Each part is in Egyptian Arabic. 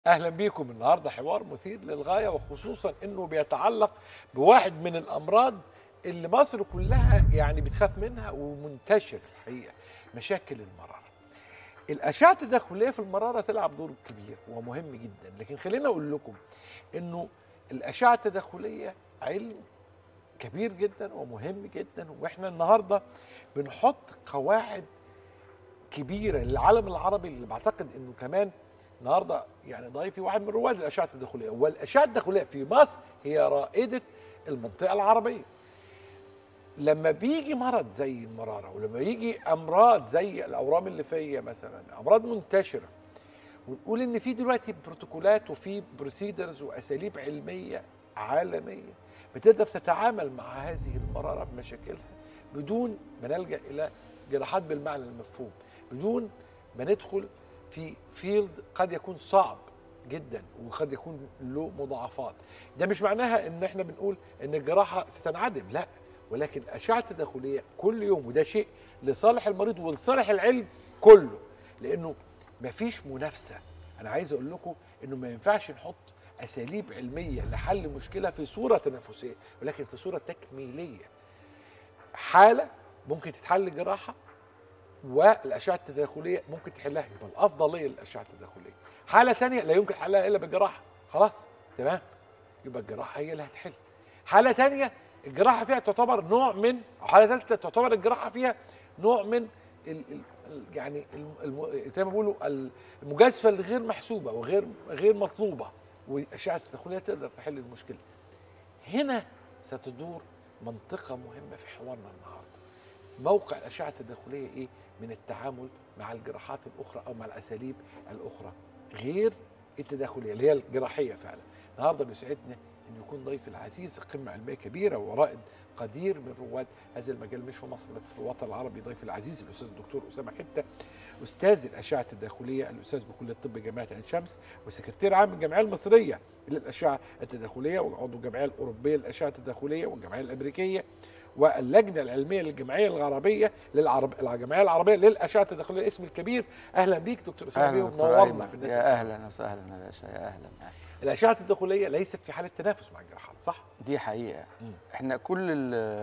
اهلا بيكم النهارده حوار مثير للغايه وخصوصا انه بيتعلق بواحد من الامراض اللي مصر كلها يعني بتخاف منها ومنتشر الحقيقه مشاكل المراره. الاشعه التداخليه في المراره تلعب دور كبير ومهم جدا لكن خلينا اقول لكم انه الاشعه التداخليه علم كبير جدا ومهم جدا واحنا النهارده بنحط قواعد كبيره للعالم العربي اللي بعتقد انه كمان النهارده يعني ضيفي واحد من رواد الاشعه التداخليه والاشعه التداخليه في مصر هي رائده المنطقه العربيه لما بيجي مرض زي المراره ولما يجي امراض زي الاورام الليفيه مثلا امراض منتشره ونقول ان في دلوقتي بروتوكولات وفي بروسيدرز واساليب علميه عالميه بتقدر تتعامل مع هذه المراره بمشاكلها بدون ما نلجا الى جراحات بالمعنى المفهوم بدون ما ندخل في فيلد قد يكون صعب جدا وقد يكون له مضاعفات ده مش معناها ان احنا بنقول ان الجراحه ستنعدم لا ولكن الاشعه التداخليه كل يوم وده شيء لصالح المريض ولصالح العلم كله لانه مفيش منافسه انا عايز اقول لكم انه ما ينفعش نحط اساليب علميه لحل مشكله في صوره تنافسيه ولكن في صوره تكميليه حاله ممكن تتحل جراحه والاشعه التداخليه ممكن تحلها يبقى الافضليه للاشعه التداخليه حاله تانية لا يمكن حلها الا بالجراحه خلاص تمام يبقى الجراحه هي اللي هتحل حاله تانية الجراحه فيها تعتبر نوع من او حاله ثالثه تعتبر الجراحه فيها نوع من ال ال ال يعني ال زي ما بيقولوا المجازفه الغير محسوبه وغير غير مطلوبه والاشعه التداخليه تقدر تحل المشكله هنا ستدور منطقه مهمه في حوارنا النهارده موقع الاشعه التداخليه ايه من التعامل مع الجراحات الاخرى او مع الاساليب الاخرى غير التداخليه اللي هي الجراحيه فعلا النهارده بيسعدنا ان يكون ضيف العزيز قمه علميه كبيره ورائد قدير من رواد هذا المجال مش في مصر بس في الوطن العربي ضيف العزيز الاستاذ الدكتور اسامه حته استاذ الاشعه التداخليه الاستاذ بكليه الطب جامعه عين شمس وسكرتير عام الجمعيه المصريه للاشعه التداخليه وعضو الجمعيه الاوروبيه للاشعه التداخليه والجمعيه الامريكيه واللجنه العلميه للجمعيه العربيه للعرب الجمعيه العربيه للاشعه التداخليه الاسم الكبير اهلا بيك دكتور اسامه منورنا في الناس يا اهلا وسهلا يا باشا يا اهلا الاشعه التداخليه ليست في حاله تنافس مع الجراحات صح دي حقيقه م. احنا كل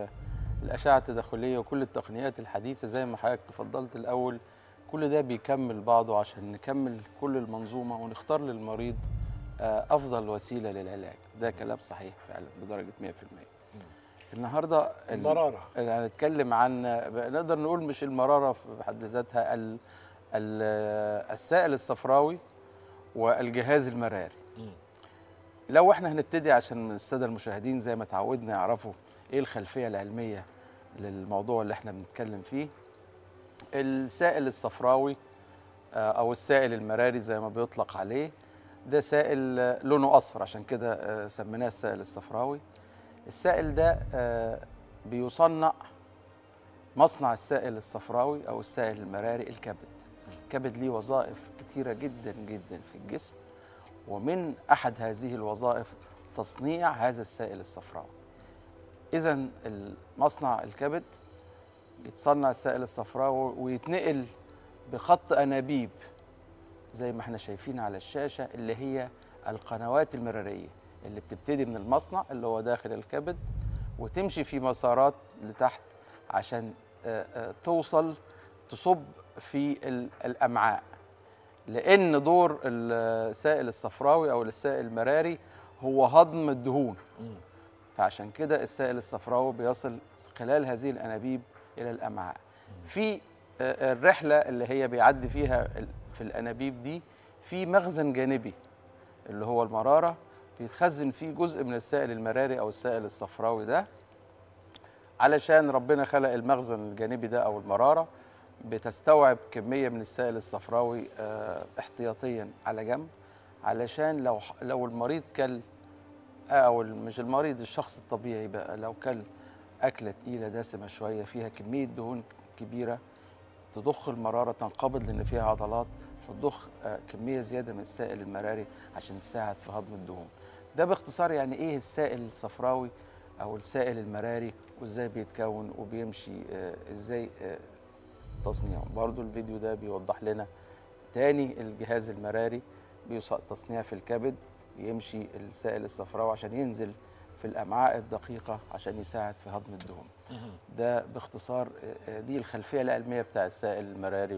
الاشعه التداخليه وكل التقنيات الحديثه زي ما حضرتك تفضلت الاول كل ده بيكمل بعضه عشان نكمل كل المنظومه ونختار للمريض افضل وسيله للعلاج ده كلام صحيح فعلا بدرجه 100% النهارده المراره هنتكلم عن نقدر نقول مش المراره في حد ذاتها ال ال السائل الصفراوي والجهاز المراري م. لو احنا هنبتدي عشان الساده المشاهدين زي ما تعودنا يعرفوا ايه الخلفيه العلميه للموضوع اللي احنا بنتكلم فيه السائل الصفراوي او السائل المراري زي ما بيطلق عليه ده سائل لونه اصفر عشان كده سميناه السائل الصفراوي السائل ده بيصنع مصنع السائل الصفراوي او السائل المراري الكبد الكبد ليه وظائف كتيره جدا جدا في الجسم ومن احد هذه الوظائف تصنيع هذا السائل الصفراوي اذا مصنع الكبد يتصنع السائل الصفراوي ويتنقل بخط انابيب زي ما احنا شايفين على الشاشه اللي هي القنوات المراريه اللي بتبتدي من المصنع اللي هو داخل الكبد وتمشي في مسارات لتحت عشان توصل تصب في الامعاء لان دور السائل الصفراوي او السائل المراري هو هضم الدهون فعشان كده السائل الصفراوي بيصل خلال هذه الانابيب الى الامعاء في الرحله اللي هي بيعدي فيها في الانابيب دي في مخزن جانبي اللي هو المراره بيتخزن فيه جزء من السائل المراري او السائل الصفراوي ده علشان ربنا خلق المخزن الجانبي ده او المراره بتستوعب كميه من السائل الصفراوي اه احتياطيا على جنب علشان لو لو المريض كل او مش المريض الشخص الطبيعي بقى لو كل اكله تقيله دسمه شويه فيها كميه دهون كبيره تضخ المراره تنقبض لان فيها عضلات فتضخ اه كميه زياده من السائل المراري عشان تساعد في هضم الدهون ده باختصار يعني ايه السائل الصفراوي او السائل المراري وازاي بيتكون وبيمشي اه ازاي تصنيعه برضو الفيديو ده بيوضح لنا تاني الجهاز المراري بيوصل تصنيع في الكبد يمشي السائل الصفراوي عشان ينزل في الامعاء الدقيقه عشان يساعد في هضم الدهون ده باختصار آه، دي الخلفيه العلميه بتاع السائل المراري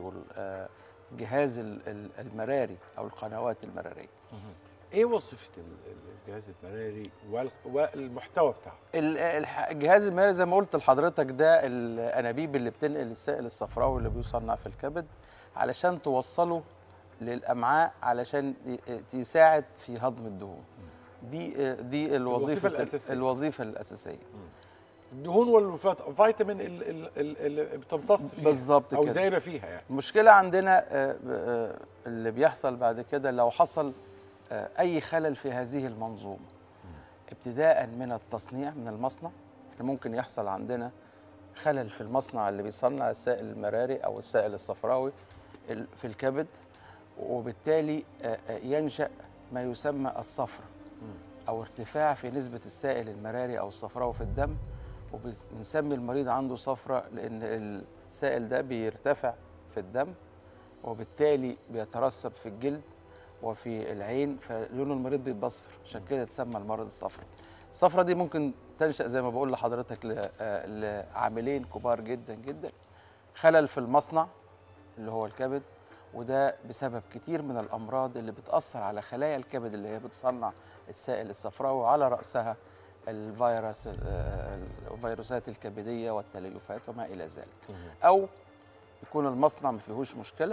والجهاز المراري او القنوات المراريه ايه وظيفه ال- ال- الجهاز المراري وال- والمحتوى بتاعه ال- الح- الجهاز المراري زي ما قلت لحضرتك ده الانابيب اللي بتنقل السائل الصفراوي اللي بيصنع في الكبد علشان توصله للامعاء علشان ي- يساعد في هضم الدهون دي دي الوظيفه الأساسية. الوظيفه الاساسيه الدهون والفيتامين ال- ال- ال- اللي بتمتص فيها بالظبط او كده. زايره فيها يعني المشكله عندنا آه، آه، اللي بيحصل بعد كده لو حصل آه، اي خلل في هذه المنظومه ابتداء من التصنيع من المصنع اللي ممكن يحصل عندنا خلل في المصنع اللي بيصنع السائل المراري او السائل الصفراوي ال- في الكبد وبالتالي آه، آه، ينشا ما يسمى الصفرة او ارتفاع في نسبه السائل المراري او الصفراوي في الدم وبنسمي المريض عنده صفرة لان السائل ده بيرتفع في الدم وبالتالي بيترسب في الجلد وفي العين فلون المريض بيتبصفر عشان كده تسمى المرض الصفري الصفرة دي ممكن تنشأ زي ما بقول لحضرتك ل- آه، لعاملين كبار جدا جدا خلل في المصنع اللي هو الكبد وده بسبب كتير من الأمراض اللي بتأثر على خلايا الكبد اللي هي بتصنع السائل الصفراوي وعلى رأسها الفيروس آه، الفيروسات الكبدية والتليفات وما إلى ذلك أو يكون المصنع ما فيهوش مشكلة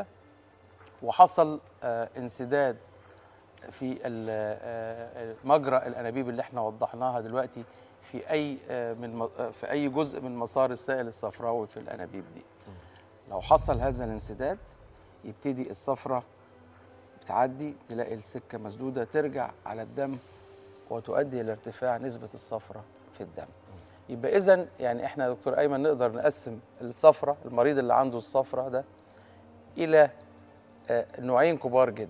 وحصل آه، انسداد في ال- آه، مجرى الانابيب اللي احنا وضحناها دلوقتي في اي آه، من م- آه، في اي جزء من مسار السائل الصفراوي في الانابيب دي لو حصل هذا الانسداد يبتدي الصفرة بتعدي تلاقي السكة مسدودة ترجع على الدم وتؤدي إلى ارتفاع نسبة الصفرة في الدم يبقى إذا يعني إحنا يا دكتور أيمن نقدر نقسم الصفرة المريض اللي عنده الصفرة ده إلى آه، نوعين كبار جدا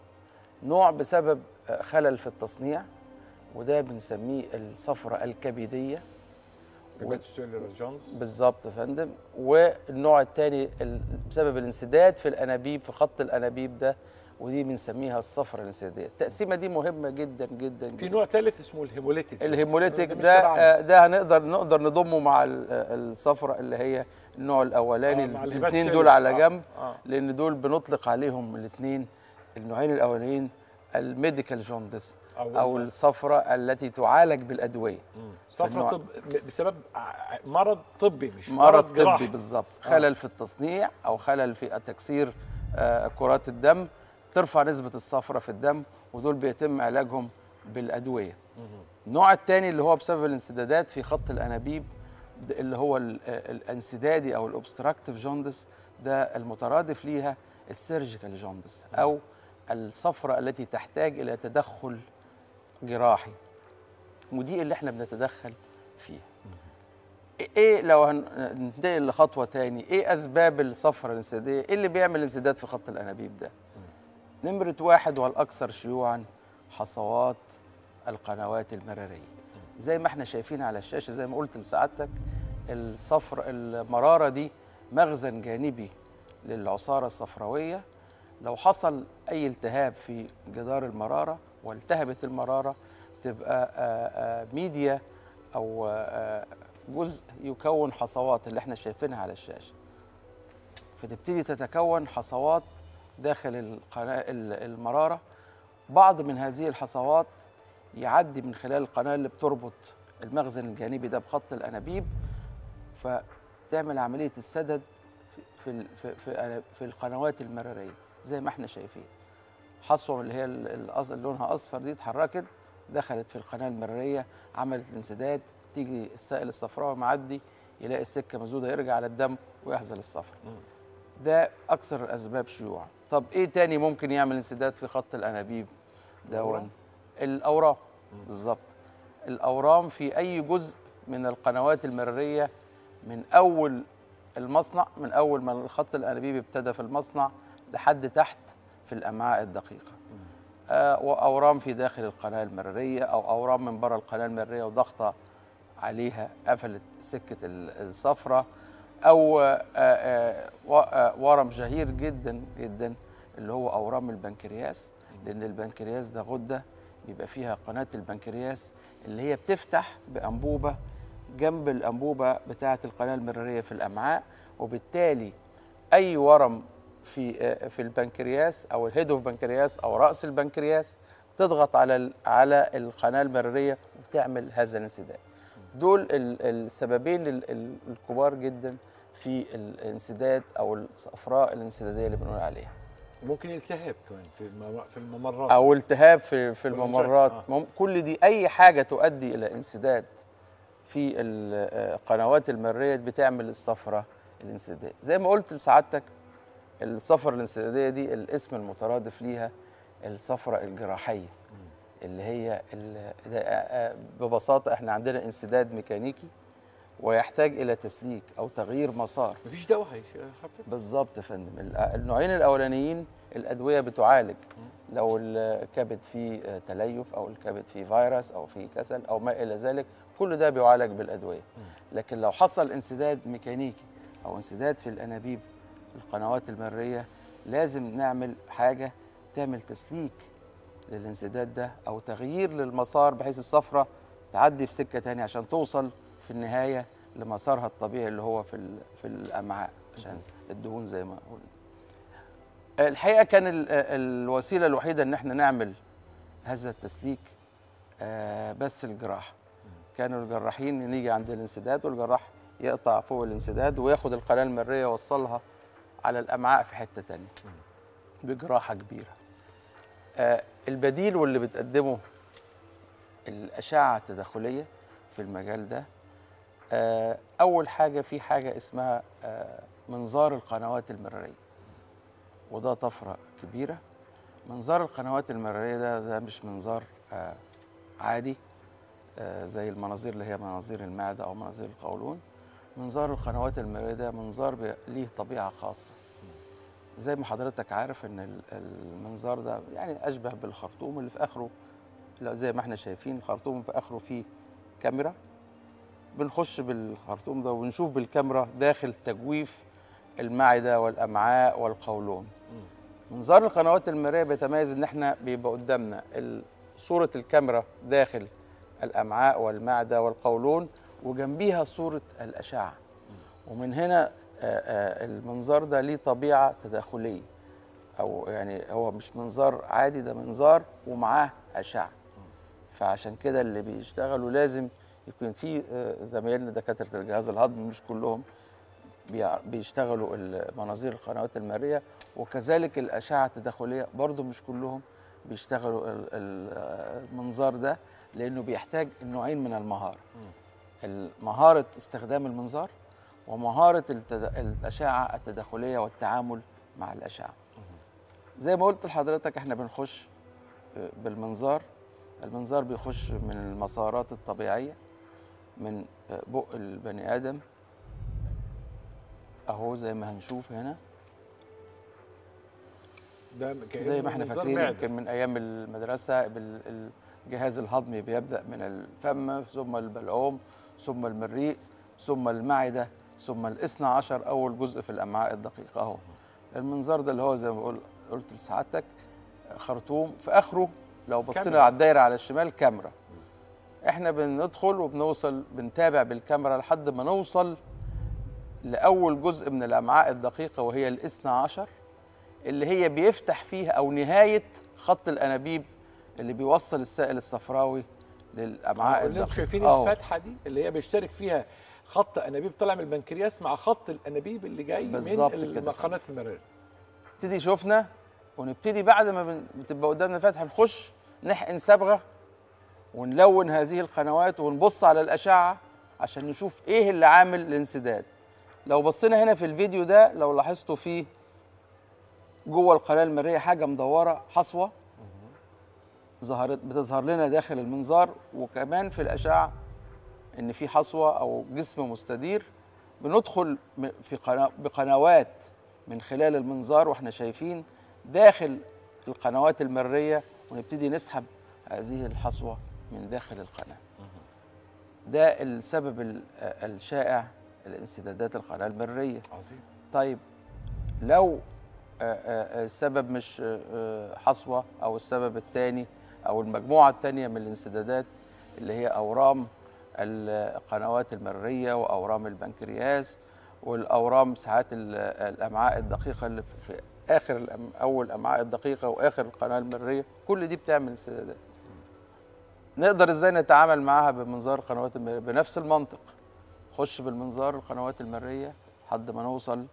نوع بسبب آه، خلل في التصنيع وده بنسميه الصفرة الكبدية هيباتوسيلولار جونز بالظبط يا فندم والنوع الثاني بسبب الانسداد في الانابيب في خط الانابيب ده ودي بنسميها الصفرة الانسدادية التقسيمة دي مهمة جدا جدا في جدا نوع ثالث اسمه الهيموليتيك جونز. الهيموليتيك مش ده تبعنا. آه، ده هنقدر نقدر نضمه مع ال- آه، الصفرة اللي هي النوع الاولاني آه، مع الاثنين الهيباتوسيلولار. دول على آه، جنب آه. لان دول بنطلق عليهم الاثنين النوعين الاولانيين الميديكال جوندس أو- او الصفرة التي تعالج بالادويه صفرة فالنوع- طب بسبب ع- مرض طبي مش مرض جراحي. طبي بالظبط خلل في التصنيع او خلل في تكسير آه، كرات الدم ترفع نسبه الصفرة في الدم ودول بيتم علاجهم بالادويه النوع الثاني اللي هو بسبب الانسدادات في خط الانابيب ده اللي هو ال- آه، الانسدادي او الاوبستراكتيف جوندس ده المترادف ليها السيرجيكال جوندس او الصفرة التي تحتاج الى تدخل جراحي ودي اللي احنا بنتدخل فيها ايه لو هننتقل لخطوه تاني ايه اسباب الصفرة الانسداديه ايه اللي بيعمل انسداد في خط الانابيب ده نمره واحد والاكثر شيوعا حصوات القنوات المراريه زي ما احنا شايفين على الشاشه زي ما قلت لسعادتك الصفر المراره دي مخزن جانبي للعصاره الصفراويه لو حصل اي التهاب في جدار المراره والتهبت المراره تبقى آه، آه، ميديا او آه، جزء يكون حصوات اللي احنا شايفينها على الشاشه فتبتدي تتكون حصوات داخل القناه المراره بعض من هذه الحصوات يعدي من خلال القناه اللي بتربط المخزن الجانبي ده بخط الانابيب فتعمل عمليه السدد في في في, في, في القنوات المراريه زي ما احنا شايفين حصوه اللي هي ال- الأص- اللي لونها اصفر دي اتحركت دخلت في القناه المراريه عملت الانسداد تيجي السائل الصفراوي معدي يلاقي السكه مسدوده يرجع على الدم ويحصل الصفر ده اكثر الاسباب شيوعا طب ايه تاني ممكن يعمل انسداد في خط الانابيب دون الاورام بالظبط الاورام في اي جزء من القنوات المراريه من اول المصنع من اول ما الخط الانابيبي ابتدى في المصنع لحد تحت في الامعاء الدقيقه آه واورام في داخل القناه المراريه او اورام من بره القناه المراريه وضغطه عليها قفلت سكه ال- الصفرة او آه، آه، و- آه، ورم شهير جدا جدا اللي هو اورام البنكرياس لان البنكرياس ده غده بيبقى فيها قناه البنكرياس اللي هي بتفتح بانبوبه جنب الانبوبه بتاعه القناه المراريه في الامعاء وبالتالي اي ورم في آه، في البنكرياس او الهيد اوف بنكرياس او راس البنكرياس تضغط على ال- على القناه المراريه وبتعمل هذا الانسداد دول ال- السببين ال- ال- الكبار جدا في الانسداد او الصفراء الانسداديه اللي بنقول عليها ممكن التهاب كمان في المم- في الممرات او التهاب في في المنشأة، الممرات آه. مم- كل دي اي حاجه تؤدي الى انسداد في ال- آه، القنوات المريه بتعمل الصفرة الانسداد زي ما قلت لسعادتك الصفرة الانسداديه دي الاسم المترادف ليها الصفرة الجراحيه اللي هي ال- ده- آه، آه، ببساطه احنا عندنا انسداد ميكانيكي ويحتاج الى تسليك او تغيير مسار مفيش دواء هيخفف بالظبط يا فندم ال- النوعين الاولانيين الادويه بتعالج لو الكبد فيه آه، تليف او الكبد فيه فيروس او فيه كسل او ما الى ذلك كل ده بيعالج بالادويه لكن لو حصل انسداد ميكانيكي او انسداد في الانابيب القنوات المريه لازم نعمل حاجه تعمل تسليك للانسداد ده او تغيير للمسار بحيث الصفرة تعدي في سكه تانية عشان توصل في النهايه لمسارها الطبيعي اللي هو في ال- في الامعاء عشان الدهون زي ما قلنا الحقيقه كان ال- الوسيله الوحيده ان احنا نعمل هذا التسليك آه، بس الجراحه كانوا الجراحين نيجي عند الانسداد والجراح يقطع فوق الانسداد وياخد القناه المريه يوصلها على الامعاء في حته تانية بجراحه كبيره آه، البديل واللي بتقدمه الاشعه التداخليه في المجال ده آه، اول حاجه في حاجه اسمها آه، منظار القنوات المراريه وده طفره كبيره منظار القنوات المراريه ده ده مش منظار آه، عادي آه، زي المناظير اللي هي مناظير المعده او مناظير القولون منظار القنوات المراريه ده منظار بي- ليه طبيعه خاصه زي ما حضرتك عارف ان ال- المنظار ده يعني اشبه بالخرطوم اللي في اخره لا زي ما احنا شايفين الخرطوم في اخره فيه كاميرا بنخش بالخرطوم ده ونشوف بالكاميرا داخل تجويف المعده والامعاء والقولون منظار القنوات المرئيه بيتميز ان احنا بيبقى قدامنا ال- صوره الكاميرا داخل الامعاء والمعده والقولون وجنبيها صوره الاشعه ومن هنا آه، آه، المنظار ده ليه طبيعه تداخليه او يعني هو مش منظار عادي ده منظار ومعاه اشعه فعشان كده اللي بيشتغلوا لازم يكون في آه، زمايلنا دكاتره الجهاز الهضمي مش كلهم بيع- بيشتغلوا مناظير القنوات المرئيه وكذلك الاشعه التداخليه برضو مش كلهم بيشتغلوا ال- ال- آه، المنظار ده لانه بيحتاج نوعين من المهاره مهاره استخدام المنظار ومهاره التد- الاشعه التداخليه والتعامل مع الاشعه زي ما قلت لحضرتك احنا بنخش آه، بالمنظار المنظار بيخش من المسارات الطبيعيه من آه، بق البني ادم اهو زي ما هنشوف هنا ده كأنه زي ما احنا منظار فاكرين معدة. يمكن من ايام المدرسه بال- الجهاز الهضمي بيبدا من الفم ثم البلعوم ثم المريء ثم المعده ثم الاثنى عشر اول جزء في الامعاء الدقيقه اهو المنظار ده اللي هو زي ما بقول قلت لسعادتك خرطوم في اخره لو بصينا كاميرا. على الدايره على الشمال كاميرا احنا بندخل وبنوصل بنتابع بالكاميرا لحد ما نوصل لاول جزء من الامعاء الدقيقه وهي الاثنى عشر اللي هي بيفتح فيها او نهايه خط الانابيب اللي بيوصل السائل الصفراوي للامعاء اللي انتم الدقيقه شايفين أهو. الفتحه دي اللي هي بيشترك فيها خط انابيب طالع من البنكرياس مع خط الانابيب اللي جاي بالظبط من كده. قناه المرارة نبتدي شفنا ونبتدي بعد ما بن- بتبقى قدامنا فتحه نخش نحقن صبغه ونلون هذه القنوات ونبص على الاشعه عشان نشوف ايه اللي عامل الانسداد لو بصينا هنا في الفيديو ده لو لاحظتوا فيه جوه القناه المرئيه حاجه مدوره حصوه ظهرت بتظهر لنا داخل المنظار وكمان في الاشعه ان في حصوه او جسم مستدير بندخل م- في قنا- بقنوات من خلال المنظار واحنا شايفين داخل القنوات المريه ونبتدي نسحب هذه الحصوه من داخل القناه. ده السبب ال- الشائع الانسدادات القناه المريه. عظيم طيب لو آه، آه، السبب مش آه، آه، حصوه او السبب الثاني او المجموعه الثانيه من الانسدادات اللي هي اورام القنوات المريه واورام البنكرياس والاورام ساعات ال- الامعاء الدقيقه اللي في- في اخر الأم- اول الامعاء الدقيقه واخر القناه المريه كل دي بتعمل انسدادات نقدر ازاي نتعامل معاها بمنظار القنوات المريه بنفس المنطق خش بالمنظار القنوات المريه لحد ما نوصل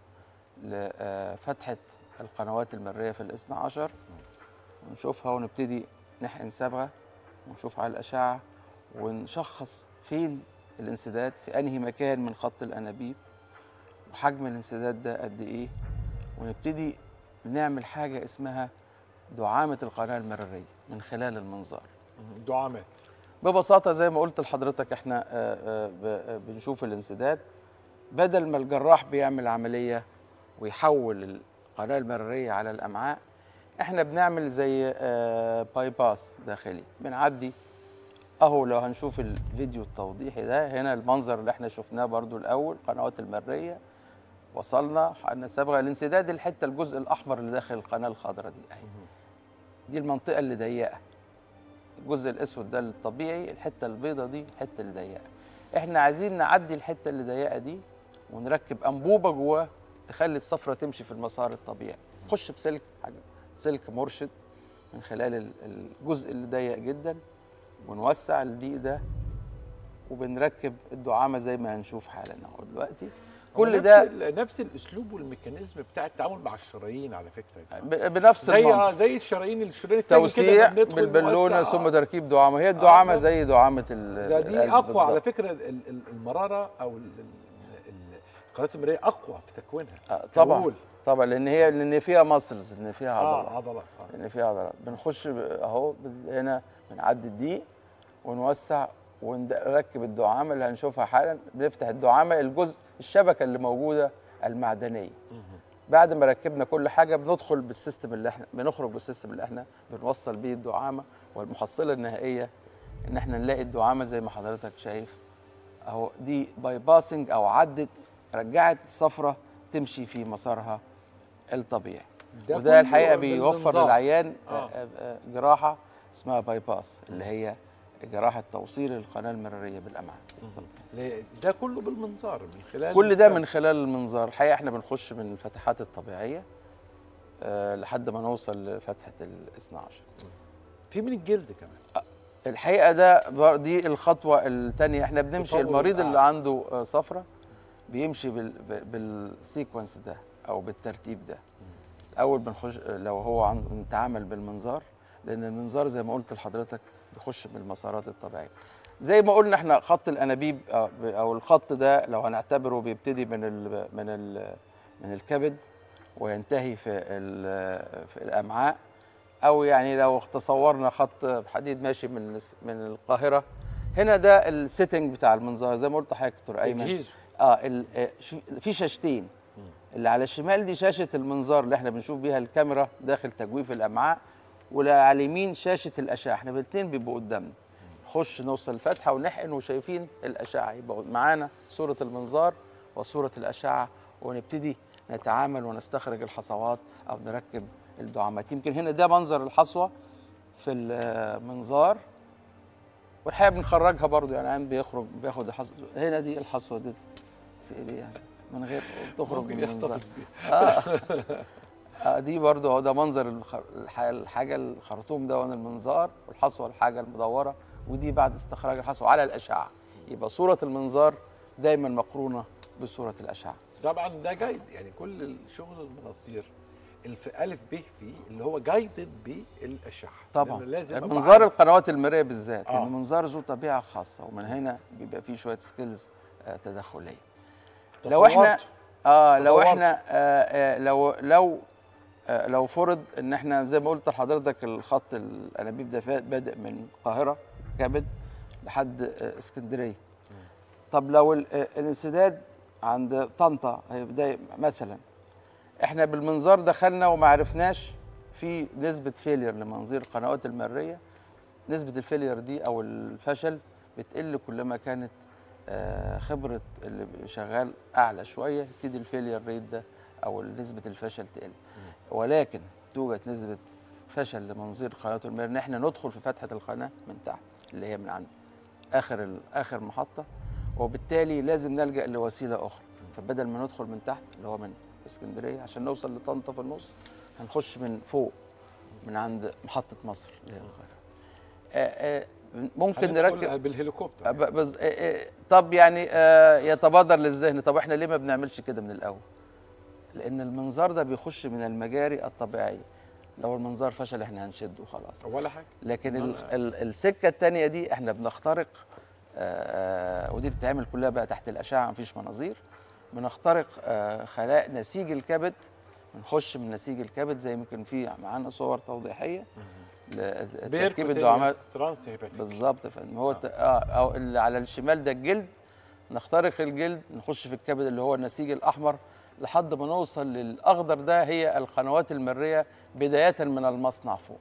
لفتحه القنوات المريه في الاثنى عشر ونشوفها ونبتدي نحقن صبغه ونشوف على الاشعه ونشخص فين الانسداد في انهي مكان من خط الانابيب وحجم الانسداد ده قد ايه ونبتدي نعمل حاجه اسمها دعامه القناه المراريه من خلال المنظار دعامات ببساطه زي ما قلت لحضرتك احنا آه، آه، ب- آه، بنشوف الانسداد بدل ما الجراح بيعمل عمليه ويحول القناه المراريه على الامعاء احنا بنعمل زي آه، باي باس داخلي بنعدي اهو لو هنشوف الفيديو التوضيحي ده هنا المنظر اللي احنا شفناه برضو الاول قنوات المريه وصلنا حقنا صبغه الانسداد الحته الجزء الاحمر اللي داخل القناه الخضراء دي اهي دي المنطقه اللي ضيقه الجزء الاسود ده الطبيعي الحته البيضه دي الحته اللي ضيقه احنا عايزين نعدي الحته اللي ضيقه دي ونركب انبوبه جواه تخلي الصفرة تمشي في المسار الطبيعي خش بسلك حاجه سلك مرشد من خلال ال- الجزء اللي ضيق جدا ونوسع الضيق ده وبنركب الدعامه زي ما هنشوف حالا اهو دلوقتي كل نفس ده ال- نفس الاسلوب والميكانيزم بتاع التعامل مع الشرايين على فكره ب- بنفس زي المنطق آه، زي الشرايين الشريان التاني كده توسيع لما بندخل بالبالونه نوسع، ثم آه. تركيب دعامه هي الدعامه آه، زي دعامه ال- ده دي القلب اقوى بالظبط. على فكره ال- ال- المراره او ال- ال- ال- القناه المرئيه اقوى في تكوينها آه، طبعا كوول. طبعا لان هي لان فيها ماسلز لان فيها اه عضلات عضلات آه. لان فيها عضلات بنخش ب- اهو بال- هنا بنعدي الضيق ونوسع ونركب الدعامه اللي هنشوفها حالا بنفتح الدعامه الجزء الشبكه اللي موجوده المعدنيه بعد ما ركبنا كل حاجه بندخل بالسيستم اللي احنا بنخرج بالسيستم اللي احنا بنوصل بيه الدعامه والمحصله النهائيه ان احنا نلاقي الدعامه زي ما حضرتك شايف اهو دي باي باسنج او عدت رجعت الصفرة تمشي في مسارها الطبيعي ده وده كله الحقيقه بيوفر بالمنظار. للعيان آه. آه. آه جراحه اسمها باي باس اللي هي جراحه توصيل القناه المراريه بالامعاء ليه؟ ده كله بالمنظار من خلال كل ده من خلال المنظار الحقيقه احنا بنخش من الفتحات الطبيعيه آه لحد ما نوصل لفتحه الاثنى عشر في من الجلد كمان الحقيقه ده بر- دي الخطوه الثانيه احنا بنمشي تطور المريض اللي الأعلى. عنده آه، صفرة بيمشي بال ب- بالسيكونس ده او بالترتيب ده الاول بنخش لو هو عن نتعامل بالمنظار لان المنظار زي ما قلت لحضرتك بيخش بالمسارات الطبيعيه زي ما قلنا احنا خط الانابيب آه، ب- او الخط ده لو هنعتبره بيبتدي من ال من ال من الكبد وينتهي في ال- في الامعاء او يعني لو تصورنا خط حديد ماشي من الس- من القاهره هنا ده السيتنج بتاع المنظار زي ما قلت لحضرتك دكتور ايمن تجهيزه. اه ال- آه، شو- في شاشتين اللي على الشمال دي شاشه المنظار اللي احنا بنشوف بيها الكاميرا داخل تجويف الامعاء واللي على اليمين شاشه الاشعه احنا الاثنين بيبقوا قدامنا نخش نوصل الفتحه ونحقن وشايفين الاشعه يبقى معانا صوره المنظار وصوره الاشعه ونبتدي نتعامل ونستخرج الحصوات او نركب الدعامات يمكن هنا ده منظر الحصوه في المنظار والحقيقه بنخرجها برضو يعني عين بيخرج بياخد الحصوه هنا دي الحصوه دي في ايديه يعني من غير تخرج ممكن من المنظار يحتفظ بيها آه دي برضو هو ده منظر الخر... الح- الحاجه الخرطوم ده وان المنظار والحصوه الحاجه المدوره ودي بعد استخراج الحصوه على الاشعه يبقى صوره المنظار دايما مقرونه بصوره الاشعه طبعا ده جايد يعني كل الشغل المناصير الف الف ب فيه اللي هو جايدد بالاشعه طبعا لأن لازم أبقى منظار عارف. القنوات المرئيه بالذات آه. لان منظار ذو طبيعه خاصه ومن هنا بيبقى فيه شويه سكيلز آه تدخليه لو احنا تطورت. اه لو تطورت. احنا آه آه لو لو آه لو فرض ان احنا زي ما قلت لحضرتك الخط الانابيب ده فا- بادئ من القاهره كبد لحد آه اسكندريه طب لو ال- آه، الانسداد عند طنطا هيبدا مثلا احنا بالمنظار دخلنا وما عرفناش في نسبه فيلير لمنظير القنوات المريه نسبه الفيلير دي او الفشل بتقل كلما كانت آه، خبره اللي شغال اعلى شويه يبتدي الفيلير ريت ده او نسبه الفشل تقل ولكن توجد نسبه فشل لمنظير قناه المير ان احنا ندخل في فتحه القناه من تحت اللي هي من عند اخر ال- اخر محطه وبالتالي لازم نلجا لوسيله اخرى فبدل ما ندخل من تحت اللي هو من اسكندريه عشان نوصل لطنطا في النص هنخش من فوق من عند محطه مصر اللي هي القاهره آه، آه، ممكن هندخل نركب بالهليكوبتر أب- بز... إيه إيه طب يعني آه يتبادر للذهن طب احنا ليه ما بنعملش كده من الاول لان المنظار ده بيخش من المجاري الطبيعيه لو المنظار فشل احنا هنشده وخلاص ولا حاجه لكن ال... ال... السكه الثانيه دي احنا بنخترق آه ودي بتتعمل كلها بقى تحت الاشعه مفيش مناظير بنخترق آه خلايا نسيج الكبد بنخش من نسيج الكبد زي ممكن في معانا صور توضيحيه لتركيب الدعامات ترانس هيباتيك بالظبط يا فندم هو ت- اه او اللي على الشمال ده الجلد نخترق الجلد نخش في الكبد اللي هو النسيج الاحمر لحد ما نوصل للاخضر ده هي القنوات المريه بدايه من المصنع فوق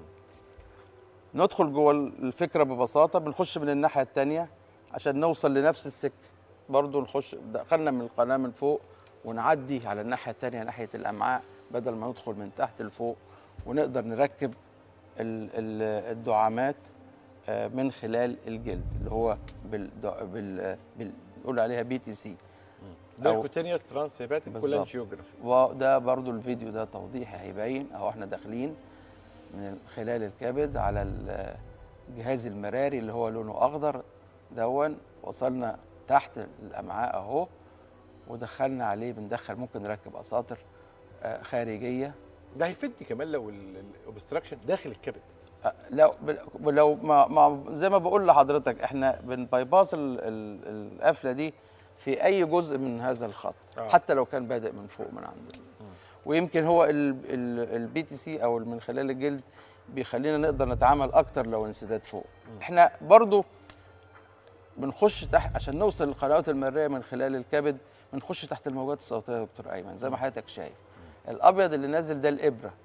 ندخل جوه الفكره ببساطه بنخش من الناحيه الثانيه عشان نوصل لنفس السكه برضو نخش دخلنا من القناه من فوق ونعدي على الناحيه الثانيه ناحيه الامعاء بدل ما ندخل من تحت لفوق ونقدر نركب ال- ال- الدعامات آه، من خلال الجلد اللي هو بال بال بال- بنقول عليها بي تي سي بيركوتينيوس ترانس هيباتيك بالظبط. كولانجيوجرافي وده برضو الفيديو ده توضيحي هيبين اهو احنا داخلين من خلال الكبد على ال- الجهاز المراري اللي هو لونه اخضر دون وصلنا تحت الامعاء اهو ودخلنا عليه بندخل ممكن نركب اساطر آه، خارجيه ده هيفيدني كمان لو الاوبستراكشن داخل الكبد أه، لو بل- لو ما, ما زي ما بقول لحضرتك احنا بنبايباس ال- ال- القفله دي في اي جزء من هذا الخط آه. حتى لو كان بادئ من فوق من عندنا ويمكن هو البي تي سي او من خلال الجلد بيخلينا نقدر نتعامل اكتر لو انسداد فوق احنا برضو بنخش تحت عشان نوصل للقنوات المرئيه من خلال الكبد بنخش تحت الموجات الصوتيه يا دكتور ايمن زي ما حضرتك شايف الابيض اللي نازل ده الابره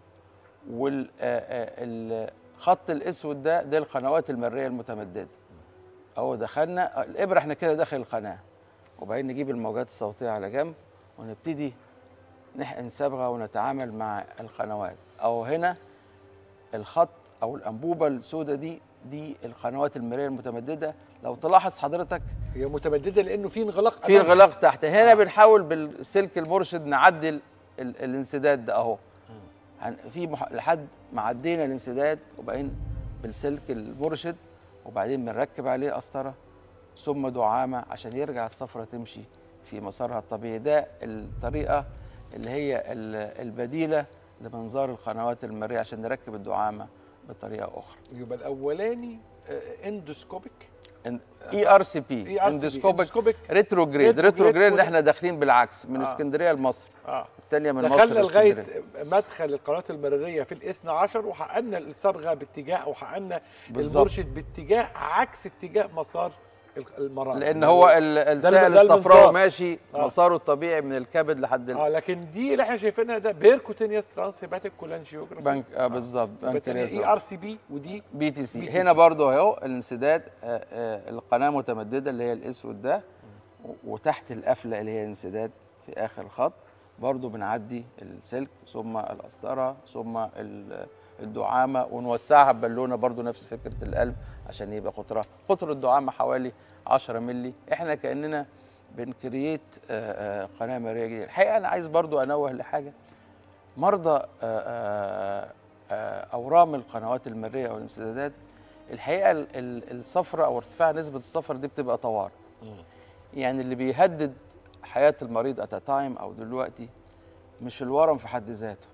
والخط الاسود ده ده القنوات المرئيه المتمدده اهو دخلنا الابره احنا كده داخل القناه وبعدين نجيب الموجات الصوتيه على جنب ونبتدي نحقن صبغه ونتعامل مع القنوات او هنا الخط او الانبوبه السوداء دي دي القنوات المرئيه المتمدده لو تلاحظ حضرتك هي متمدده لانه في انغلاق في أمامها. انغلاق تحت هنا بنحاول بالسلك المرشد نعدل ال- الانسداد ده اهو هن- في مح... لحد ما عدينا الانسداد وبعدين بالسلك المرشد وبعدين بنركب عليه قسطره ثم دعامه عشان يرجع الصفرة تمشي في مسارها الطبيعي ده الطريقه اللي هي ال- البديله لمنظار القنوات المرئيه عشان نركب الدعامه بطريقه اخرى يبقى الاولاني اندوسكوبيك اي ار سي بي ERCP اندوسكوبيك ريتروجريد Retrograde ريتروجريد وده- احنا داخلين بالعكس من آه. اسكندريه لمصر اه الثانيه من مصر دخلنا لغايه لاسكندريه مدخل القناه المراريه في الاثنى عشر وحققنا الصبغه باتجاه وحققنا بالظبط. المرشد باتجاه عكس اتجاه مسار المرار لان هو ال- السائل ده الصفراوي المنظار. ماشي آه. مساره الطبيعي من الكبد لحد اه ال- لكن دي اللي احنا شايفينها ده بيركوتينيوس ترانس هيباتيك كولانجيوجرافي بنك آه بالظبط اي بنكرياس ار سي بي ودي بي تي سي BTC. هنا برضو اهو الانسداد آه، آه، القناه متمدده اللي هي الاسود ده و- وتحت القفله اللي هي انسداد في اخر الخط برضو بنعدي السلك ثم القسطره ثم ال- الدعامه ونوسعها ببالونه برضو نفس فكره القلب عشان يبقى قطرها قطر الدعامه حوالي 10 مللي احنا كاننا بنكرييت آه، آه، قناه مرئيه جديده الحقيقه انا عايز برضو انوه لحاجه مرضى آه، آه، آه، اورام القنوات المريه او الانسدادات الحقيقه ال- ال- الصفرة او ارتفاع نسبه الصفرة دي بتبقى طوارئ يعني اللي بيهدد حياه المريض ات تايم او دلوقتي مش الورم في حد ذاته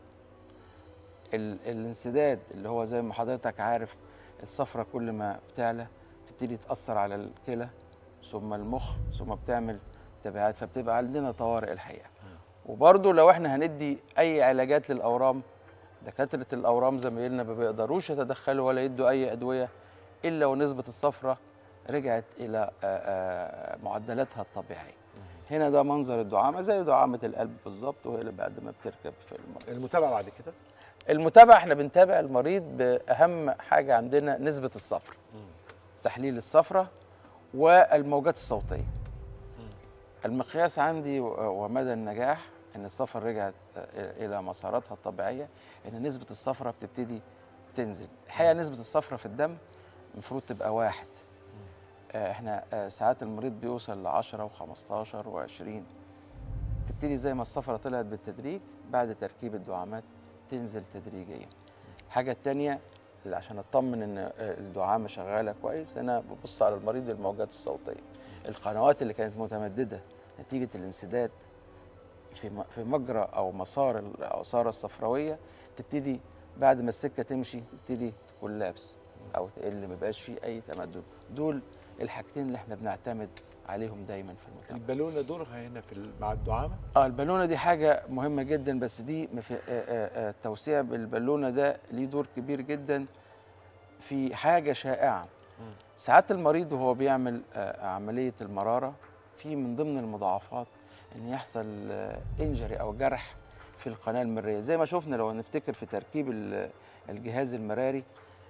ال- الانسداد اللي هو زي ما حضرتك عارف الصفرة كل ما بتعلى تبتدي تاثر على الكلى ثم المخ ثم بتعمل تبعات فبتبقى عندنا طوارئ الحقيقه وبرضه لو احنا هندي اي علاجات للاورام دكاتره الاورام زمايلنا ما بيقدروش يتدخلوا ولا يدوا اي ادويه الا ونسبه الصفرة رجعت الى آه، آه، معدلاتها الطبيعيه هنا ده منظر الدعامه زي دعامه القلب بالظبط وهي اللي بعد ما بتركب في المريض المتابعه بعد كده المتابعه احنا بنتابع المريض باهم حاجه عندنا نسبه الصفرة تحليل الصفرة والموجات الصوتيه المقياس عندي و- ومدى النجاح ان الصفرة رجعت آه، الى مساراتها الطبيعيه ان نسبه الصفرة بتبتدي تنزل الحقيقه نسبه الصفرة في الدم المفروض تبقى واحد آه، احنا آه، ساعات المريض بيوصل ل 10 و15 و20 تبتدي زي ما الصفرة طلعت بالتدريج بعد تركيب الدعامات تنزل تدريجيا الحاجة التانية اللي عشان اطمن ان آه، الدعامة شغالة كويس انا ببص على المريض الموجات الصوتية القنوات اللي كانت متمددة نتيجة الانسداد في م- في مجرى او مسار الاوصار الصفراويه تبتدي بعد ما السكه تمشي تبتدي تكون لابس او تقل ما يبقاش فيه اي تمدد دول الحاجتين اللي احنا بنعتمد عليهم دايما في المتابعه البالونه دورها هنا في ال- مع الدعامه اه البالونه دي حاجه مهمه جدا بس دي ما في آه، آه، آه، التوسيع بالبالونه ده ليه دور كبير جدا في حاجه شائعه ساعات المريض وهو بيعمل آه، عمليه المراره في من ضمن المضاعفات ان يحصل انجري او جرح في القناه المريه زي ما شفنا لو نفتكر في تركيب ال- الجهاز المراري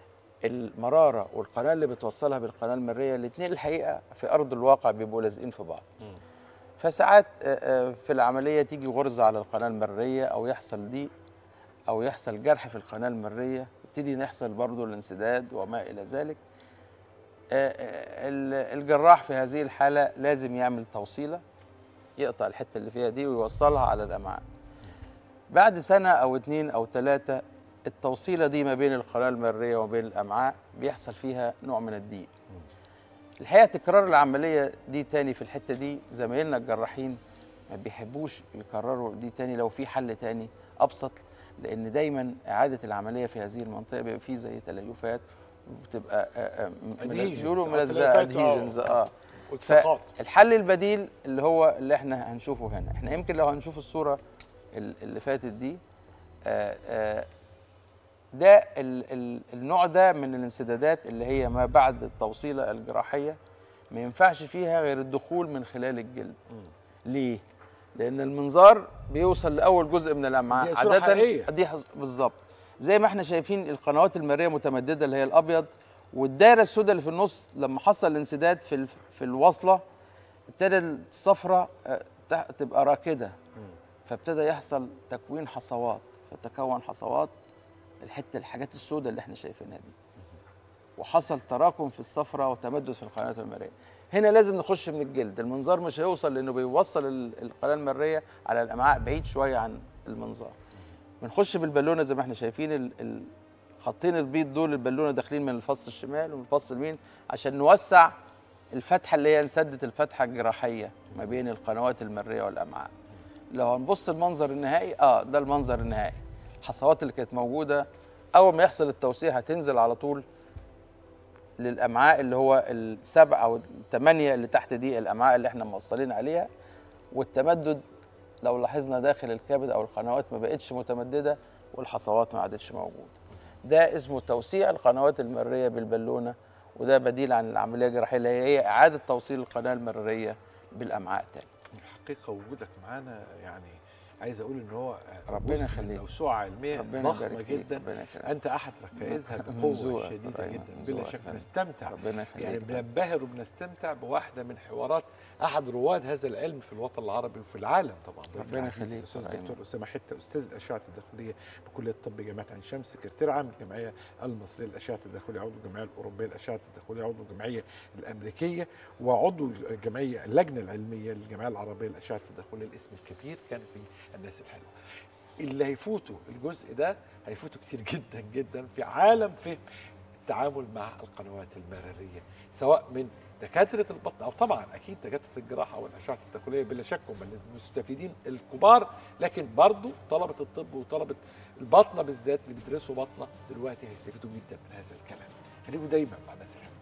المراره والقناه اللي بتوصلها بالقناه المريه الاثنين الحقيقه في ارض الواقع بيبقوا لازقين في بعض فساعات آه، آه، في العمليه تيجي غرزه على القناه المريه او يحصل ضيق او يحصل جرح في القناه المريه يبتدي يحصل برضه الانسداد وما الى ذلك آه، آه، ال- الجراح في هذه الحاله لازم يعمل توصيله يقطع الحته اللي فيها دي ويوصلها على الامعاء بعد سنه او اتنين او ثلاثه التوصيله دي ما بين القناه المريه وما بين الامعاء بيحصل فيها نوع من الضيق الحقيقه تكرار العمليه دي تاني في الحته دي زمايلنا الجراحين ما بيحبوش يكرروا دي تاني لو في حل تاني ابسط لان دايما اعاده العمليه في هذه المنطقه بيبقى فيه زي تليفات وبتبقى آه، آه، مل- Adhesions، بيقولوا آه، ملزقه تليفات، آه. ادهيجنز اه والسقاط فالحل البديل اللي هو اللي احنا هنشوفه هنا احنا يمكن لو هنشوف الصوره ال- اللي فاتت دي آه، آه، ده ال ال النوع ده من الانسدادات اللي هي ما بعد التوصيله الجراحيه ما ينفعش فيها غير الدخول من خلال الجلد ليه لان المنظار بيوصل لاول جزء من الامعاء دي صورة حقيقية. دي حز- بالظبط زي ما احنا شايفين القنوات المريه متمدده اللي هي الابيض والدايره السوداء اللي في النص لما حصل الانسداد في ال- في الوصله ابتدى الصفرة آه، تح- تبقى راكده فابتدى يحصل تكوين حصوات فتكون حصوات الحته الحاجات السوداء اللي احنا شايفينها دي وحصل تراكم في الصفرة وتمدد في القناه المريه هنا لازم نخش من الجلد المنظار مش هيوصل لانه بيوصل ال- القناه المريه على الامعاء بعيد شويه عن المنظار بنخش بالبالونه زي ما احنا شايفين ال- ال- خطين البيض دول البالونه داخلين من الفص الشمال ومن الفص اليمين عشان نوسع الفتحه اللي هي انسدت الفتحه الجراحيه ما بين القنوات المريه والامعاء لو هنبص المنظر النهائي اه ده المنظر النهائي الحصوات اللي كانت موجوده اول ما يحصل التوسيع هتنزل على طول للامعاء اللي هو السبع او الثمانيه اللي تحت دي الامعاء اللي احنا موصلين عليها والتمدد لو لاحظنا داخل الكبد او القنوات ما بقتش متمدده والحصوات ما عادتش موجوده ده اسمه توسيع القنوات المريه بالبالونه وده بديل عن العمليه الجراحيه اللي هي اعاده توصيل القناه المريه بالامعاء تاني الحقيقه وجودك معانا يعني عايز اقول ان هو ربنا جزء من يخليك. موسوعه علميه ربنا ضخمه يبارك فيك جدا ربنا يكرمك انت احد ركائزها من بقوه ذوقك شديده ربنا، جدا من بلا ذوقك شك فندم. نستمتع ربنا يخليك يعني فندم. بننبهر وبنستمتع بواحده من حوارات احد رواد هذا العلم في الوطن العربي وفي العالم طبعا ضيفنا ربنا العزيز يخليك الاستاذ طبعاً. الدكتور اسامه حته استاذ الاشعه التداخليه بكليه الطب جامعه عين شمس سكرتير عام الجمعيه المصريه للاشعه التداخليه عضو الجمعيه الاوروبيه للاشعه التداخليه عضو الجمعيه الامريكيه وعضو الجمعيه اللجنه العلميه للجمعيه العربيه للاشعه التداخليه الاسم الكبير كان في الناس الحلوه اللي هيفوتوا الجزء ده هيفوتوا كتير جدا جدا في عالم فهم التعامل مع القنوات المراريه سواء من دكاتره البطن او طبعا اكيد دكاتره الجراحه والاشعه التداخليه بلا شك هم المستفيدين الكبار لكن برضو طلبه الطب وطلبه البطنه بالذات اللي بيدرسوا بطنه دلوقتي هيستفيدوا جدا من هذا الكلام خليكم دايما مع الناس الحلوه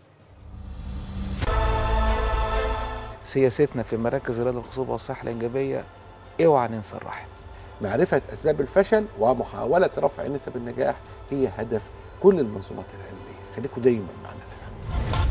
سياستنا في مراكز رياض الخصوبة والصحة الإنجابية اوعى ننسى الرحم معرفة أسباب الفشل ومحاولة رفع نسب النجاح هي هدف كل المنظومات العلمية خليكم دايما مع الناس الحلوة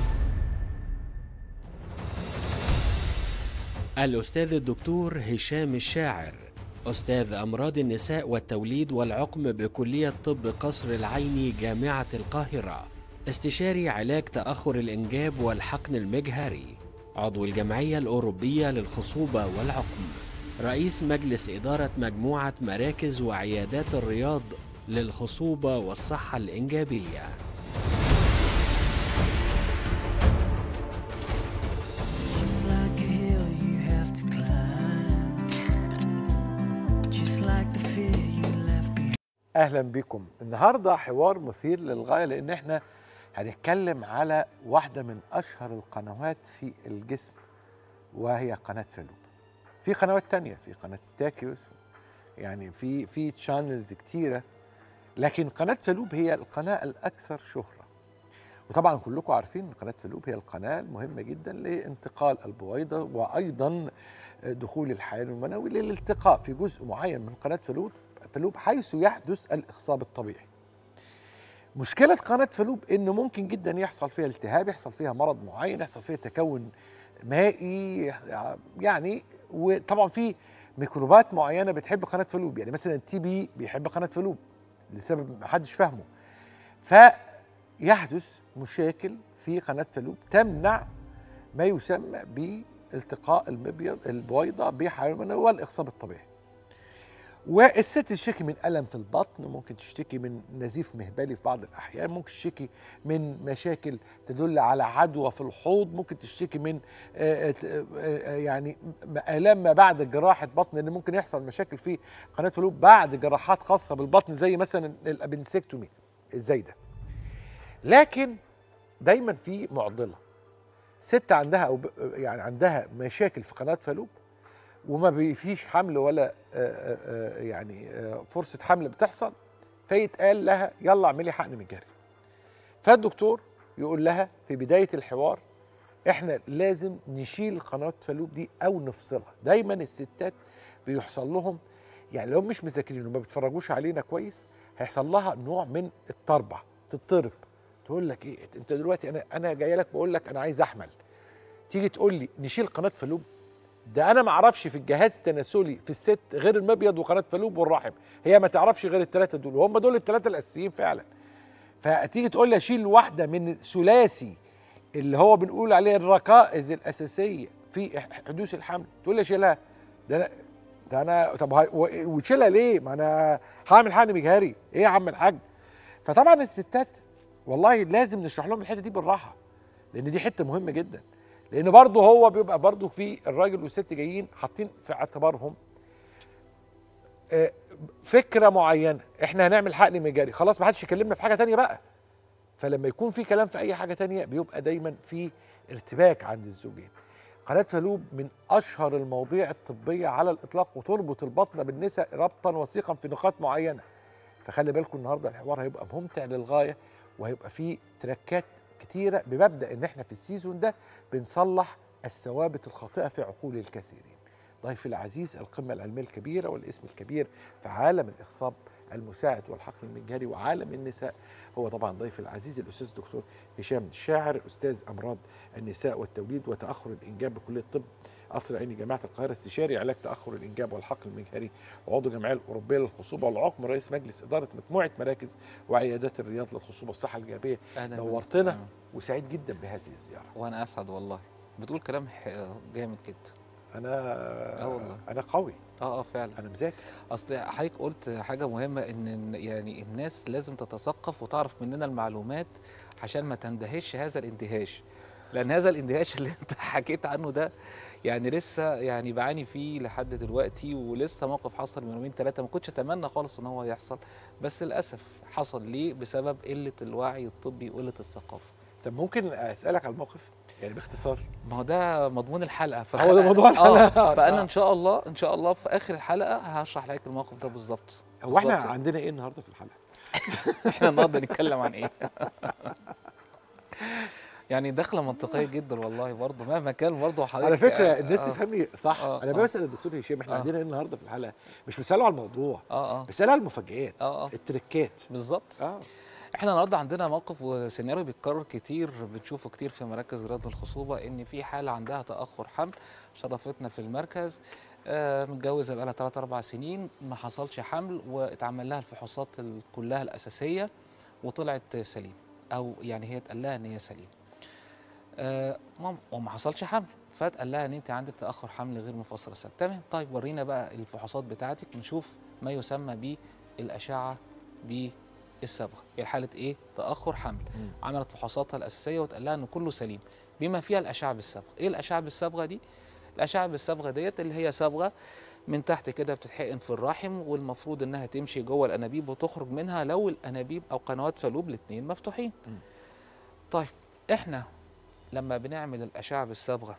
الأستاذ الدكتور هشام الشاعر أستاذ أمراض النساء والتوليد والعقم بكلية طب قصر العيني جامعة القاهرة استشاري علاج تأخر الإنجاب والحقن المجهري عضو الجمعية الأوروبية للخصوبة والعقم رئيس مجلس إدارة مجموعة مراكز وعيادات الرياض للخصوبة والصحة الإنجابية Just like a hill you have to climb. Just like the fear you left behind. اهلا بكم النهارده حوار مثير للغايه لان احنا هنتكلم على واحده من اشهر القنوات في الجسم وهي قناه فلوب في قنوات تانية في قناه ستاكيوس يعني في في تشانلز كتيره لكن قناه فلوب هي القناه الاكثر شهره وطبعا كلكم عارفين ان قناه فلوب هي القناه المهمه جدا لانتقال البويضه وايضا دخول الحيوان المنوي للالتقاء في جزء معين من قناه فلوب فلوب حيث يحدث الاخصاب الطبيعي. مشكله قناه فلوب انه ممكن جدا يحصل فيها التهاب، يحصل فيها مرض معين، يحصل فيها تكون مائي يعني وطبعا في ميكروبات معينه بتحب قناه فلوب، يعني مثلا التي بي بيحب قناه فلوب لسبب ما حدش فاهمه. فيحدث مشاكل في قناه فلوب تمنع ما يسمى بالتقاء المبيض البويضه بحيوان المنوي والاخصاب الطبيعي. والست تشتكي من الم في البطن ممكن تشتكي من نزيف مهبلي في بعض الاحيان ممكن تشتكي من مشاكل تدل على عدوى في الحوض ممكن تشتكي من آه، آه، آه، يعني م- الام ما بعد جراحه بطن ان ممكن يحصل مشاكل في قناه فلوب بعد جراحات خاصه بالبطن زي مثلا الابنسكتومي الزايده لكن دايما في معضله ست عندها او ب- يعني عندها مشاكل في قناه فلوب وما بي- فيش حمل ولا آه، آه، آه، يعني آه، فرصه حمل بتحصل فيتقال لها يلا اعملي حقن مجاري فالدكتور يقول لها في بدايه الحوار احنا لازم نشيل قناه فلوب دي او نفصلها دايما الستات بيحصل لهم يعني لو مش مذاكرين وما بيتفرجوش علينا كويس هيحصل لها نوع من الطربع تضطرب تقول لك ايه انت دلوقتي انا انا جايه لك بقول لك انا عايز احمل تيجي تقول لي نشيل قناه فلوب ده انا ما اعرفش في الجهاز التناسلي في الست غير المبيض وقناه فلوب والرحم هي ما تعرفش غير الثلاثه دول وهم دول الثلاثه الاساسيين فعلا فتيجي تقول لي اشيل واحده من ثلاثي اللي هو بنقول عليه الركائز الاساسيه في حدوث الحمل تقول لي اشيلها ده انا ده انا طب هاي- و- وتشيلها ليه؟ ما انا هعمل حقن مجهري ايه يا عم الحاج؟ فطبعا الستات والله لازم نشرح لهم الحته دي بالراحه لان دي حته مهمه جدا لان برضه هو بيبقى برضه في الراجل والست جايين حاطين في اعتبارهم آه، فكره معينه احنا هنعمل حقن مجاري خلاص ما حدش يكلمنا في حاجه تانية بقى فلما يكون في كلام في اي حاجه تانية بيبقى دايما في ارتباك عند الزوجين قناه فلوب من اشهر المواضيع الطبيه على الاطلاق وتربط البطن بالنساء ربطا وثيقا في نقاط معينه فخلي بالكم النهارده الحوار هيبقى ممتع للغايه وهيبقى فيه تركات كتيره بمبدا ان احنا في السيزون ده بنصلح الثوابت الخاطئه في عقول الكثيرين. ضيفي العزيز القمه العلميه الكبيره والاسم الكبير في عالم الاخصاب المساعد والحقل المجهري وعالم النساء هو طبعا ضيفي العزيز الاستاذ الدكتور هشام الشاعر استاذ امراض النساء والتوليد وتاخر الانجاب بكليه الطب قصر عيني جامعه القاهره استشاري علاج تاخر الانجاب والحقل المجهري وعضو الجمعيه الاوروبيه للخصوبه والعقم رئيس مجلس اداره مجموعه مراكز وعيادات الرياض للخصوبه والصحه الجانبيه أهلا بك. نورتنا آه. وسعيد جدا بهذه الزياره وانا اسعد والله بتقول كلام ح- جامد جدا انا آه والله. انا قوي اه اه فعلا انا مذاكر اصل حضرتك قلت حاجه مهمه ان يعني الناس لازم تتثقف وتعرف مننا المعلومات عشان ما تندهش هذا الاندهاش لان هذا الاندهاش اللي انت حكيت عنه ده يعني لسه يعني بعاني فيه لحد دلوقتي ولسه موقف حصل من يومين ثلاثه ما كنتش اتمنى خالص ان هو يحصل بس للاسف حصل ليه بسبب قله الوعي الطبي وقله الثقافه طب ممكن اسالك على الموقف يعني باختصار ما هو ده مضمون الحلقه فخ... هو ده موضوع الحلقة. آه فانا آه. ان شاء الله ان شاء الله في اخر الحلقه هشرح لك الموقف ده بالظبط هو احنا بالظبط. عندنا ايه النهارده في الحلقه؟ احنا النهارده نتكلم عن ايه يعني دخله منطقيه جدا والله برضه مهما كان برضه حضرتك على فكره آه، الناس آه، تفهمني صح آه، انا آه. بسال الدكتور هشام احنا آه. عندنا ايه النهارده في الحلقه؟ مش بساله على الموضوع اه اه بساله على المفاجآت آه، آه. التركات بالظبط اه احنا النهارده عندنا موقف وسيناريو بيتكرر كتير بنشوفه كتير في مراكز رياض الخصوبه ان في حاله عندها تاخر حمل شرفتنا في المركز آه متجوزه بقالها 3 4 سنين ما حصلش حمل واتعمل لها الفحوصات ال- كلها الاساسيه وطلعت سليم او يعني هي اتقال لها ان هي سليم آه ما- وما حصلش حمل فاتقال لها ان انت عندك تاخر حمل غير مفسر السبب تمام طيب ورينا بقى الفحوصات بتاعتك نشوف ما يسمى بالاشعه بالصبغه هي حاله ايه تاخر حمل عملت فحوصاتها الاساسيه واتقال لها ان كله سليم بما فيها الاشعه بالصبغه ايه الاشعه بالصبغه دي الاشعه بالصبغه ديت اللي هي صبغه من تحت كده بتتحقن في الرحم والمفروض انها تمشي جوه الانابيب وتخرج منها لو الانابيب او قنوات فالوب الاثنين مفتوحين طيب احنا لما بنعمل الاشعه بالصبغه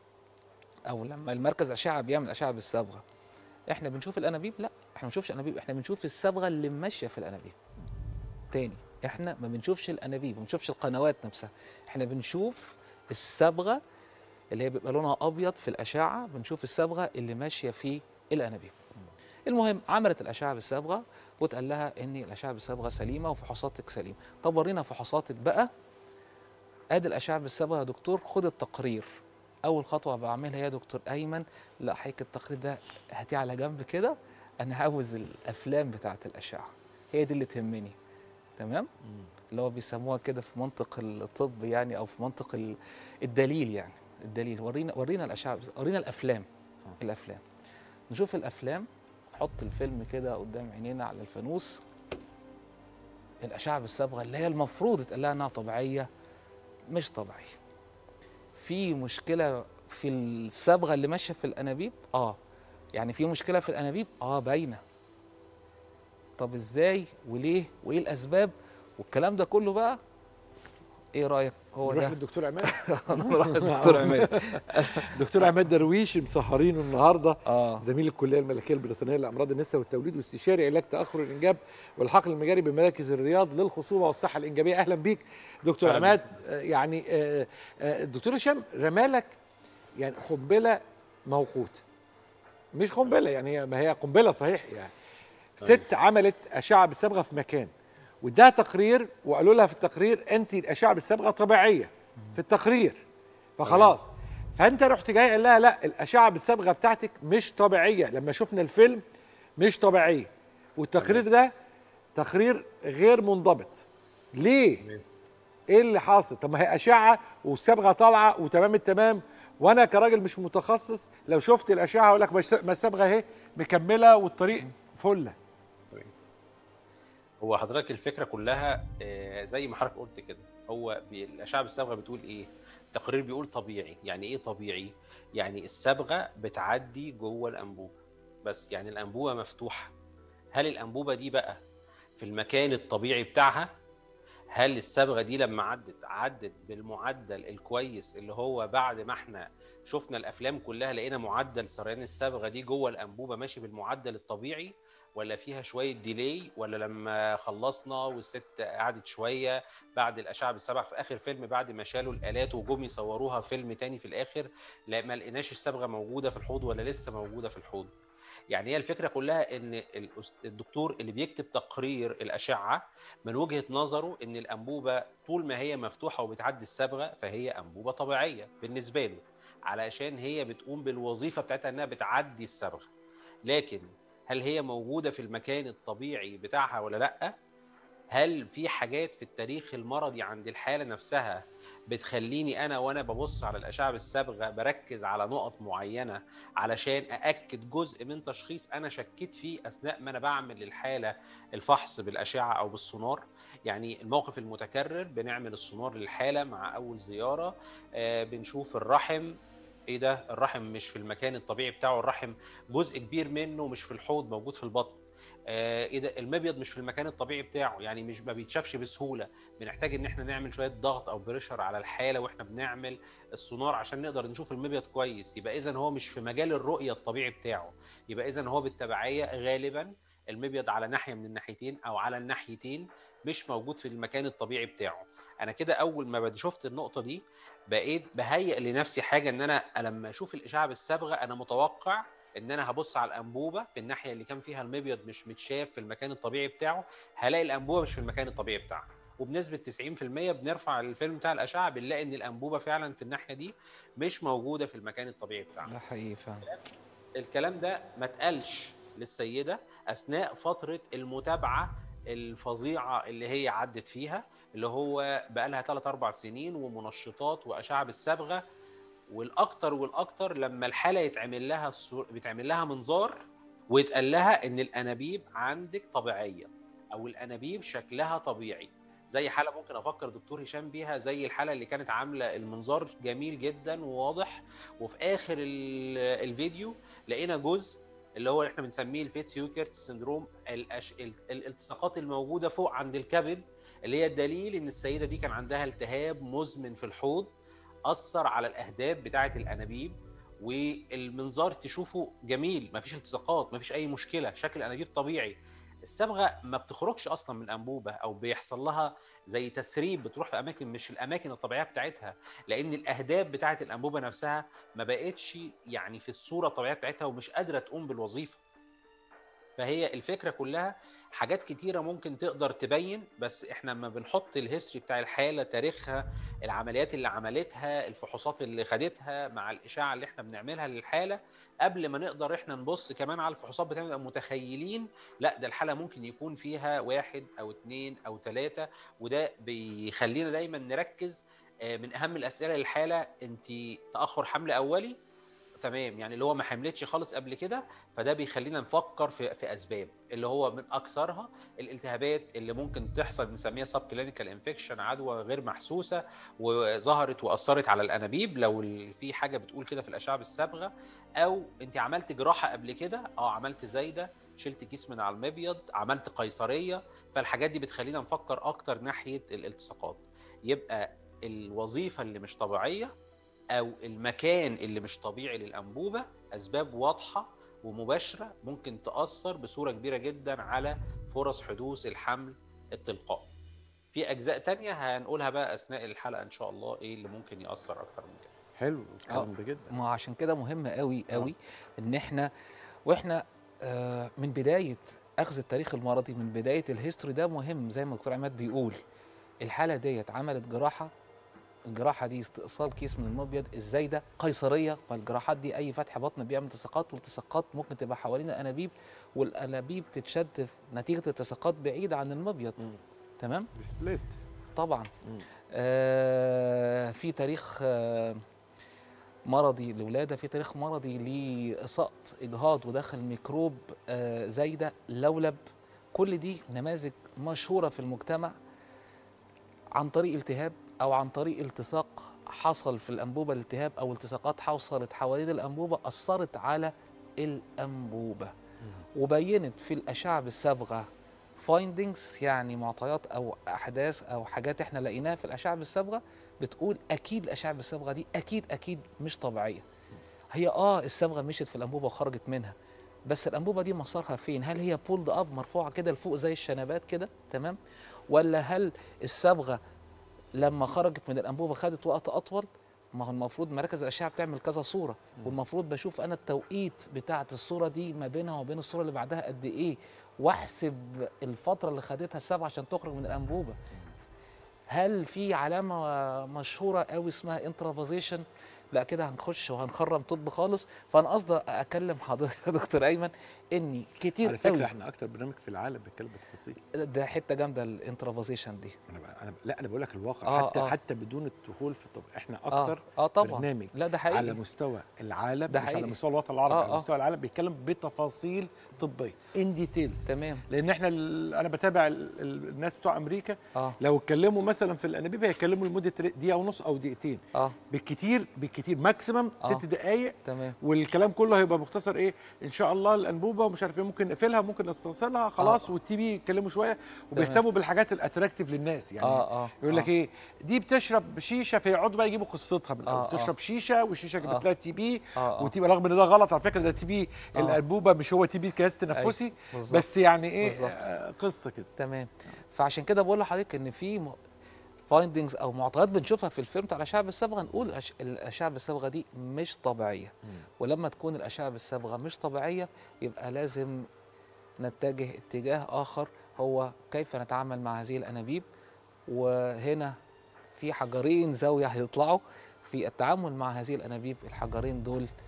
او لما المركز اشعه بيعمل اشعه بالصبغه احنا بنشوف الانابيب لا احنا ما بنشوفش انابيب احنا بنشوف الصبغه اللي ماشيه في الانابيب تاني احنا ما بنشوفش الانابيب ما بنشوفش القنوات نفسها احنا بنشوف الصبغه اللي هي بيبقى لونها ابيض في الاشعه بنشوف الصبغه اللي ماشيه في الانابيب المهم عملت الاشعه بالصبغه واتقال لها ان الاشعه بالصبغه سليمه وفحوصاتك سليمه طب ورينا فحوصاتك بقى ادي الاشعه بالصبغه يا دكتور خد التقرير اول خطوه بعملها يا دكتور ايمن لا حضرتك التقرير ده هاتيه على جنب كده انا عاوز الافلام بتاعه الاشعه هي دي اللي تهمني تمام اللي هو بيسموها كده في منطق الطب يعني او في منطق ال- الدليل يعني الدليل ورينا ورينا الاشعه ورينا الافلام الافلام نشوف الافلام نحط الفيلم كده قدام عينينا على الفانوس الاشعه بالصبغه اللي هي المفروض اتقال لها انها طبيعيه مش طبيعيه في مشكله في الصبغه اللي ماشيه في الانابيب اه يعني في مشكله في الانابيب اه باينه طب ازاي وليه وايه الاسباب والكلام ده كله بقى ايه رايك هو نروح ده للدكتور عماد نروح للدكتور عماد دكتور عماد درويش مسهرينه النهارده اه زميل الكليه الملكيه البريطانيه لامراض النساء والتوليد واستشاري علاج تاخر الانجاب والحقل المجاري بمراكز الرياض للخصوبه والصحه الانجابيه اهلا بيك دكتور أهلا عماد آه، يعني آه، آه، الدكتور هشام رمالك يعني قنبله موقوته مش قنبله يعني هي- ما هي قنبله صحيح يعني ست عملت اشعه بالصبغه في مكان واداها تقرير وقالوا لها في التقرير انت الاشعه بالصبغه طبيعيه في التقرير فخلاص فانت رحت جاي قال لها لا الاشعه بالصبغه بتاعتك مش طبيعيه لما شفنا الفيلم مش طبيعيه والتقرير ده تقرير غير منضبط ليه ايه اللي حاصل طب ما هي اشعه والصبغه طالعه وتمام التمام وانا كراجل مش متخصص لو شفت الاشعه اقول لك ما الصبغه اهي مكمله والطريق فله هو حضرتك الفكره كلها آه، زي ما حضرتك قلت كده هو بي- الاشعه بالصبغه بتقول ايه التقرير بيقول طبيعي يعني ايه طبيعي يعني الصبغه بتعدي جوه الانبوبه بس يعني الانبوبه مفتوحه هل الانبوبه دي بقى في المكان الطبيعي بتاعها هل الصبغه دي لما عدت عدت بالمعدل الكويس اللي هو بعد ما احنا شفنا الافلام كلها لقينا معدل سريان الصبغه دي جوه الانبوبه ماشي بالمعدل الطبيعي ولا فيها شويه ديلي ولا لما خلصنا والست قعدت شويه بعد الاشعه بالصبغه في اخر فيلم بعد ما شالوا الالات وجم يصوروها فيلم تاني في الاخر لا ما لقيناش الصبغه موجوده في الحوض ولا لسه موجوده في الحوض يعني هي الفكره كلها ان الأس- الدكتور اللي بيكتب تقرير الاشعه من وجهه نظره ان الانبوبه طول ما هي مفتوحه وبتعدي الصبغه فهي انبوبه طبيعيه بالنسبه له علشان هي بتقوم بالوظيفه بتاعتها انها بتعدي الصبغه لكن هل هي موجوده في المكان الطبيعي بتاعها ولا لا هل في حاجات في التاريخ المرضي عند الحاله نفسها بتخليني انا وانا ببص على الاشعه بالصبغه بركز على نقط معينه علشان ااكد جزء من تشخيص انا شكيت فيه اثناء ما انا بعمل للحاله الفحص بالاشعه او بالسونار يعني الموقف المتكرر بنعمل السونار للحاله مع اول زياره آه بنشوف الرحم ايه ده الرحم مش في المكان الطبيعي بتاعه الرحم جزء كبير منه مش في الحوض موجود في البطن آه، ايه ده المبيض مش في المكان الطبيعي بتاعه يعني مش ما بيتشافش بسهوله بنحتاج ان احنا نعمل شويه ضغط او بريشر على الحاله واحنا بنعمل السونار عشان نقدر نشوف المبيض كويس يبقى اذا هو مش في مجال الرؤيه الطبيعي بتاعه يبقى اذا هو بالتبعيه غالبا المبيض على ناحيه من الناحيتين او على الناحيتين مش موجود في المكان الطبيعي بتاعه انا كده اول ما بدي شفت النقطه دي بقيت بهيئ لنفسي حاجه ان انا لما اشوف الاشعه بالصبغه انا متوقع ان انا هبص على الانبوبه في الناحيه اللي كان فيها المبيض مش متشاف في المكان الطبيعي بتاعه هلاقي الانبوبه مش في المكان الطبيعي بتاعها وبنسبه 90% بنرفع الفيلم بتاع الاشعه بنلاقي ان الانبوبه فعلا في الناحيه دي مش موجوده في المكان الطبيعي بتاعها ده حقيقي فعلا الكلام ده ما اتقالش للسيده اثناء فتره المتابعه الفظيعه اللي هي عدت فيها اللي هو بقى لها 3 4 سنين ومنشطات واشعه بالصبغه والاكتر والاكتر لما الحاله يتعمل لها الصور... بيتعمل لها منظار ويتقال لها ان الانابيب عندك طبيعيه او الانابيب شكلها طبيعي زي حاله ممكن افكر دكتور هشام بيها زي الحاله اللي كانت عامله المنظار جميل جدا وواضح وفي اخر ال- الفيديو لقينا جزء اللي هو احنا بنسميه الفيتس يوكرت سندروم الأش... ال- الالتصاقات الموجوده فوق عند الكبد اللي هي الدليل ان السيده دي كان عندها التهاب مزمن في الحوض اثر على الاهداب بتاعه الانابيب والمنظار تشوفه جميل مفيش التصاقات مفيش اي مشكله شكل الانابيب طبيعي الصبغه ما بتخرجش اصلا من انبوبه او بيحصل لها زي تسريب بتروح في اماكن مش الاماكن الطبيعيه بتاعتها لان الاهداب بتاعه الانبوبه نفسها ما بقتش يعني في الصوره الطبيعيه بتاعتها ومش قادره تقوم بالوظيفه فهي الفكره كلها حاجات كتيره ممكن تقدر تبين بس احنا لما بنحط الهيستوري بتاع الحاله تاريخها العمليات اللي عملتها الفحوصات اللي خدتها مع الاشعه اللي احنا بنعملها للحاله قبل ما نقدر احنا نبص كمان على الفحوصات بتاعتنا نبقى متخيلين لا ده الحاله ممكن يكون فيها واحد او اتنين او ثلاثه وده بيخلينا دايما نركز آه، من اهم الاسئله للحاله انت تاخر حمل اولي تمام يعني اللي هو ما حملتش خالص قبل كده فده بيخلينا نفكر في في اسباب اللي هو من اكثرها الالتهابات اللي ممكن تحصل بنسميها سب كلينيكال انفكشن عدوى غير محسوسه وظهرت واثرت على الانابيب لو ال- في حاجه بتقول كده في الاشعه بالصبغه او انت عملت جراحه قبل كده اه عملت زايده شلت كيس من على المبيض عملت قيصريه فالحاجات دي بتخلينا نفكر اكتر ناحيه الالتصاقات يبقى الوظيفه اللي مش طبيعيه او المكان اللي مش طبيعي للانبوبه اسباب واضحه ومباشره ممكن تاثر بصوره كبيره جدا على فرص حدوث الحمل التلقائي في اجزاء تانية هنقولها بقى اثناء الحلقه ان شاء الله ايه اللي ممكن ياثر اكتر من كده حلو الكلام ده جدا ما عشان كده مهم قوي قوي ان احنا واحنا آه من بدايه اخذ التاريخ المرضي من بدايه الهيستوري ده مهم زي ما الدكتور عماد بيقول الحاله ديت عملت جراحه الجراحه دي استئصال كيس من المبيض الزايده قيصريه فالجراحات دي اي فتح بطن بيعمل التصاقات والالتصاقات ممكن تبقى حوالين الانابيب والانابيب تتشد نتيجه الالتصاقات بعيده عن المبيض مم. تمام ديسبليست طبعا مم. آه في تاريخ آه مرضي الولاده في تاريخ مرضي لسقط اجهاض ودخل ميكروب آه زايده لولب كل دي نماذج مشهوره في المجتمع عن طريق التهاب او عن طريق التصاق حصل في الانبوبه الالتهاب او التصاقات حصلت حوالين الانبوبه اثرت على الانبوبه وبينت في الاشعه بالصبغه فايندنجز يعني معطيات او احداث او حاجات احنا لقيناها في الاشعه بالصبغه بتقول اكيد الاشعه بالصبغه دي اكيد اكيد مش طبيعيه هي اه الصبغه مشت في الانبوبه وخرجت منها بس الانبوبه دي مسارها فين هل هي بولد اب مرفوعه كده لفوق زي الشنبات كده تمام ولا هل الصبغه لما خرجت من الانبوبه خدت وقت اطول ما هو المفروض مراكز الاشعه بتعمل كذا صوره والمفروض بشوف انا التوقيت بتاعه الصوره دي ما بينها وبين الصوره اللي بعدها قد ايه واحسب الفتره اللي خدتها السبعه عشان تخرج من الانبوبه هل في علامه مشهوره قوي اسمها انترافازيشن لا كده هنخش وهنخرم طب خالص فانا قصدي اكلم حضرتك يا دكتور ايمن اني كتير على فكره قوي احنا اكتر برنامج في العالم بيتكلم بالتفاصيل ده حته جامده الانترافازيشن دي انا بقى انا لا انا بقول لك الواقع آه، حتى آه. حتى بدون الدخول في الطب احنا اه اكتر اه طبعا برنامج لا ده حقيقي على مستوى العالم ده مش على حقيقي. مستوى الوطن العربي آه، على آه. مستوى العالم بيتكلم بتفاصيل طبيه ان ديتيلز تمام لان احنا ال- انا بتابع ال- ال- الناس بتوع امريكا اه لو اتكلموا مثلا في الانابيب هيتكلموا لمده دقيقه ونص او دقيقتين اه بالكتير بالكتير ماكسيمم آه. ست دقائق تمام والكلام كله هيبقى مختصر ايه ان شاء الله الانبوبه ومش عارف ايه ممكن نقفلها ممكن نستأصلها خلاص آه. والتي بي يتكلموا شويه وبيهتموا بالحاجات الاتراكتيف للناس يعني اه اه يقول لك آه. ايه دي بتشرب شيشه فيقعدوا بقى يجيبوا قصتها من الاول آه، آه. بتشرب شيشه والشيشه جابت آه. لها تي بي آه، آه. وتي بي رغم ان ده غلط على فكره ده تي بي آه. الانبوبه مش هو تي بي كياس تنفسي بالظبط. بس يعني ايه بالظبط. آه قصه كده تمام فعشان كده بقول لحضرتك ان في فايندنجز او معطيات بنشوفها في الفيلم بتاع الاشعه بالصبغه نقول الأش- الاشعه بالصبغه دي مش طبيعيه ولما تكون الاشعه بالصبغه مش طبيعيه يبقى لازم نتجه اتجاه اخر هو كيف نتعامل مع هذه الانابيب وهنا في حجرين زاويه هيطلعوا في التعامل مع هذه الانابيب الحجرين دول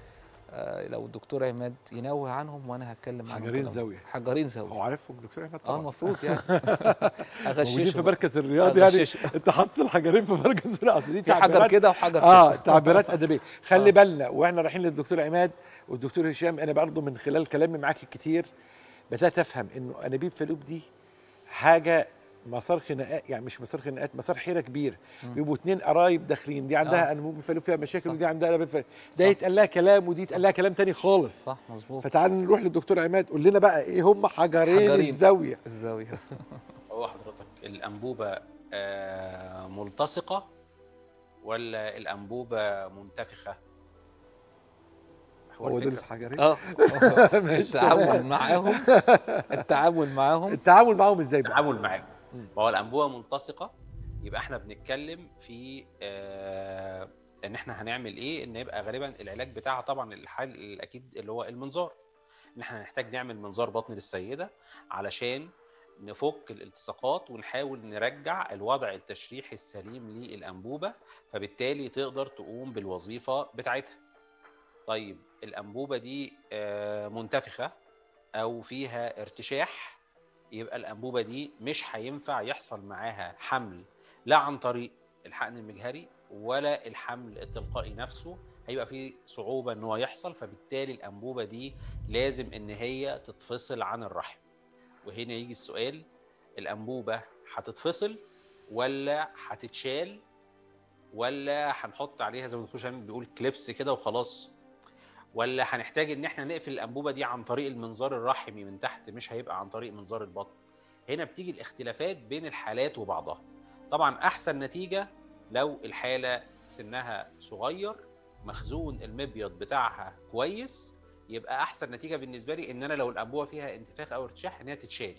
آه لو الدكتور عماد ينوه عنهم وانا هتكلم عنهم حجرين كلام. زاوية. حجرين هو زاويه عارفهم دكتور احمد اه طبعا المفروض يعني موجودين في اغششهم مركز الرياض يعني أغششهم. انت حاطط الحجرين في مركز الرياض أصل دي في حجر تعبيرات- كده وحجر اه كده تعبيرات ادبيه خلي بالنا واحنا رايحين للدكتور عماد والدكتور هشام انا برضه من خلال كلامي معاك الكتير بدات افهم انه انابيب فالوب دي حاجه مسار خناقات يعني مش مسار خناقات مسار حيره كبير بيبقوا اتنين قرايب داخلين دي عندها آه. انابيب فالوب فيها مشاكل صح. ودي عندها انابيب فالوب ده صح. يتقال لها كلام ودي يتقال لها كلام تاني خالص صح مظبوط فتعال نروح للدكتور عماد قول لنا بقى ايه هم حجرين, حجرين. الزاويه الزاويه هو حضرتك الانبوبه آه، ملتصقه ولا الانبوبه منتفخه هو دول الفكرة. الحجرين اه ماشي، التعامل تمام. معاهم التعامل معاهم التعامل معاهم ازاي بقى التعامل معاهم ما هو الانبوبه ملتصقه يبقى احنا بنتكلم في آه ان احنا هنعمل ايه ان يبقى غالبا العلاج بتاعها طبعا الحل الاكيد اللي هو المنظار ان احنا هنحتاج نعمل منظار بطن للسيده علشان نفك الالتصاقات ونحاول نرجع الوضع التشريحي السليم للانبوبه فبالتالي تقدر تقوم بالوظيفه بتاعتها طيب الانبوبه دي آه، منتفخه او فيها ارتشاح يبقى الانبوبه دي مش هينفع يحصل معاها حمل لا عن طريق الحقن المجهري ولا الحمل التلقائي نفسه هيبقى في صعوبه ان هو يحصل فبالتالي الانبوبه دي لازم ان هي تتفصل عن الرحم وهنا يجي السؤال الانبوبه هتتفصل ولا هتتشال ولا هنحط عليها زي ما الدكتور شامل بيقول كليبس كده وخلاص ولا هنحتاج ان احنا نقفل الانبوبه دي عن طريق المنظار الرحمي من تحت مش هيبقى عن طريق منظار البطن هنا بتيجي الاختلافات بين الحالات وبعضها طبعا احسن نتيجه لو الحاله سنها صغير مخزون المبيض بتاعها كويس يبقى احسن نتيجه بالنسبه لي ان انا لو الانبوبه فيها انتفاخ او ارتشاح ان هي تتشال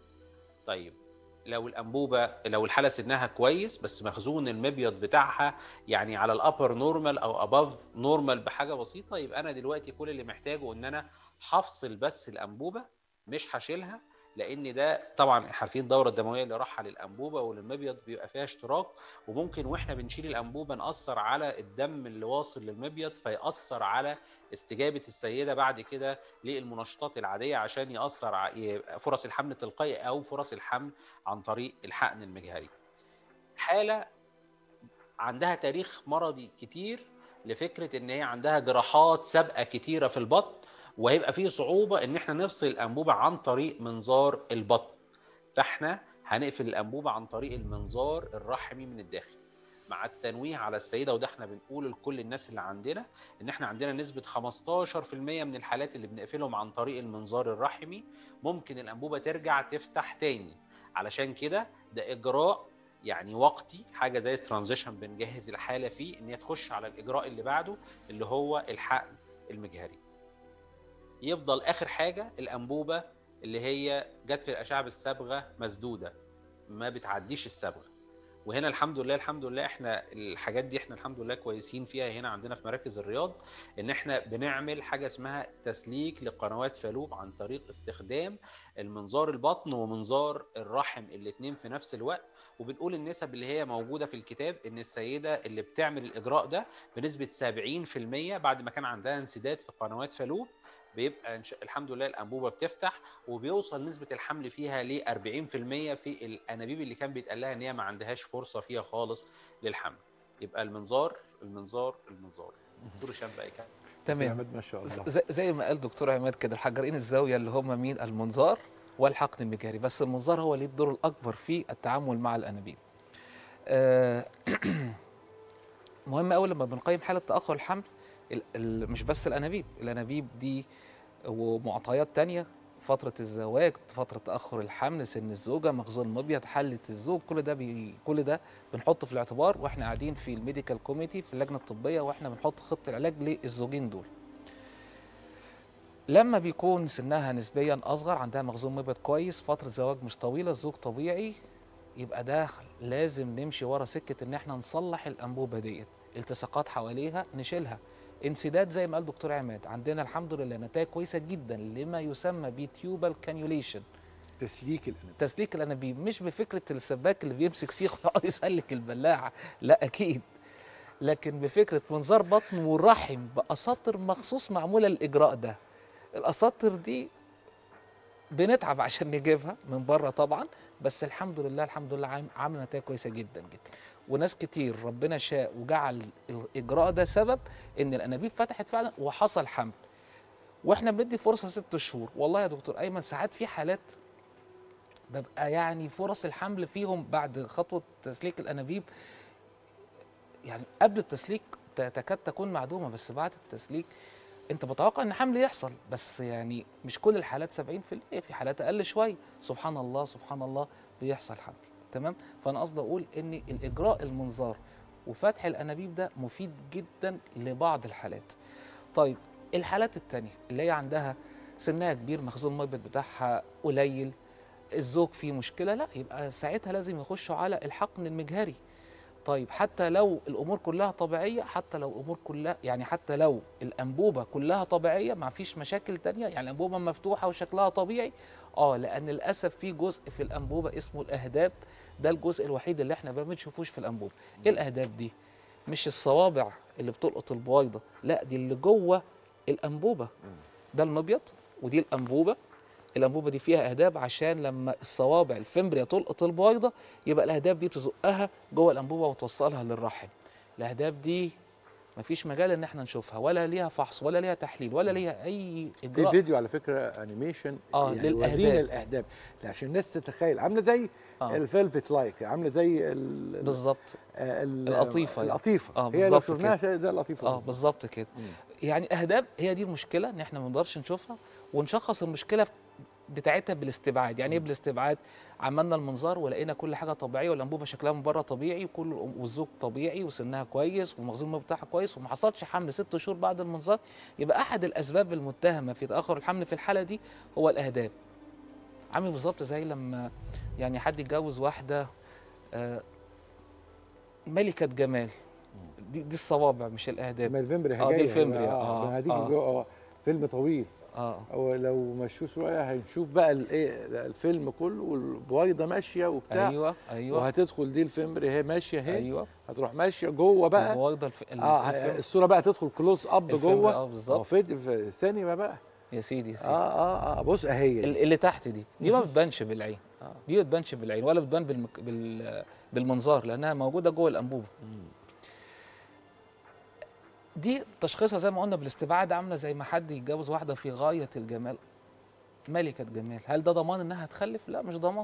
طيب لو الانبوبه لو الحاله سنها كويس بس مخزون المبيض بتاعها يعني على الابر نورمال او اباف نورمال بحاجه بسيطه يبقى انا دلوقتي كل اللي محتاجه ان انا هفصل بس الانبوبه مش هشيلها لان ده طبعا عارفين الدوره الدمويه اللي رايحه للانبوبه وللمبيض بيبقى فيها اشتراك وممكن واحنا بنشيل الانبوبه ناثر على الدم اللي واصل للمبيض فيأثر على استجابه السيده بعد كده للمنشطات العاديه عشان يأثر ع- يبقى فرص الحمل التلقائي او فرص الحمل عن طريق الحقن المجهري. حاله عندها تاريخ مرضي كتير لفكره ان هي عندها جراحات سابقه كتيره في البطن وهيبقى فيه صعوبه ان احنا نفصل الانبوبه عن طريق منظار البطن فاحنا هنقفل الانبوبه عن طريق المنظار الرحمي من الداخل مع التنويه على السيده وده احنا بنقول لكل الناس اللي عندنا ان احنا عندنا نسبه 15% من الحالات اللي بنقفلهم عن طريق المنظار الرحمي ممكن الانبوبه ترجع تفتح تاني علشان كده ده اجراء يعني وقتي حاجه زي ترانزيشن بنجهز الحاله فيه ان هي تخش على الاجراء اللي بعده اللي هو الحقن المجهري يفضل اخر حاجه الانبوبه اللي هي جت في الاشعه بالصبغه مسدوده ما بتعديش الصبغه وهنا الحمد لله الحمد لله احنا الحاجات دي احنا الحمد لله كويسين فيها هنا عندنا في مراكز الرياض ان احنا بنعمل حاجه اسمها تسليك لقنوات فالوب عن طريق استخدام المنظار البطن ومنظار الرحم الاثنين في نفس الوقت وبنقول النسب اللي هي موجوده في الكتاب ان السيده اللي بتعمل الاجراء ده بنسبه 70% بعد ما كان عندها انسداد في قنوات فالوب بيبقى إن شاء- الحمد لله الانبوبه بتفتح وبيوصل نسبه الحمل فيها ل 40% في الانابيب اللي كان بيتقال لها ان هي ما عندهاش فرصه فيها خالص للحمل يبقى المنظار المنظار المنظار دكتور هشام بقى كان تمام عماد ما شاء الله زي, زي ما قال دكتور عماد كده الحجرين الزاويه اللي هم مين المنظار والحقن المجهري بس المنظار هو ليه الدور الاكبر في التعامل مع الانابيب آه، مهم قوي لما بنقيم حاله تاخر الحمل ال- ال- مش بس الانابيب الانابيب دي ومعطيات تانية فترة الزواج، فترة تأخر الحمل، سن الزوجة، مخزون المبيض، حلة الزوج، كل ده بي... كل ده بنحطه في الاعتبار واحنا قاعدين في الميديكال كوميتي في اللجنة الطبية واحنا بنحط خطة العلاج للزوجين دول. لما بيكون سنها نسبيا اصغر عندها مخزون مبيض كويس فتره زواج مش طويله الزوج طبيعي يبقى ده لازم نمشي ورا سكه ان احنا نصلح الانبوبه ديت التصاقات حواليها نشيلها انسداد زي ما قال دكتور عماد عندنا الحمد لله نتائج كويسه جدا لما يسمى بتيوبال كانيوليشن تسليك الانابيب تسليك الانابيب مش بفكره السباك اللي بيمسك سيخ ويقعد يسلك البلاعه لا اكيد لكن بفكره منظار بطن ورحم باساطر مخصوص معموله للاجراء ده الاساطر دي بنتعب عشان نجيبها من بره طبعا بس الحمد لله الحمد لله عام- عامله نتائج كويسه جدا جدا وناس كتير ربنا شاء وجعل الاجراء ده سبب ان الانابيب فتحت فعلا وحصل حمل واحنا بندي فرصه ست شهور والله يا دكتور ايمن ساعات في حالات ببقى يعني فرص الحمل فيهم بعد خطوه تسليك الانابيب يعني قبل التسليك ت- تكاد تكون معدومه بس بعد التسليك انت متوقع ان حمل يحصل بس يعني مش كل الحالات 70% في حالات اقل شويه سبحان الله سبحان الله بيحصل حمل تمام فانا قصدي اقول ان الاجراء المنظار وفتح الانابيب ده مفيد جدا لبعض الحالات طيب الحالات التانية اللي هي عندها سنها كبير مخزون المبيض بتاعها قليل الزوج فيه مشكله لا يبقى ساعتها لازم يخشوا على الحقن المجهري طيب حتى لو الامور كلها طبيعيه حتى لو الامور كلها يعني حتى لو الانبوبه كلها طبيعيه ما فيش مشاكل تانية يعني الانبوبه مفتوحه وشكلها طبيعي اه لان للاسف في جزء في الانبوبه اسمه الاهداب ده الجزء الوحيد اللي احنا ما بنشوفوش في الانبوبه ايه الاهداب دي مش الصوابع اللي بتلقط البويضه لا دي اللي جوه الانبوبه ده المبيض ودي الانبوبه الانبوبه دي فيها اهداب عشان لما الصوابع الفمبريا تلقط البويضه يبقى الاهداب دي تزقها جوه الانبوبه وتوصلها للرحم الاهداب دي مفيش مجال ان احنا نشوفها ولا ليها فحص ولا ليها تحليل ولا ليها اي في اجراء فيديو على فكره انيميشن آه، يعني للأهداب. ورينا الاهداب عشان الناس تتخيل عامله زي آه. الفيلفت لايك عامله زي ال- بالظبط آه، ال- القطيفة يعني. القطيفه آه، هي لو بالظبط شفناها كده. شيء زي القطيفه اه بالظبط كده يعني اهداب هي دي المشكله ان احنا ما نقدرش نشوفها ونشخص المشكله بتاعتها بالاستبعاد يعني ايه بالاستبعاد عملنا المنظار ولقينا كل حاجه طبيعيه والانبوبه شكلها من بره طبيعي وكل والزوج طبيعي وسنها كويس والمخزون المبيض بتاعها كويس وما حصلش حمل ست شهور بعد المنظار يبقى احد الاسباب المتهمه في تاخر الحمل في الحاله دي هو الاهداب عامل بالظبط زي لما يعني حد يتجوز واحده آه، ملكه جمال دي, دي الصوابع مش الاهداب ما الفيمبري آه، دي جاية، الفيمبري، اه آه، هديك آه. جوه اه فيلم طويل اه هو لو مشوه شويه هنشوف بقى الايه الفيلم كله والبويضه ماشيه وبتاع ايوه ايوه وهتدخل دي الفيمبري هي ماشيه اهي ايوه هتروح ماشيه جوه بقى البويضه الف... الف... اه الف... الصوره بقى تدخل كلوز اب الفيمبري، جوه اه بالظبط. اه في في سينما بقى يا سيدي يا سيدي اه اه اه بص اهي ال- دي. اللي تحت دي دي ما بتبانش بالعين آه. دي ما بتبانش بالعين ولا بتبان بالمك... بال... بالمنظار لانها موجوده جوه الانبوبه دي تشخيصها زي ما قلنا بالاستبعاد عامله زي ما حد يتجوز واحده في غايه الجمال ملكه جمال هل ده ضمان انها هتخلف لا مش ضمان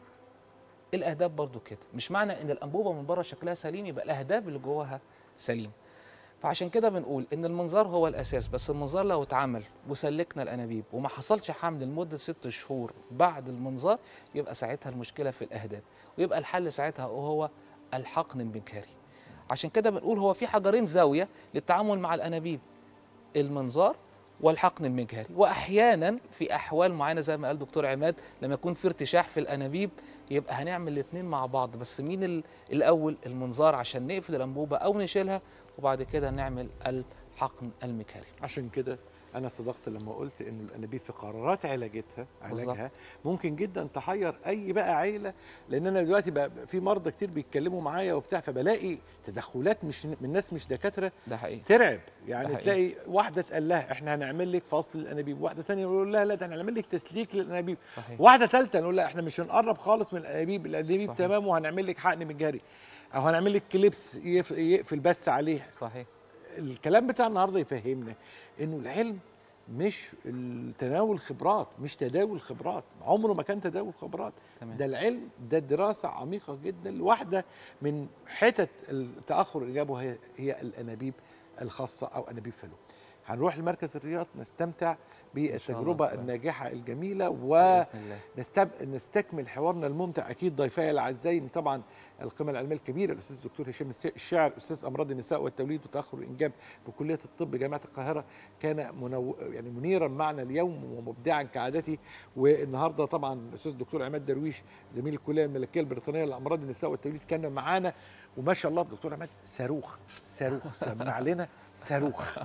الاهداب برضو كده مش معنى ان الانبوبه من بره شكلها سليم يبقى الاهداب اللي جواها سليم فعشان كده بنقول ان المنظار هو الاساس بس المنظار لو اتعمل وسلكنا الانابيب وما حصلش حمل لمده ست شهور بعد المنظار يبقى ساعتها المشكله في الاهداب ويبقى الحل ساعتها هو الحقن المجهري عشان كده بنقول هو في حجرين زاويه للتعامل مع الانابيب المنظار والحقن المجهري واحيانا في احوال معينه زي ما قال دكتور عماد لما يكون في ارتشاح في الانابيب يبقى هنعمل الاثنين مع بعض بس مين ال- الاول المنظار عشان نقفل الانبوبه او نشيلها وبعد كده نعمل الحقن المجهري عشان كده انا صدقت لما قلت ان الانابيب في قرارات علاجتها بالظبط. علاجها ممكن جدا تحير اي بقى عيله لان انا دلوقتي بقى في مرضى كتير بيتكلموا معايا وبتاع فبلاقي تدخلات مش من ناس مش دكاتره ده حقيقي ترعب يعني حقيقي. تلاقي واحده تقال لها احنا هنعمل لك فصل الانابيب واحده ثانيه يقول لها لا ده هنعمل لك تسليك للانابيب صحيح واحده ثالثه نقول لها احنا مش هنقرب خالص من الانابيب الانابيب صحيح. تمام وهنعمل لك حقن مجهري او هنعمل لك كليبس يف- يقفل بس عليها صحيح الكلام بتاع النهارده يفهمنا انه العلم مش تناول خبرات مش تداول خبرات عمره ما كان تداول خبرات تمام. ده العلم ده دراسه عميقه جدا واحده من حتت التاخر الاجابه هي هي الانابيب الخاصه او انابيب فلو هنروح لمركز الرياض نستمتع بالتجربه طبعاً. الناجحه الجميله و باذن الله نستب... نستكمل حوارنا الممتع اكيد ضيفي الاعزاء طبعا القيمه العلميه الكبيره الاستاذ الدكتور هشام الس- الشاعر استاذ امراض النساء والتوليد وتاخر الانجاب بكليه الطب جامعه القاهره كان منو... يعني منيرا معنا اليوم ومبدعا كعادته والنهارده طبعا الاستاذ الدكتور عماد درويش زميل الكليه الملكيه البريطانيه لامراض النساء والتوليد كان معانا وما شاء الله الدكتور عماد صاروخ صاروخ سمع لنا صاروخ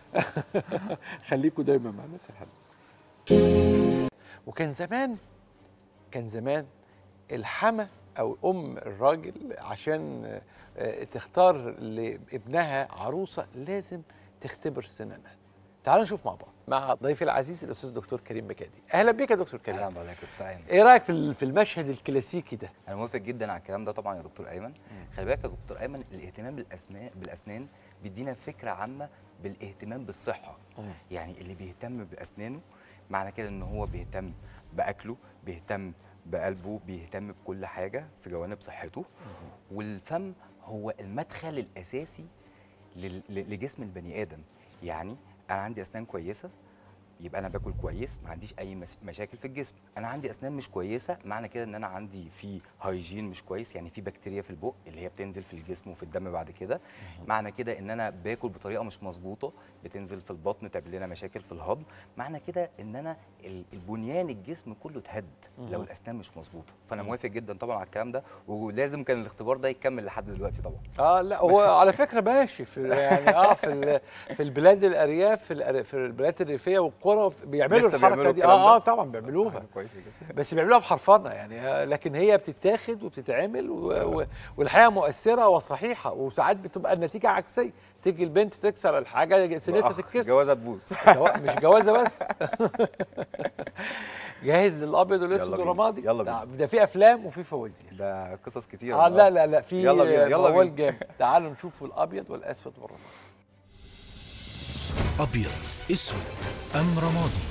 خليكم دايما مع الناس الحلوه وكان زمان كان زمان الحما او ام الراجل عشان آه، تختار لابنها عروسه لازم تختبر سنانها تعالوا نشوف مع بعض مع ضيفي العزيز الاستاذ الدكتور كريم بكادي اهلا بك يا دكتور كريم اهلا بحضرتك يا دكتور ايمن ايه رايك في ال- في المشهد الكلاسيكي ده انا موافق جدا على الكلام ده طبعا يا دكتور ايمن خلي بالك يا دكتور ايمن الاهتمام بالاسنان بالاسنان بيدينا فكره عامه بالاهتمام بالصحه يعني اللي بيهتم باسنانه معنى كده ان هو بيهتم باكله بيهتم بقلبه بيهتم بكل حاجه في جوانب صحته والفم هو المدخل الاساسي لل- ل- لجسم البني ادم يعني انا عندي اسنان كويسه يبقى انا باكل كويس ما عنديش اي مس- مشاكل في الجسم انا عندي اسنان مش كويسه معنى كده ان انا عندي في هايجين مش كويس يعني في بكتيريا في البق اللي هي بتنزل في الجسم وفي الدم بعد كده معنى كده ان انا باكل بطريقه مش مظبوطه بتنزل في البطن تعمل لنا مشاكل في الهضم معنى كده ان انا ال- البنيان الجسم كله اتهد لو الاسنان مش مظبوطه فانا موافق جدا طبعا على الكلام ده ولازم كان الاختبار ده يكمل لحد دلوقتي طبعا اه لا هو على فكره ماشي في يعني اه في ال- في البلاد الارياف في, الأر- في البلاد الريفيه والقرى بيعملوا لسه الحركه بيعملوا دي الكلام اه اه ده؟ طبعا بيعملوها كويس جدا بس بيعملوها بحرفنه يعني آه، لكن هي بتتاخد وبتتعمل و... و... والحقيقه مؤثره وصحيحه وساعات بتبقى النتيجه عكسيه تيجي البنت تكسر الحاجه سنتها أخ، تتكسر جوازه تبوظ جوا... مش جوازه بس جاهز للابيض والاسود يلا بينا، والرمادي يلا ده- بينا. ده في افلام وفي فوازير ده قصص كتير اه لا لا لا في يلا بينا، يلا موال بينا. جامد تعالوا نشوف الابيض والاسود والرمادي أبيض أسود أم رمادي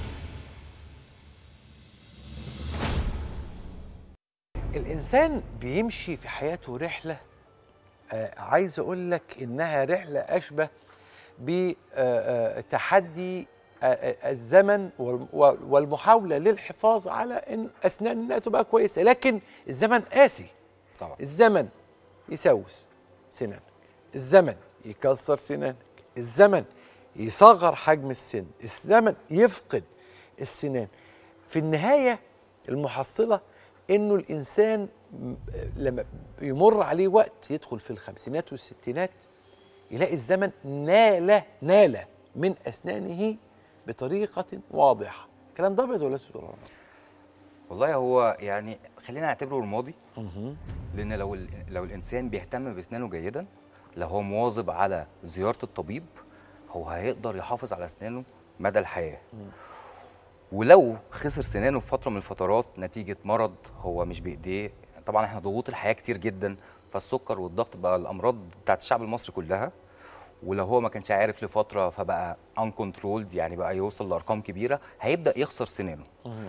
الانسان بيمشي في حياته رحله آه عايز اقول لك انها رحله اشبه بتحدي الزمن وال- والمحاوله للحفاظ على ان اسناننا تبقى كويسه لكن الزمن قاسي طبعا الزمن يسوس سنانك الزمن يكسر سنانك الزمن يصغر حجم السن الزمن يفقد السنان في النهاية المحصلة انه الانسان م- لما يمر عليه وقت يدخل في الخمسينات والستينات يلاقي الزمن نال نال من اسنانه بطريقة واضحة الكلام ده ابيض ولا اسود ولا أبيض؟ والله هو يعني خلينا نعتبره الماضي لان لو ال- لو الانسان بيهتم باسنانه جيدا لو هو مواظب على زياره الطبيب هو هيقدر يحافظ على اسنانه مدى الحياه ولو خسر سنانه في فتره من الفترات نتيجه مرض هو مش بايديه طبعا احنا ضغوط الحياه كتير جدا فالسكر والضغط بقى الامراض بتاعت الشعب المصري كلها ولو هو ما كانش عارف لفتره فبقى uncontrolled يعني بقى يوصل لارقام كبيره هيبدا يخسر سنانه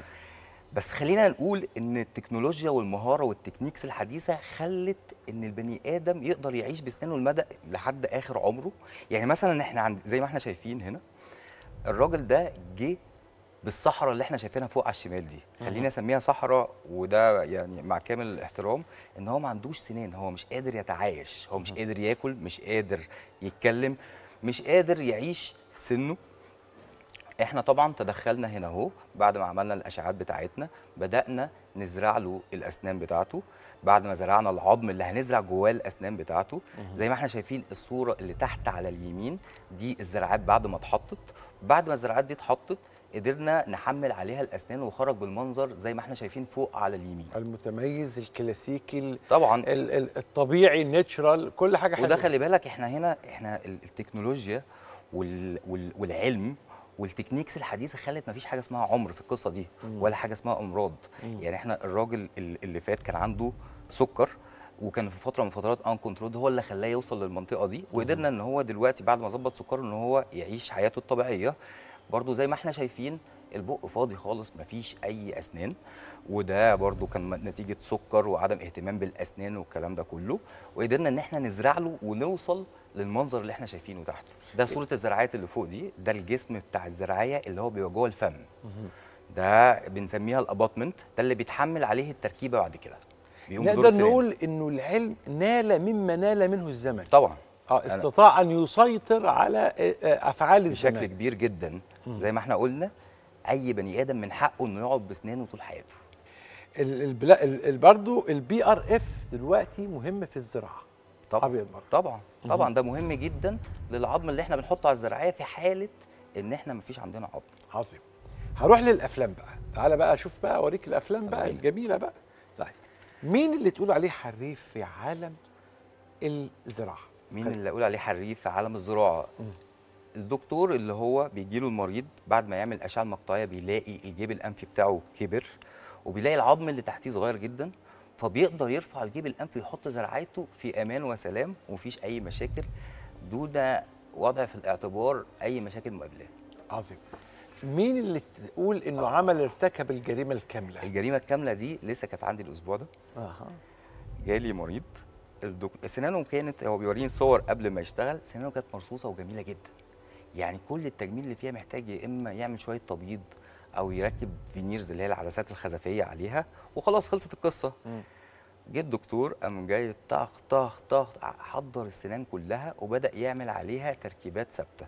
بس خلينا نقول ان التكنولوجيا والمهاره والتكنيكس الحديثه خلت ان البني ادم يقدر يعيش بسنانه المدى لحد اخر عمره يعني مثلا احنا عند زي ما احنا شايفين هنا الراجل ده جه بالصحراء اللي احنا شايفينها فوق على الشمال دي خلينا اسميها صحراء وده يعني مع كامل الاحترام ان هو ما عندوش سنان هو مش قادر يتعايش هو مش قادر ياكل مش قادر يتكلم مش قادر يعيش سنه احنا طبعا تدخلنا هنا اهو بعد ما عملنا الاشعاعات بتاعتنا بدانا نزرع له الاسنان بتاعته بعد ما زرعنا العظم اللي هنزرع جواه الاسنان بتاعته زي ما احنا شايفين الصوره اللي تحت على اليمين دي الزراعات بعد ما اتحطت بعد ما الزراعات دي اتحطت قدرنا نحمل عليها الاسنان وخرج بالمنظر زي ما احنا شايفين فوق على اليمين المتميز الكلاسيكي ال- طبعا ال- ال- الطبيعي الناتشرال كل حاجه وده حلوة. خلي بالك احنا هنا احنا ال- التكنولوجيا وال وال والعلم والتكنيكس الحديثه خلت مفيش حاجه اسمها عمر في القصه دي ولا حاجه اسمها امراض يعني احنا الراجل ال- اللي فات كان عنده سكر وكان في فتره من فترات ان كنترول هو اللي خلاه يوصل للمنطقه دي وقدرنا ان هو دلوقتي بعد ما ظبط سكره ان هو يعيش حياته الطبيعيه برضو زي ما احنا شايفين البق فاضي خالص مفيش اي اسنان وده برضو كان نتيجه سكر وعدم اهتمام بالاسنان والكلام ده كله وقدرنا ان احنا نزرع له ونوصل للمنظر اللي احنا شايفينه تحت ده صوره الزراعات اللي فوق دي ده الجسم بتاع الزراعيه اللي هو بيبقى جوه الفم ده بنسميها الاباطمنت ده اللي بيتحمل عليه التركيبه بعد كده بيقوم بدور نقدر السنان. نقول انه العلم نال مما نال منه الزمن طبعا اه استطاع ان يسيطر على آه، آه، افعال بشكل الزمان كبير جدا زي ما احنا قلنا اي بني ادم من حقه انه يقعد بسنانه طول حياته ال- البلا- ال- ال- برضو البي ار اف دلوقتي مهم في الزراعه طبعا أبيض برضه. طبعا طبعا ده مهم جدا للعظم اللي احنا بنحطه على الزراعيه في حاله ان احنا مفيش عندنا عظم عظيم هروح للافلام بقى تعالى بقى اشوف بقى اوريك الافلام بقى الجميله بقى طيب مين اللي تقول عليه حريف في عالم الزراعه مين طيب. اللي اقول عليه حريف في عالم الزراعه الدكتور اللي هو بيجي له المريض بعد ما يعمل اشعه مقطعيه بيلاقي الجيب الانفي بتاعه كبر وبيلاقي العظم اللي تحتيه صغير جدا فبيقدر يرفع الجيب الانفي ويحط زرعته في امان وسلام ومفيش اي مشاكل دون وضع في الاعتبار اي مشاكل مقابلاه عظيم مين اللي تقول انه عمل ارتكب الجريمه الكامله الجريمه الكامله دي لسه كانت عندي الاسبوع ده اها جالي مريض الدك... سنانه كانت هو بيوريني صور قبل ما يشتغل سنانه كانت مرصوصه وجميله جدا يعني كل التجميل اللي فيها محتاج يا اما يعمل شويه تبييض او يركب فينيرز اللي هي العدسات الخزفيه عليها وخلاص خلصت القصه جه الدكتور قام جاي طخ طخ طخ حضر السنان كلها وبدا يعمل عليها تركيبات ثابته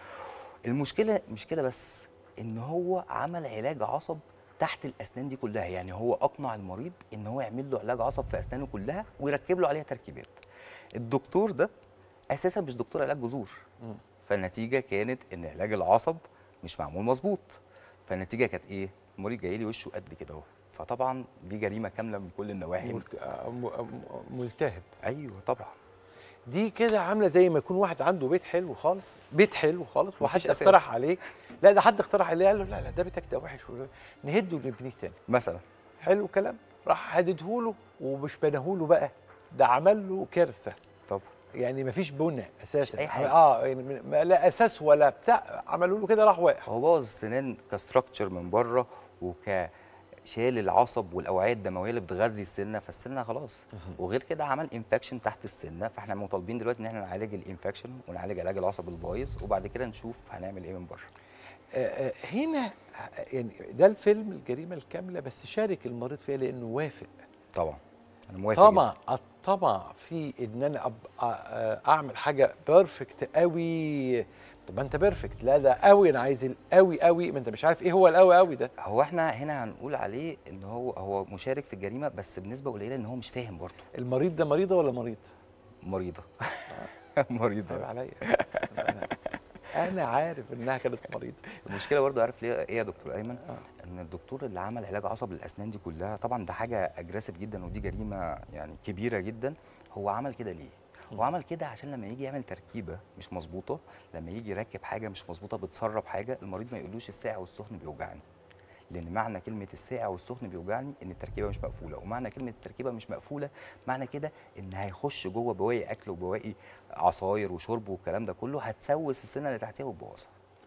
المشكله مش كده بس ان هو عمل علاج عصب تحت الاسنان دي كلها يعني هو اقنع المريض ان هو يعمل له علاج عصب في اسنانه كلها ويركب له عليها تركيبات الدكتور ده اساسا مش دكتور علاج جذور فالنتيجه كانت ان علاج العصب مش معمول مظبوط فالنتيجه كانت ايه المريض جاي لي وشه قد كده اهو فطبعا دي جريمه كامله من كل النواحي ملت... آه، م- م- ملتهب ايوه طبعا دي كده عامله زي ما يكون واحد عنده بيت حلو خالص بيت حلو خالص وحد مفيش أساس. اقترح عليه لا ده حد اقترح عليه قال له لا لا ده بيتك ده وحش نهده ونبنيه تاني مثلا حلو كلام راح هددهوله ومش بناهوله بقى ده عمل له كارثه طب يعني مفيش بنى اساسا أي حاجة. اه يعني من- ما- لا اساس ولا بتاع عملوا له كده راح واقع هو بوظ السنان كستراكشر من بره وك شال العصب والاوعيه الدمويه اللي بتغذي السنه فالسنه خلاص وغير كده عمل انفكشن تحت السنه فاحنا مطالبين دلوقتي ان احنا نعالج الانفكشن ونعالج علاج العصب البايظ وبعد كده نشوف هنعمل ايه من بره آه، آه، هنا آه، يعني ده الفيلم الجريمه الكامله بس شارك المريض فيها لانه وافق طبعا انا موافق طمع الطمع في ان انا ابقى آه، اعمل حاجه بيرفكت قوي طب ما انت بيرفكت لا ده قوي انا عايز القوي قوي ما انت مش عارف ايه هو القوي قوي ده هو احنا هنا هنقول عليه ان هو هو مشارك في الجريمه بس بنسبه قليله ان هو مش فاهم برضه المريض ده مريضه ولا مريض؟ مريضه عيب مريضه عليا انا انا عارف انها كانت مريضه المشكله برضه عارف ليه ايه يا دكتور ايمن ان الدكتور اللي عمل علاج عصب للاسنان دي كلها طبعا ده حاجه اجريسيف جدا ودي جريمه يعني كبيره جدا هو عمل كده ليه هو عمل كده عشان لما يجي يعمل تركيبه مش مظبوطه لما يجي يركب حاجه مش مظبوطه بتسرب حاجه المريض ما يقولوش الساقع والسخن بيوجعني لان معنى كلمه الساقع والسخن بيوجعني ان التركيبه مش مقفوله ومعنى كلمه التركيبه مش مقفوله معنى كده ان هيخش جوه بواقي اكل وبواقي عصاير وشرب والكلام ده كله هتسوس السنه اللي تحتها وتبوظها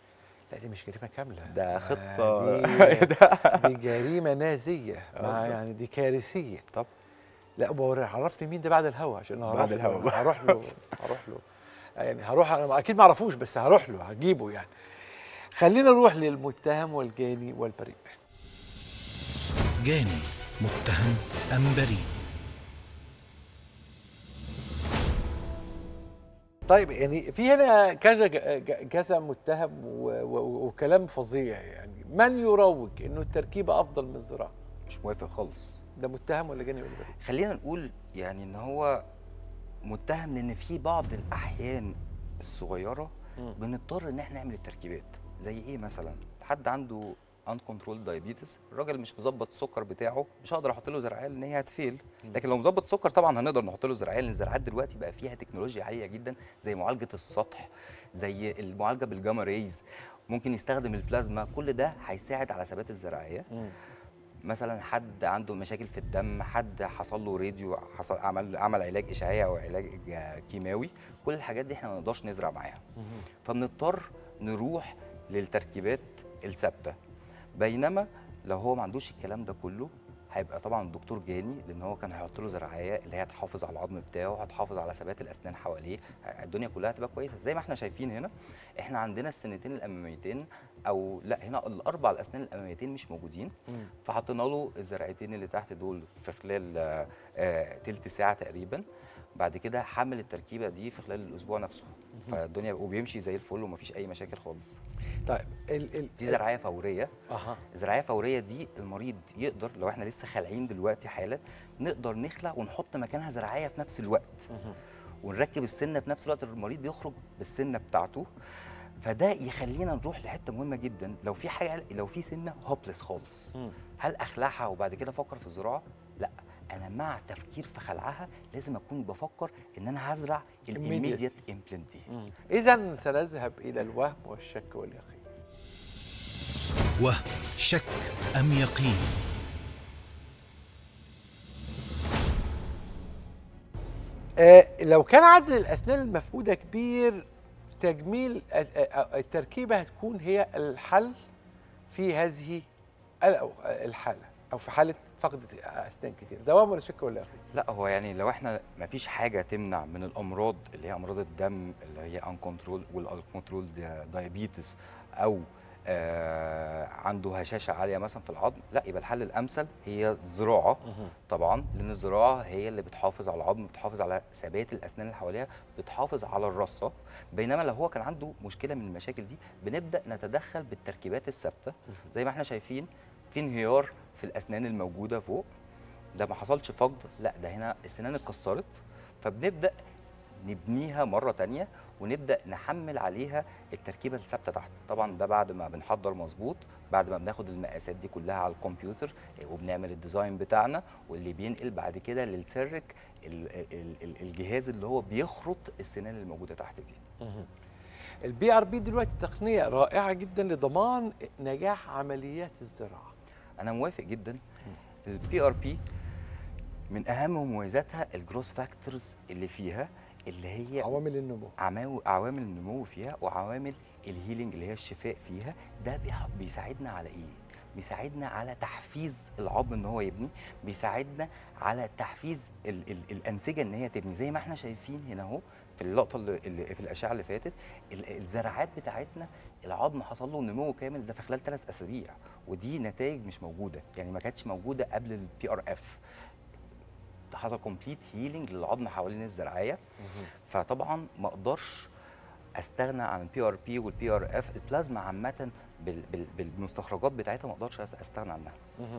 لا دي مش جريمه كامله ده خطة. دي, دي جريمه نازيه مع بالظبط. يعني دي كارثيه طب لا بوري عرفني مين ده بعد الهوا عشان هروح بعد له- الهوا. هروح له هروح له يعني هروح انا اكيد ما اعرفوش بس هروح له هجيبه يعني خلينا نروح للمتهم والجاني والبريء جاني متهم أم بريء طيب يعني في هنا كذا ج- ج- كذا متهم و- و- وكلام فظيع يعني من يروج انه التركيبه افضل من الزراعه مش موافق خالص ده متهم ولا جاني ولا بريء خلينا نقول يعني ان هو متهم لان في بعض الاحيان الصغيره بنضطر ان احنا نعمل التركيبات زي ايه مثلا حد عنده ان كنترول دايابيتس الراجل مش مظبط السكر بتاعه مش هقدر احط له زرعيه لان هي هتفيل لكن لو مظبط سكر طبعا هنقدر نحط له زرعيه لان الزراعات دلوقتي بقى فيها تكنولوجيا عاليه جدا زي معالجه السطح زي المعالجه بالجاما ريز ممكن يستخدم البلازما كل ده هيساعد على ثبات الزراعيه مثلا حد عنده مشاكل في الدم حد حصل له راديو حصل عمل عمل علاج اشعاعي او علاج كيماوي كل الحاجات دي احنا ما نقدرش نزرع معاها فبنضطر نروح للتركيبات الثابته بينما لو هو ما عندوش الكلام ده كله هيبقى طبعا الدكتور جاني لان هو كان هيحط له زراعيه اللي هي هتحافظ على العظم بتاعه هتحافظ على ثبات الاسنان حواليه الدنيا كلها هتبقى كويسه زي ما احنا شايفين هنا احنا عندنا السنتين الاماميتين او لا هنا الاربع الاسنان الاماميتين مش موجودين فحطينا له الزرعتين اللي تحت دول في خلال آه، آه، تلت ساعه تقريبا بعد كده حمل التركيبه دي في خلال الاسبوع نفسه فالدنيا وبيمشي زي الفل ومفيش اي مشاكل خالص طيب ال ال دي زرعيه فوريه اها الزراعيه فوريه دي المريض يقدر لو احنا لسه خالعين دلوقتي حالا نقدر نخلع ونحط مكانها زراعيه في نفس الوقت ونركب السنه في نفس الوقت المريض بيخرج بالسنه بتاعته فده يخلينا نروح لحته مهمه جدا لو في حاجه لو في سنه هوبلس خالص هل اخلعها وبعد كده افكر في الزراعه لا انا مع تفكير في خلعها لازم اكون بفكر ان انا هزرع Immediate. الايميديت امبلانت دي اذا سنذهب الى الوهم والشك واليقين وهم شك أم يقين آه، لو كان عدد الاسنان المفقوده كبير تجميل آه، آه، التركيبه هتكون هي الحل في هذه ال- أو الحاله او في حاله فقد اسنان كتير دوام ولا شك ولا يقين لا هو يعني لو احنا ما فيش حاجه تمنع من الامراض اللي هي امراض الدم اللي هي ان كنترول والكنترول دايابيتس او آه عنده هشاشه عاليه مثلا في العظم لا يبقى الحل الامثل هي الزراعه طبعا لان الزراعه هي اللي بتحافظ على العظم بتحافظ على ثبات الاسنان اللي حواليها بتحافظ على الرصه بينما لو هو كان عنده مشكله من المشاكل دي بنبدا نتدخل بالتركيبات الثابته زي ما احنا شايفين في انهيار في الاسنان الموجوده فوق ده ما حصلش فقد لا ده هنا السنان اتكسرت فبنبدا نبنيها مره تانية ونبدا نحمل عليها التركيبه الثابته تحت طبعا ده بعد ما بنحضر مظبوط بعد ما بناخد المقاسات دي كلها على الكمبيوتر وبنعمل الديزاين بتاعنا واللي بينقل بعد كده للسيرك ال- ال- ال- الجهاز اللي هو بيخرط السنان اللي موجوده تحت دي البي ار بي دلوقتي تقنيه رائعه جدا لضمان نجاح عمليات الزراعه انا موافق جدا البي ار بي من اهم مميزاتها الجروس فاكتورز اللي فيها اللي هي عوامل النمو عماو- عوامل النمو فيها وعوامل الهيلينج اللي هي الشفاء فيها ده بيح- بيساعدنا على ايه؟ بيساعدنا على تحفيز العظم ان هو يبني بيساعدنا على تحفيز ال ال الانسجه ان هي تبني زي ما احنا شايفين هنا اهو في اللقطه اللي, اللي في الاشعه اللي فاتت ال- الزراعات بتاعتنا العظم حصل له نمو كامل ده في خلال ثلاث اسابيع ودي نتائج مش موجوده يعني ما كانتش موجوده قبل البي ار اف حصل كومبليت هيلينج للعظم حوالين الزراعيه فطبعا ما اقدرش استغنى عن البي ار بي والبي ار اف البلازما عامه بال- بال- بالمستخرجات بتاعتها ما اقدرش أس- استغنى عنها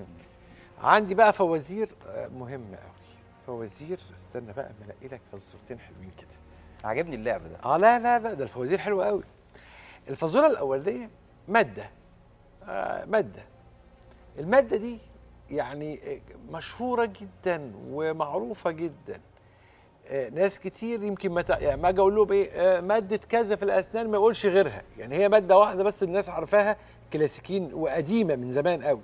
عندي بقى فوازير آه، مهمه قوي فوازير استنى بقى ما الاقي لك فزورتين حلوين كده عجبني اللعب ده اه لا لا لا ده الفوازير حلوه قوي الفازوره الاولانيه ماده آه ماده الماده دي يعني مشهوره جدا ومعروفه جدا آه ناس كتير يمكن ما تع- يعني ما اجي اقول لهم ايه آه ماده كذا في الاسنان ما يقولش غيرها يعني هي ماده واحده بس الناس عارفاها كلاسيكيين وقديمه من زمان قوي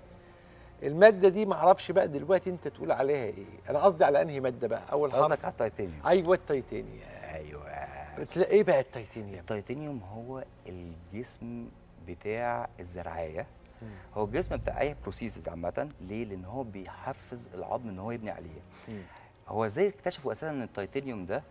الماده دي ما اعرفش بقى دلوقتي انت تقول عليها ايه انا قصدي على انهي ماده بقى اول حرف قصدك على التيتانيوم ايوه التيتانيوم ايوه بتلاقي ايه بقى التيتانيوم التيتانيوم هو الجسم بتاع الزرعيه هو الجسم بتاع اي بروسيسز عامه ليه لان هو بيحفز العظم ان هو يبني عليه هو ازاي اكتشفوا اساسا ان التيتانيوم ده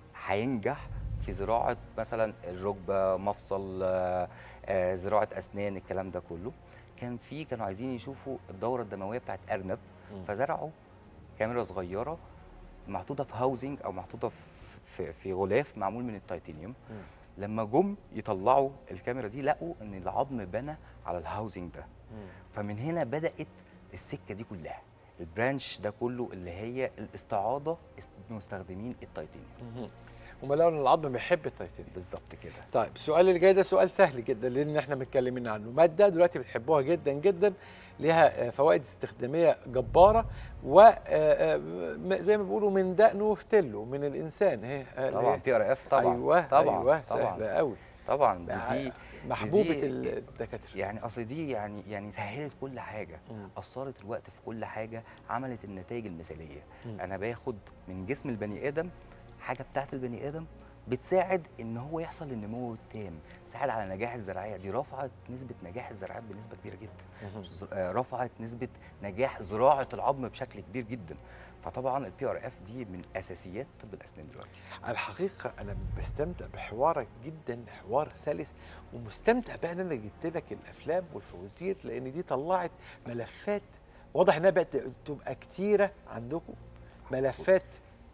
هينجح في زراعه مثلا الركبه مفصل آه، آه، زراعه اسنان الكلام ده كله كان في كانوا عايزين يشوفوا الدوره الدمويه بتاعت ارنب فزرعوا كاميرا صغيره محطوطه في هاوزنج او محطوطه في في, في غلاف معمول من التيتانيوم لما جم يطلعوا الكاميرا دي لقوا ان العظم بنى على الهاوزنج ده فمن هنا بدات السكه دي كلها البرانش ده كله اللي هي الاستعاضه است- مستخدمين التيتانيوم هم لقوا ان العظم بيحب التيتانيوم بالظبط كده طيب السؤال اللي جاي ده سؤال سهل جدا لان احنا متكلمين عنه ماده دلوقتي بتحبوها جدا جدا ليها آه، فوائد استخداميه جباره و آه، آه، م- زي ما بيقولوا من دقنه وفتله من الانسان اهي آه، اللي طبعا هي- بي ار اف طبعا ايوه طبعا ايوه طبعا سهله قوي طبعا دي محبوبه دي- الدكاتره يعني اصل دي يعني يعني سهلت كل حاجه اثرت الوقت في كل حاجه عملت النتائج المثاليه انا باخد من جسم البني ادم حاجه بتاعت البني ادم بتساعد ان هو يحصل النمو التام تساعد على نجاح الزراعيه دي رفعت نسبه نجاح الزراعات بنسبه كبيره جدا ز- آه، رفعت نسبه نجاح زراعه العظم بشكل كبير جدا فطبعا البي ار اف دي من اساسيات طب الاسنان دلوقتي الحقيقه انا بستمتع بحوارك جدا حوار سلس ومستمتع بقى ان انا جبت لك الافلام والفوازير لان دي طلعت ملفات واضح انها بقت تبقى كتيره عندكم ملفات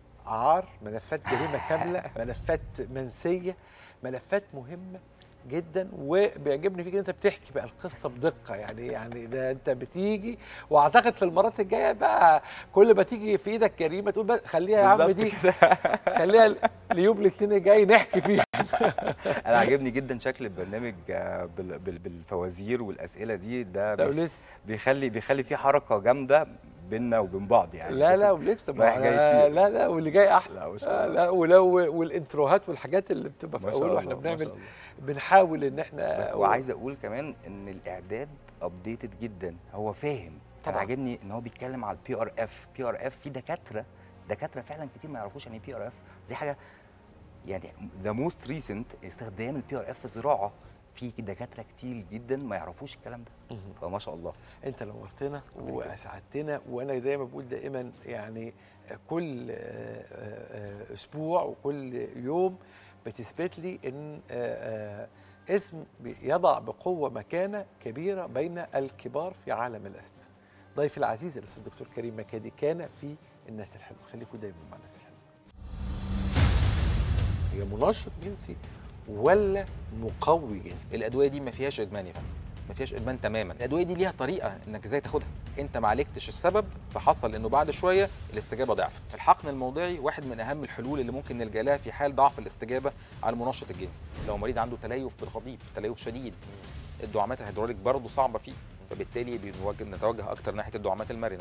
عار ملفات جريمه كامله ملفات منسيه ملفات مهمه جدا وبيعجبني فيك ان انت بتحكي بقى القصه بدقه يعني يعني ده انت بتيجي واعتقد في المرات الجايه بقى كل ما تيجي في ايدك جريمه تقول بقى خليها يا عم بالظبط دي خليها ليوم الاثنين الجاي نحكي فيها انا عاجبني جدا شكل البرنامج آه، بال- بال- بالفوازير والاسئله دي ده ده بيخ- ولسه بيخلي بيخلي فيه حركه جامده بيننا وبين بعض يعني لا لا ولسه ما رايح جاي أنا- كتير. لا لا واللي جاي احلى لا ما شاء آه، الله. لا ولو والانتروهات والحاجات اللي بتبقى في ما شاء اول الله، واحنا ما بنعمل شاء الله. بنحاول ان احنا وعايز اقول كمان ان الاعداد ابديتد جدا هو فاهم كان طبعاً. عاجبني ان هو بيتكلم على البي ار اف بي ار اف في دكاتره دكاتره فعلا كتير ما يعرفوش يعني ايه بي ار اف دي حاجه يعني ذا موست ريسنت استخدام البي ار اف في زراعه في دكاتره كتير جدا ما يعرفوش الكلام ده فما شاء الله انت نورتنا واسعدتنا وانا دايما بقول دائما يعني كل آه، آه، اسبوع وكل يوم بتثبت لي ان آه، آه، اسم يضع بقوه مكانه كبيره بين الكبار في عالم الاسنان. ضيفي العزيز الاستاذ الدكتور كريم مكادي كان في الناس الحلوه خليكم دايما مع الناس الحلوه. هي منشط جنسي ولا مقوي جنسي؟ الادويه دي ما فيهاش ادمان يا فندم ما فيهاش ادمان تماما الادويه دي ليها طريقه انك ازاي تاخدها انت ما عالجتش السبب فحصل انه بعد شويه الاستجابه ضعفت الحقن الموضعي واحد من اهم الحلول اللي ممكن نلجا لها في حال ضعف الاستجابه على المنشط الجنسي لو مريض عنده تليف بالخطيب تليف شديد الدعامات الهيدروليك برضه صعبه فيه فبالتالي بنوجه نتوجه اكتر ناحيه الدعامات المرنه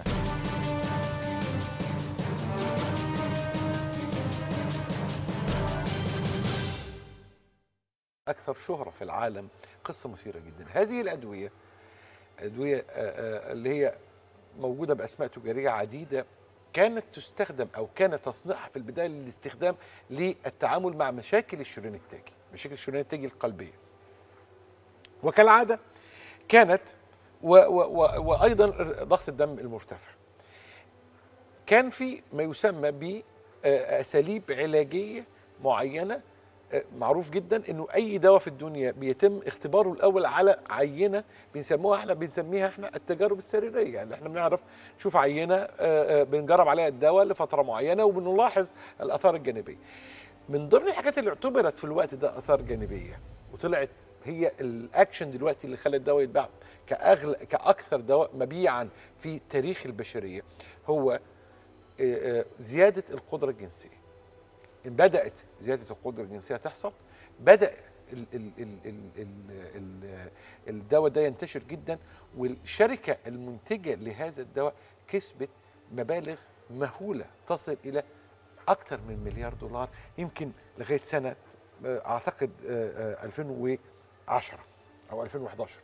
اكثر شهره في العالم قصه مثيره جدا هذه الادويه ادويه آه، آه، اللي هي موجوده باسماء تجاريه عديده كانت تستخدم او كان تصنيعها في البدايه للاستخدام للتعامل مع مشاكل الشريان التاجي مشاكل الشريان التاجي القلبيه وكالعاده كانت و و و وايضا ضغط الدم المرتفع كان في ما يسمى باساليب علاجيه معينه آه، معروف جدا انه اي دواء في الدنيا بيتم اختباره الاول على عينه بنسموها احنا بنسميها احنا التجارب السريريه يعني احنا بنعرف نشوف عينه آه، آه، بنجرب عليها الدواء لفتره معينه وبنلاحظ الاثار الجانبيه من ضمن الحاجات اللي اعتبرت في الوقت ده اثار جانبيه وطلعت هي الاكشن دلوقتي اللي خلى الدواء يتباع كاغلى كاكثر دواء مبيعا في تاريخ البشريه هو آه، آه، زياده القدره الجنسيه إن بدات زياده القدره الجنسيه تحصل بدا ال ال ال ال ال ال الدواء ده ينتشر جدا والشركه المنتجه لهذا الدواء كسبت مبالغ مهوله تصل الى اكثر من مليار دولار يمكن لغايه سنه آه، اعتقد آه، آه، 2010 او 2011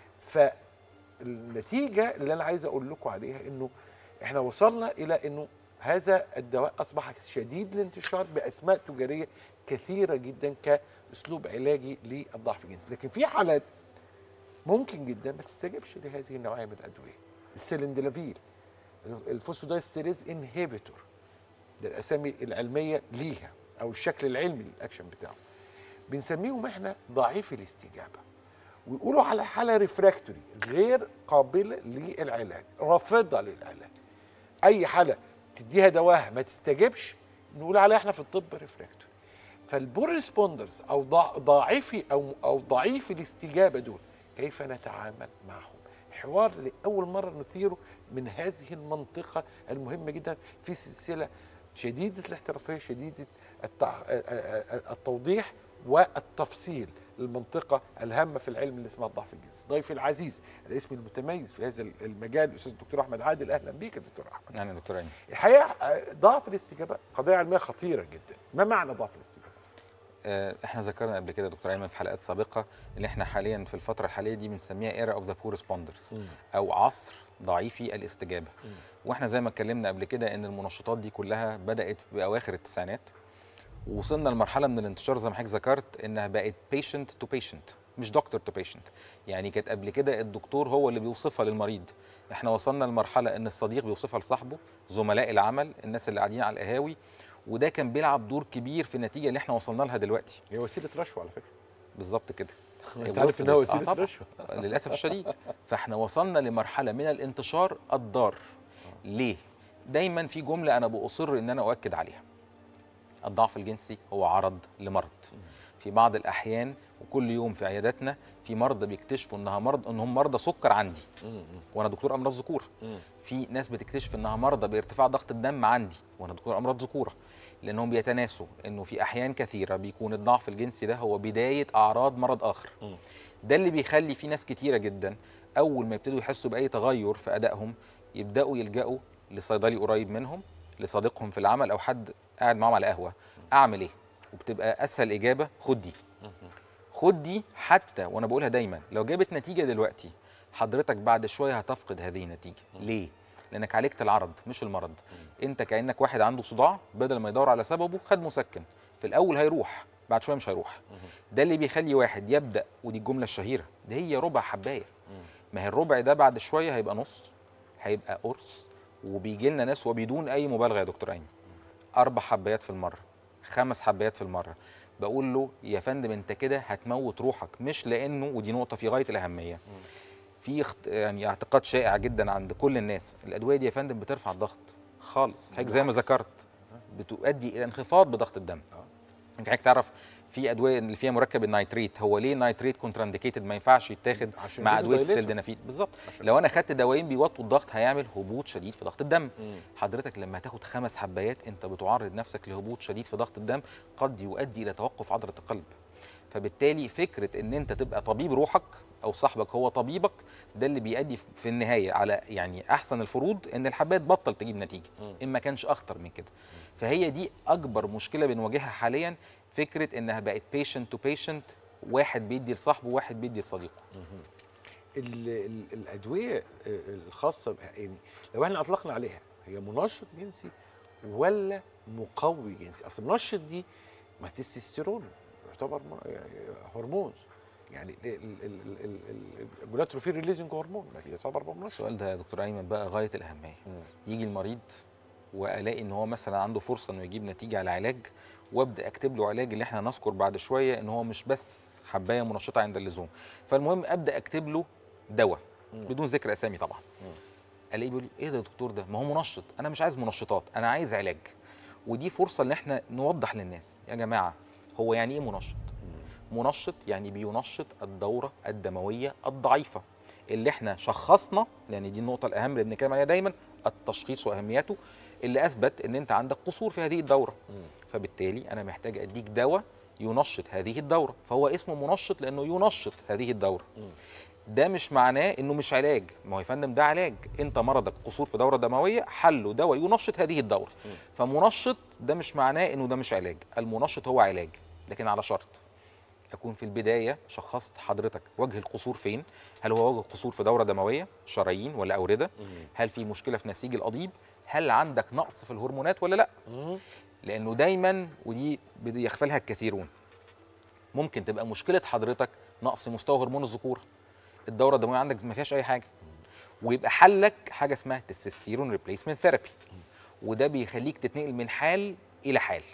فالنتيجه اللي انا عايز اقول لكم عليها انه احنا وصلنا الى انه هذا الدواء اصبح شديد الانتشار باسماء تجاريه كثيره جدا كاسلوب علاجي للضعف الجنسي لكن في حالات ممكن جدا ما تستجبش لهذه النوعيه من الادويه السلندلافيل الفوسفودايستريز انهيبيتور ده الاسامي العلميه ليها او الشكل العلمي للاكشن بتاعه بنسميهم احنا ضعيف الاستجابه ويقولوا على حاله ريفراكتوري غير قابله للعلاج رافضه للعلاج اي حاله تديها دواها ما تستجبش نقول عليها احنا في الطب ريفراكتوري فالبور ريسبوندرز او ضع- ضعيفي او او ضعيف الاستجابه دول كيف نتعامل معهم حوار لاول مره نثيره من هذه المنطقه المهمه جدا في سلسله شديده الاحترافيه شديده التع... التوضيح والتفصيل للمنطقه الهامه في العلم اللي اسمها الضعف الجنسي ضيفي العزيز الاسم المتميز في هذا المجال الاستاذ الدكتور احمد عادل اهلا بيك يا دكتور احمد يعني يا دكتور عيني الحقيقه آه، ضعف الاستجابه قضيه علميه خطيره جدا ما معنى ضعف الاستجابه آه، احنا ذكرنا قبل كده يا دكتور ايمن في حلقات سابقه اللي احنا حاليا في الفتره الحاليه دي بنسميها ايرا اوف ذا بور ريسبوندرز او عصر ضعيفي الاستجابه واحنا زي ما اتكلمنا قبل كده ان المنشطات دي كلها بدات باواخر التسعينات ووصلنا لمرحله من الانتشار زي ما حضرتك ذكرت انها بقت بيشنت تو بيشنت مش دكتور تو بيشنت يعني كانت قبل كده الدكتور هو اللي بيوصفها للمريض احنا وصلنا لمرحله ان الصديق بيوصفها لصاحبه زملاء العمل الناس اللي قاعدين على القهاوي وده كان بيلعب دور كبير في النتيجه اللي احنا وصلنا لها دلوقتي هي وسيله رشوه على فكره بالظبط كده انت عارف انها وصلت- آه وسيله طبعاً. رشوه للاسف الشديد فاحنا وصلنا لمرحله من الانتشار الضار ليه دايما في جمله انا باصر ان انا اؤكد عليها الضعف الجنسي هو عرض لمرض في بعض الاحيان وكل يوم في عياداتنا في مرضى بيكتشفوا انها مرض انهم مرضى سكر عندي وانا دكتور امراض ذكوره في ناس بتكتشف انها مرضى بارتفاع ضغط الدم عندي وانا دكتور امراض ذكوره لانهم بيتناسوا انه في احيان كثيره بيكون الضعف الجنسي ده هو بدايه اعراض مرض اخر ده اللي بيخلي في ناس كتيره جدا اول ما يبتدوا يحسوا باي تغير في ادائهم يبداوا يلجأوا لصيدلي قريب منهم لصديقهم في العمل او حد قاعد معاهم على قهوه اعمل ايه وبتبقى اسهل اجابه خد دي خد دي حتى وانا بقولها دايما لو جابت نتيجه دلوقتي حضرتك بعد شويه هتفقد هذه النتيجه ليه لانك عالجت العرض مش المرض انت كانك واحد عنده صداع بدل ما يدور على سببه خد مسكن في الاول هيروح بعد شويه مش هيروح ده اللي بيخلي واحد يبدا ودي الجمله الشهيره ده هي ربع حبايه ما هي الربع ده بعد شويه هيبقى نص هيبقى قرص وبيجي لنا ناس وبدون اي مبالغه يا دكتور ايمن اربع حبايات في المره خمس حبايات في المره بقول له يا فندم انت كده هتموت روحك مش لانه ودي نقطه في غايه الاهميه في اخت... يعني اعتقاد شائع جدا عند كل الناس الادويه دي يا فندم بترفع الضغط خالص حضرتك زي ما بالعكس. ذكرت بتؤدي الى انخفاض بضغط الدم انت حضرتك تعرف في ادويه اللي فيها مركب النيتريت هو ليه نيتريت كونترانديكيتد ما ينفعش يتاخد عشان مع يديله ادويه dilator. السلدنافيل بالظبط لو انا خدت دوايين بيوطوا الضغط هيعمل هبوط شديد في ضغط الدم حضرتك لما تاخد خمس حبايات انت بتعرض نفسك لهبوط شديد في ضغط الدم قد يؤدي الى توقف عضله القلب فبالتالي فكره ان انت تبقى طبيب روحك او صاحبك هو طبيبك ده اللي بيؤدي في النهايه على يعني احسن الفروض ان الحبايه تبطل تجيب نتيجه ان ما كانش اخطر من كده فهي دي اكبر مشكله بنواجهها حاليا فكره انها بقت بيشنت تو بيشنت واحد بيدي لصاحبه وواحد بيدي لصديقه ال ال الادويه آه، الخاصه بها- يعني لو احنا اطلقنا عليها هي منشط جنسي ولا مقوي جنسي اصل منشط دي ما تستوستيرون يعتبر م- يعني هرمون يعني الجولاتروفين ريليزنج هرمون ما يعتبر منشط السؤال ده يا دكتور ايمن بقى غايه الاهميه يجي المريض والاقي ان هو مثلا عنده فرصه انه يجيب نتيجه على علاج وابدا اكتب له علاج اللي احنا نذكر بعد شويه ان هو مش بس حبايه منشطه عند اللزوم فالمهم ابدا اكتب له دواء بدون ذكر اسامي طبعا الاقيه بيقول لي ايه ده يا دكتور ده ما هو منشط انا مش عايز منشطات انا عايز علاج ودي فرصه ان احنا نوضح للناس يا جماعه هو يعني ايه منشط منشط يعني بينشط الدوره الدمويه الضعيفه اللي احنا شخصنا لان دي النقطه الاهم اللي بنتكلم عليها دايما التشخيص واهميته اللي اثبت ان انت عندك قصور في هذه الدوره فبالتالي انا محتاج اديك دواء ينشط هذه الدوره فهو اسمه منشط لانه ينشط هذه الدوره ده مش معناه انه مش علاج ما هو يا فندم ده علاج انت مرضك قصور في دوره دمويه حله دواء ينشط هذه الدوره فمنشط ده مش معناه انه ده مش علاج المنشط هو علاج لكن على شرط اكون في البدايه شخصت حضرتك وجه القصور فين هل هو وجه قصور في دوره دمويه شرايين ولا اورده هل في مشكله في نسيج القضيب هل عندك نقص في الهرمونات ولا لا لانه دايما ودي بيغفلها الكثيرون ممكن تبقى مشكله حضرتك نقص في مستوى هرمون الذكوره الدوره الدمويه عندك ما فيهاش اي حاجه ويبقى حلك حاجه اسمها تستوستيرون ريبليسمنت ثيرابي وده بيخليك تتنقل من حال الى حال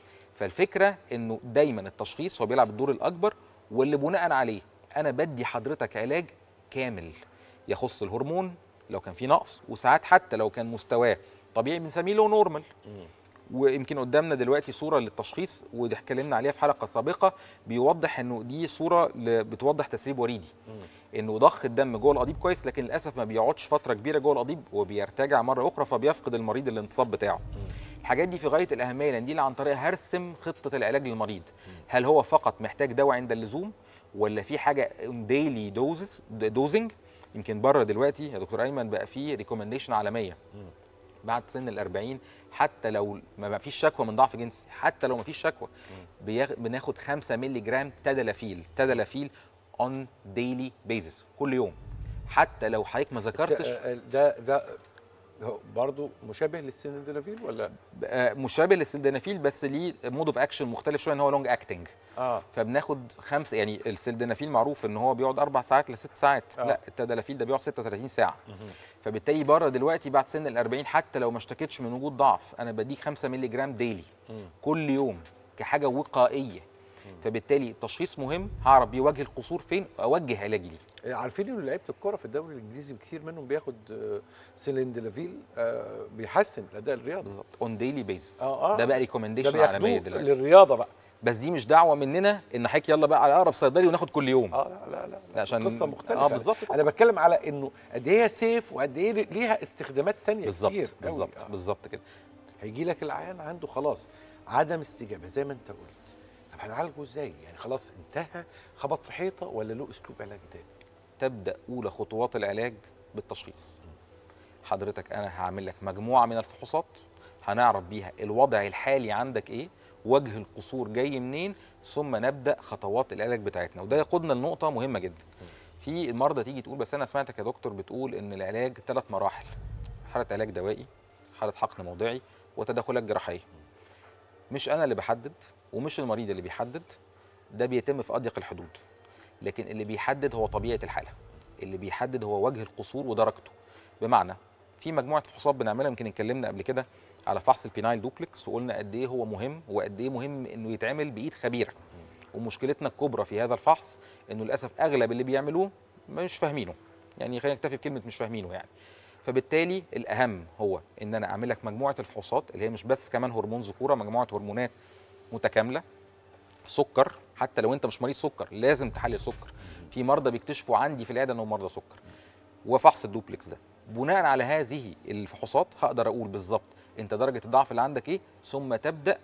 فالفكره انه دايما التشخيص هو بيلعب الدور الاكبر واللي بناء عليه انا بدي حضرتك علاج كامل يخص الهرمون لو كان في نقص وساعات حتى لو كان مستواه طبيعي بنسميه له نورمال ويمكن قدامنا دلوقتي صوره للتشخيص ودي اتكلمنا عليها في حلقه سابقه بيوضح انه دي صوره ل- بتوضح تسريب وريدي انه ضخ الدم جوه القضيب كويس لكن للاسف ما بيقعدش فتره كبيره جوه القضيب وبيرتجع مره اخرى فبيفقد المريض الانتصاب بتاعه الحاجات دي في غايه الاهميه لان دي اللي عن طريقها هرسم خطه العلاج للمريض هل هو فقط محتاج دواء عند اللزوم ولا في حاجه ديلي دوزز دوزنج يمكن بره دلوقتي يا دكتور ايمن بقى في ريكومنديشن عالميه بعد سن ال 40 حتى لو ما فيش شكوى من ضعف جنسي حتى لو ما فيش شكوى بياخ... بناخد 5 مللي جرام تدلافيل تدلافيل اون ديلي بيزس كل يوم حتى لو حضرتك ما ذكرتش ده ده, ده هو برضه مشابه للسيناديلافيل ولا آه، مشابه للسلدنافيل بس ليه مود اوف اكشن مختلف شويه ان هو لونج اكتنج اه فبناخد خمسه يعني السلدنافيل معروف ان هو بيقعد اربع ساعات لست ساعات آه. لا التدلافيل ده بيقعد 36 ساعه فبالتالي بره دلوقتي بعد سن ال 40 حتى لو ما اشتكيتش من وجود ضعف انا بديك 5 مللي جرام ديلي كل يوم كحاجه وقائيه فبالتالي التشخيص مهم هعرف بيه وجه القصور فين اوجه علاجي ليه عارفين انه لعيبه الكره في الدوري الانجليزي كتير منهم بياخد آه، سيليندلافيل آه، بيحسن الاداء الرياضي بالظبط اون ديلي بيز آه، آه. ده بقى ده ريكومنديشن عالميه بياخدوه دلوقتي للرياضه بقى بس دي مش دعوه مننا ان حضرتك يلا بقى على اقرب صيدلي وناخد كل يوم اه لا لا لا, لا، عشان- قصه مختلفه آه، بالظبط انا بتكلم على انه قد ايه هي سيف وقد ايه ليها استخدامات تانية بالظبط كتير أوي. بالظبط آه. بالظبط كده هيجي لك العيان عنده خلاص عدم استجابه زي ما انت قلت طب هنعالجه ازاي يعني خلاص انتهى خبط في حيطه ولا له اسلوب علاج تاني تبدا اولى خطوات العلاج بالتشخيص حضرتك انا هعمل لك مجموعه من الفحوصات هنعرف بيها الوضع الحالي عندك ايه وجه القصور جاي منين ثم نبدا خطوات العلاج بتاعتنا وده يقودنا لنقطه مهمه جدا في المرضى تيجي تقول بس انا سمعتك يا دكتور بتقول ان العلاج ثلاث مراحل حاله علاج دوائي حاله حقن موضعي وتدخلات جراحيه مش انا اللي بحدد ومش المريض اللي بيحدد ده بيتم في اضيق الحدود لكن اللي بيحدد هو طبيعه الحاله اللي بيحدد هو وجه القصور ودرجته بمعنى في مجموعه فحوصات بنعملها يمكن اتكلمنا قبل كده على فحص البينايل دوبلكس وقلنا قد ايه هو مهم وقد ايه مهم انه يتعمل بايد خبيره ومشكلتنا الكبرى في هذا الفحص انه للاسف اغلب اللي بيعملوه مش فاهمينه يعني خلينا نكتفي بكلمه مش فاهمينه يعني فبالتالي الاهم هو ان انا اعمل لك مجموعه الفحوصات اللي هي مش بس كمان هرمون ذكوره مجموعه هرمونات متكامله سكر حتى لو انت مش مريض سكر لازم تحلل سكر في مرضى بيكتشفوا عندي في العياده انهم مرضى سكر وفحص الدوبلكس ده بناء على هذه الفحوصات هقدر اقول بالظبط انت درجه الضعف اللي عندك ايه ثم تبدا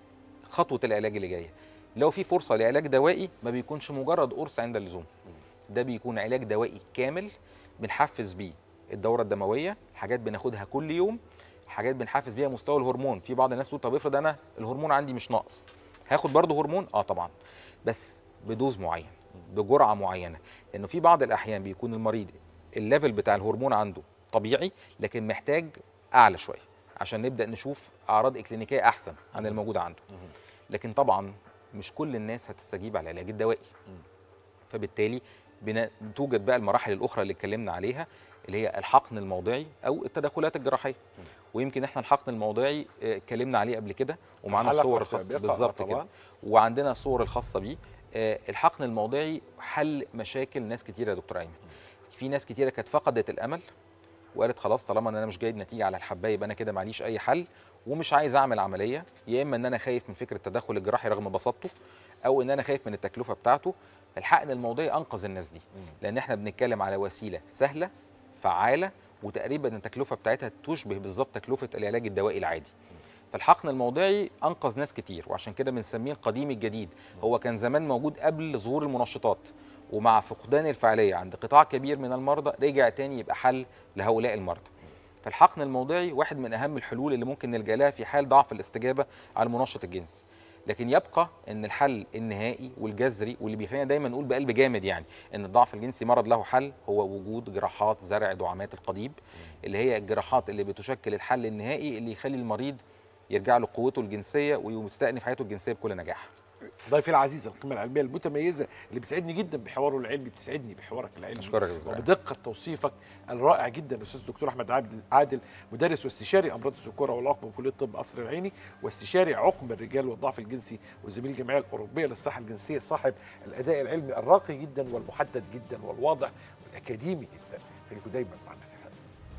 خطوه العلاج اللي جايه لو في فرصه لعلاج دوائي ما بيكونش مجرد قرص عند اللزوم ده بيكون علاج دوائي كامل بنحفز بيه الدوره الدمويه حاجات بناخدها كل يوم حاجات بنحفز بيها مستوى الهرمون في بعض الناس تقول طب افرض انا الهرمون عندي مش ناقص هاخد برضه هرمون اه طبعا بس بدوز معين بجرعه معينه لانه في بعض الاحيان بيكون المريض الليفل بتاع الهرمون عنده طبيعي لكن محتاج اعلى شويه عشان نبدا نشوف اعراض اكلينيكيه احسن عن الموجوده عنده لكن طبعا مش كل الناس هتستجيب على العلاج الدوائي فبالتالي بنا- توجد بقى المراحل الاخرى اللي اتكلمنا عليها اللي هي الحقن الموضعي او التدخلات الجراحيه ويمكن احنا الحقن الموضعي آه، اتكلمنا عليه قبل كده ومعانا حلقة صور خاصه سابقة بالظبط طبعاً. كده وعندنا الصور الخاصه بيه آه، الحقن الموضعي حل مشاكل ناس كتيره يا دكتور ايمن في ناس كتيره كانت فقدت الامل وقالت خلاص طالما ان انا مش جايب نتيجه على الحبايه يبقى انا كده معليش اي حل ومش عايز اعمل عمليه يا اما ان انا خايف من فكره التدخل الجراحي رغم بساطته او ان انا خايف من التكلفه بتاعته الحقن الموضعي انقذ الناس دي لان احنا بنتكلم على وسيله سهله فعاله وتقريبا التكلفه بتاعتها تشبه بالظبط تكلفه العلاج الدوائي العادي فالحقن الموضعي انقذ ناس كتير وعشان كده بنسميه القديم الجديد هو كان زمان موجود قبل ظهور المنشطات ومع فقدان الفعاليه عند قطاع كبير من المرضى رجع تاني يبقى حل لهؤلاء المرضى فالحقن الموضعي واحد من اهم الحلول اللي ممكن نلجا لها في حال ضعف الاستجابه على المنشط الجنسي لكن يبقى ان الحل النهائي والجذري واللي بيخلينا دايما نقول بقلب جامد يعني ان الضعف الجنسي مرض له حل هو وجود جراحات زرع دعامات القضيب اللي هي الجراحات اللي بتشكل الحل النهائي اللي يخلي المريض يرجع له قوته الجنسيه ويستأنف حياته الجنسيه بكل نجاح ضيفي العزيز القيمه العلميه المتميزه اللي بتسعدني جدا بحواره العلمي بتسعدني بحوارك العلمي أشكرك يا دكتور. وبدقه توصيفك الرائع جدا الاستاذ الدكتور احمد عادل عادل مدرس واستشاري امراض الذكوره والعقم بكليه طب قصر العيني واستشاري عقم الرجال والضعف الجنسي وزميل الجمعيه الاوروبيه للصحه الجنسيه صاحب الاداء العلمي الراقي جدا والمحدد جدا والواضح والاكاديمي جدا خليكم دايما مع الناس الحلوه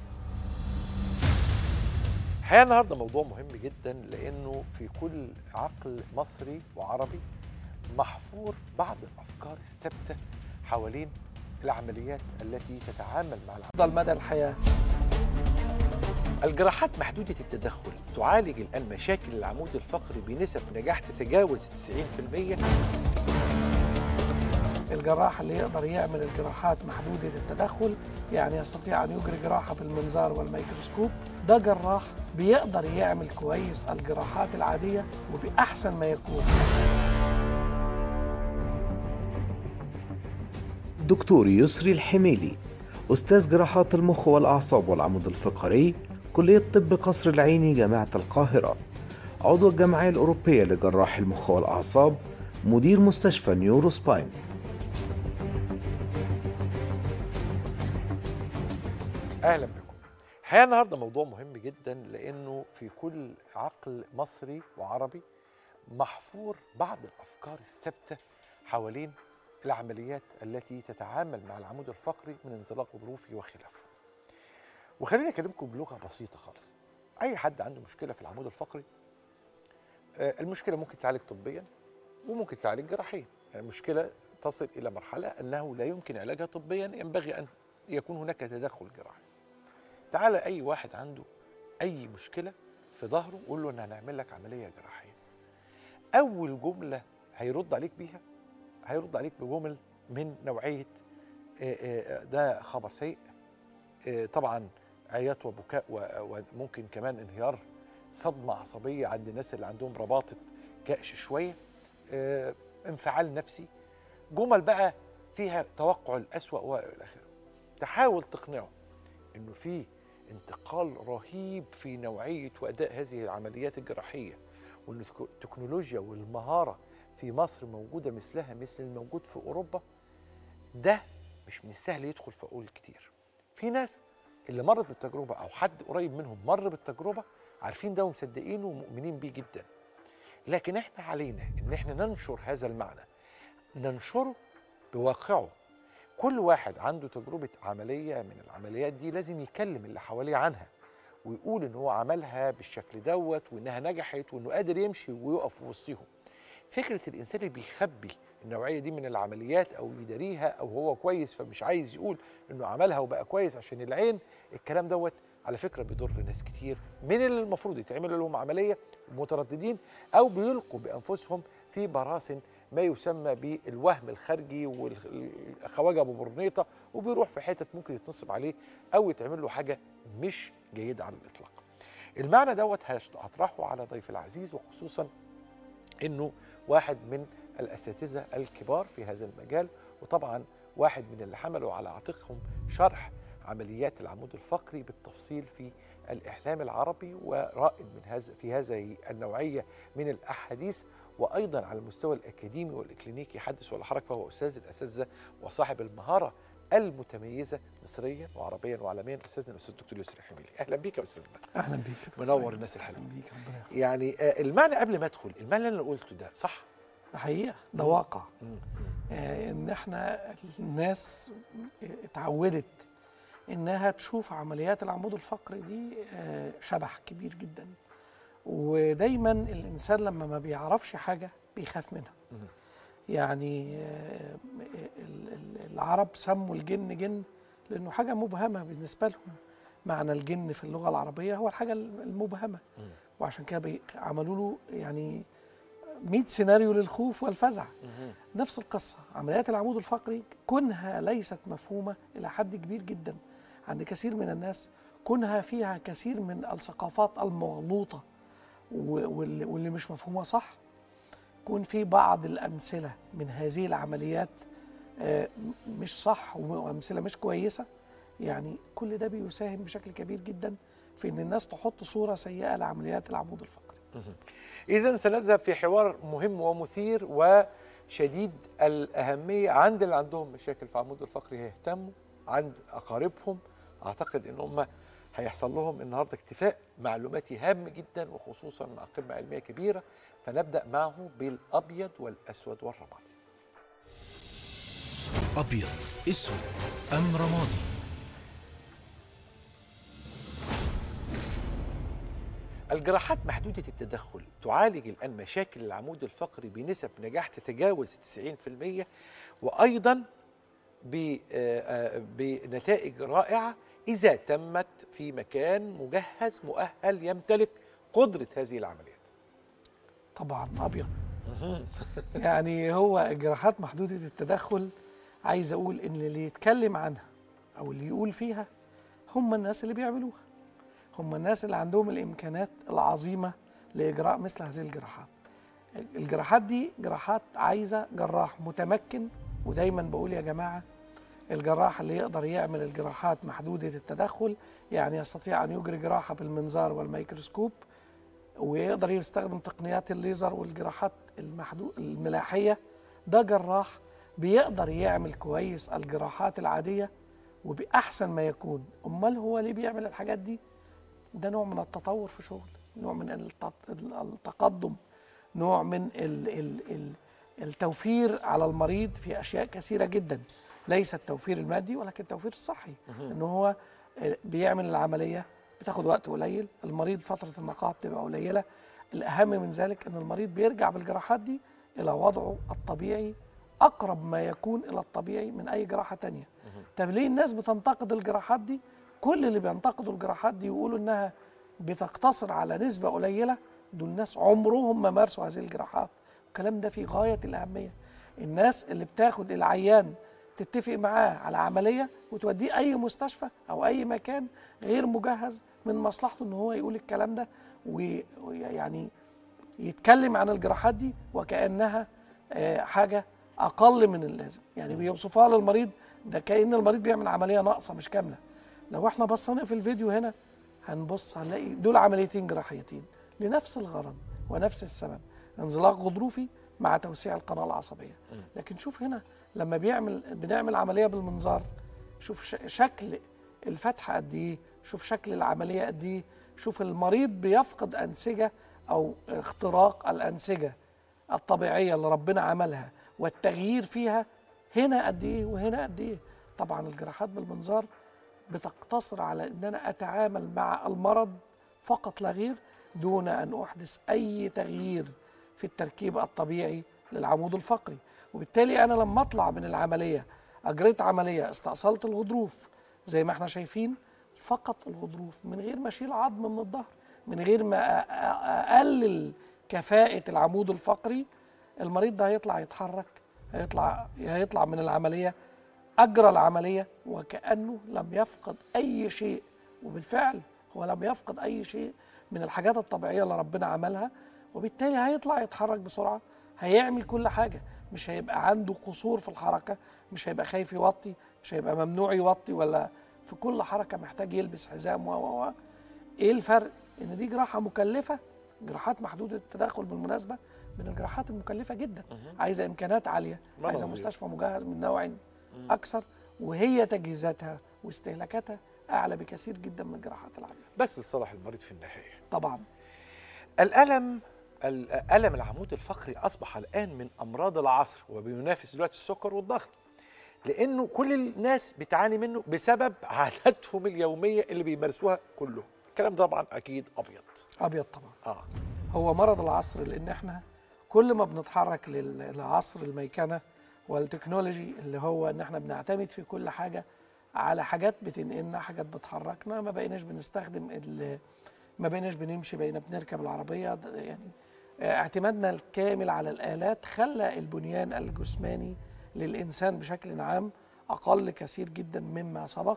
الحقيقه النهارده موضوع مهم جدا لانه في كل عقل مصري وعربي محفور بعض الافكار الثابته حوالين العمليات التي تتعامل مع العمليات افضل مدى الحياه الجراحات محدودة التدخل تعالج الآن مشاكل العمود الفقري بنسب نجاح تتجاوز 90% الجراح اللي يقدر يعمل الجراحات محدوده التدخل يعني يستطيع ان يجري جراحه بالمنظار والميكروسكوب ده جراح بيقدر يعمل كويس الجراحات العاديه وباحسن ما يكون دكتور يسري الحميلي أستاذ جراحات المخ والأعصاب والعمود الفقري كلية طب قصر العيني جامعة القاهرة عضو الجمعية الأوروبية لجراح المخ والأعصاب مدير مستشفى نيورو سباين أهلا بكم الحقيقة النهاردة موضوع مهم جدا لأنه في كل عقل مصري وعربي محفور بعض الأفكار الثابتة حوالين العمليات التي تتعامل مع العمود الفقري من انزلاق ظروفي وخلافه وخليني أكلمكم بلغة بسيطة خالص أي حد عنده مشكلة في العمود الفقري آه، المشكلة ممكن تعالج طبيا وممكن تعالج جراحيا يعني المشكلة تصل إلى مرحلة أنه لا يمكن علاجها طبيا ينبغي أن يكون هناك تدخل جراحي تعالى اي واحد عنده اي مشكله في ظهره قول له ان هنعمل لك عمليه جراحيه اول جمله هيرد عليك بيها هيرد عليك بجمل من نوعيه آه، آه، ده خبر سيء آه، طبعا عياط وبكاء و- وممكن كمان انهيار صدمه عصبيه عند الناس اللي عندهم رباطه كأش شويه آه، انفعال نفسي جمل بقى فيها توقع الأسوأ والى اخره تحاول تقنعه انه في انتقال رهيب في نوعيه واداء هذه العمليات الجراحيه وان التك- التكنولوجيا والمهاره في مصر موجوده مثلها مثل الموجود في اوروبا ده مش من السهل يدخل في عقول كتير في ناس اللي مرت بالتجربه او حد قريب منهم مر بالتجربه عارفين ده ومصدقينه ومؤمنين بيه جدا لكن احنا علينا ان احنا ننشر هذا المعنى ننشره بواقعه كل واحد عنده تجربة عملية من العمليات دي لازم يكلم اللي حواليه عنها ويقول ان هو عملها بالشكل دوت وانها نجحت وانه قادر يمشي ويقف وسطيهم فكرة الانسان اللي بيخبي النوعية دي من العمليات او يداريها او هو كويس فمش عايز يقول انه عملها وبقى كويس عشان العين الكلام دوت على فكرة بيضر ناس كتير من اللي المفروض يتعمل لهم عملية مترددين او بيلقوا بانفسهم في براسن ما يسمى بالوهم الخارجي والخواجه ابو برنيطه وبيروح في حتت ممكن يتنصب عليه او يتعمل له حاجه مش جيده على الاطلاق. المعنى دوت هش- هطرحه على ضيف العزيز وخصوصا انه واحد من الاساتذه الكبار في هذا المجال وطبعا واحد من اللي حملوا على عاتقهم شرح عمليات العمود الفقري بالتفصيل في الاعلام العربي ورائد من هذا في هذه النوعيه من الاحاديث وايضا على المستوى الاكاديمي والاكلينيكي يحدث ولا حرج فهو استاذ الاساتذه وصاحب المهاره المتميزه مصريا وعربيا وعالميا استاذنا الاستاذ الدكتور يسري حميلي اهلا بيك يا استاذنا اهلا بيك يا دكتور منور أيمن. الناس الحلوه اهلا بيك ربنا يحفظك يعني آه، المعنى قبل ما ادخل المعنى اللي انا قلته ده صح ده حقيقه ده واقع آه، ان احنا الناس اتعودت انها تشوف عمليات العمود الفقري دي آه، شبح كبير جدا ودايما الانسان لما ما بيعرفش حاجه بيخاف منها يعني آه، ال- ال- العرب سموا الجن جن لانه حاجه مبهمه بالنسبه لهم معنى الجن في اللغه العربيه هو الحاجه المبهمه وعشان كده بي- عملوا له يعني 100 سيناريو للخوف والفزع نفس القصة عمليات العمود الفقري كونها ليست مفهومة إلى حد كبير جدا عند كثير من الناس كونها فيها كثير من الثقافات المغلوطة و- واللي واللي مش مفهومة صح كون في بعض الأمثلة من هذه العمليات آه، م- مش صح وأمثلة مش كويسة يعني كل ده بيساهم بشكل كبير جدا في إن الناس تحط صورة سيئة لعمليات العمود الفقري إذا سنذهب في حوار مهم ومثير وشديد الأهمية عند اللي عندهم مشاكل في عمود الفقري هيهتموا عند أقاربهم أعتقد إن هم هيحصل لهم النهارده اكتفاء معلوماتي هام جدا وخصوصا مع قمة علمية كبيرة فنبدأ معه بالأبيض والأسود والرمادي أبيض أسود أم رمادي الجراحات محدودة التدخل تعالج الآن مشاكل العمود الفقري بنسب نجاح تتجاوز 90% وأيضا ب- آه، آه، بنتائج رائعة إذا تمت في مكان مجهز مؤهل يمتلك قدرة هذه العمليات طبعا ابيض يعني هو الجراحات محدوده التدخل عايز اقول ان اللي يتكلم عنها او اللي يقول فيها هم الناس اللي بيعملوها هم الناس اللي عندهم الامكانات العظيمه لاجراء مثل هذه الجراحات الجراحات دي جراحات عايزه جراح متمكن ودايما بقول يا جماعه الجراح اللي يقدر يعمل الجراحات محدوده التدخل يعني يستطيع ان يجري جراحه بالمنظار والميكروسكوب ويقدر يستخدم تقنيات الليزر والجراحات المحدود الملاحيه ده جراح بيقدر يعمل كويس الجراحات العاديه وباحسن ما يكون امال هو ليه بيعمل الحاجات دي ده نوع من التطور في شغل نوع من الت- التقدم نوع من ال ال ال التوفير على المريض في اشياء كثيره جدا ليس التوفير المادي ولكن التوفير الصحي ان هو آه، بيعمل العمليه بتاخد وقت قليل المريض فتره النقاهه بتبقى قليله الاهم من ذلك ان المريض بيرجع بالجراحات دي الى وضعه الطبيعي اقرب ما يكون الى الطبيعي من اي جراحه تانية طب ليه الناس بتنتقد الجراحات دي كل اللي بينتقدوا الجراحات دي يقولوا انها بتقتصر على نسبه قليله دول ناس عمرهم ما مارسوا هذه الجراحات الكلام ده في غايه الاهميه الناس اللي بتاخد العيان تتفق معاه على عمليه وتوديه اي مستشفى او اي مكان غير مجهز من مصلحته ان هو يقول الكلام ده وي- ويعني يتكلم عن الجراحات دي وكانها آه، حاجه اقل من اللازم يعني بيوصفوها للمريض ده كان المريض بيعمل عمليه ناقصه مش كامله لو احنا بصينا في الفيديو هنا هنبص هنلاقي دول عمليتين جراحيتين لنفس الغرض ونفس السبب انزلاق غضروفي مع توسيع القناه العصبيه لكن شوف هنا لما بيعمل بنعمل عمليه بالمنظار شوف ش- شكل الفتحه قد ايه شوف شكل العمليه قد ايه شوف المريض بيفقد انسجه او اختراق الانسجه الطبيعيه اللي ربنا عملها والتغيير فيها هنا قد ايه وهنا قد ايه طبعا الجراحات بالمنظار بتقتصر على ان انا اتعامل مع المرض فقط لا غير دون ان احدث اي تغيير في التركيب الطبيعي للعمود الفقري وبالتالي انا لما اطلع من العمليه اجريت عمليه استأصلت الغضروف زي ما احنا شايفين فقط الغضروف من غير ما اشيل عظم من الظهر من غير ما أ- أ- اقلل كفاءه العمود الفقري المريض ده هيطلع يتحرك هيطلع هيطلع من العمليه اجرى العمليه وكانه لم يفقد اي شيء وبالفعل هو لم يفقد اي شيء من الحاجات الطبيعيه اللي ربنا عملها وبالتالي هيطلع يتحرك بسرعه هيعمل كل حاجه مش هيبقى عنده قصور في الحركه مش هيبقى خايف يوطي مش هيبقى ممنوع يوطي ولا في كل حركه محتاج يلبس حزام و و و ايه الفرق ان دي جراحه مكلفه جراحات محدوده التدخل بالمناسبه من الجراحات المكلفه جدا عايزه امكانات عاليه ما عايزه نظير. مستشفى مجهز من نوع اكثر وهي تجهيزاتها واستهلاكاتها اعلى بكثير جدا من الجراحات العاديه بس لصالح المريض في النهايه طبعا الألم الألم العمود الفقري أصبح الآن من أمراض العصر وبينافس دلوقتي السكر والضغط لأنه كل الناس بتعاني منه بسبب عاداتهم اليومية اللي بيمارسوها كلهم الكلام ده طبعا أكيد أبيض ابيض طبعا آه. هو مرض العصر لان احنا كل ما بنتحرك لل- لعصر الميكنه والتكنولوجي اللي هو ان احنا بنعتمد في كل حاجه على حاجات بتنقلنا حاجات بتحركنا ما بقيناش بنستخدم ال- ما بقيناش بنمشي بقينا بنركب العربيه ده يعني آه، اعتمادنا الكامل على الالات خلى البنيان الجسماني للانسان بشكل عام اقل كثير جدا مما سبق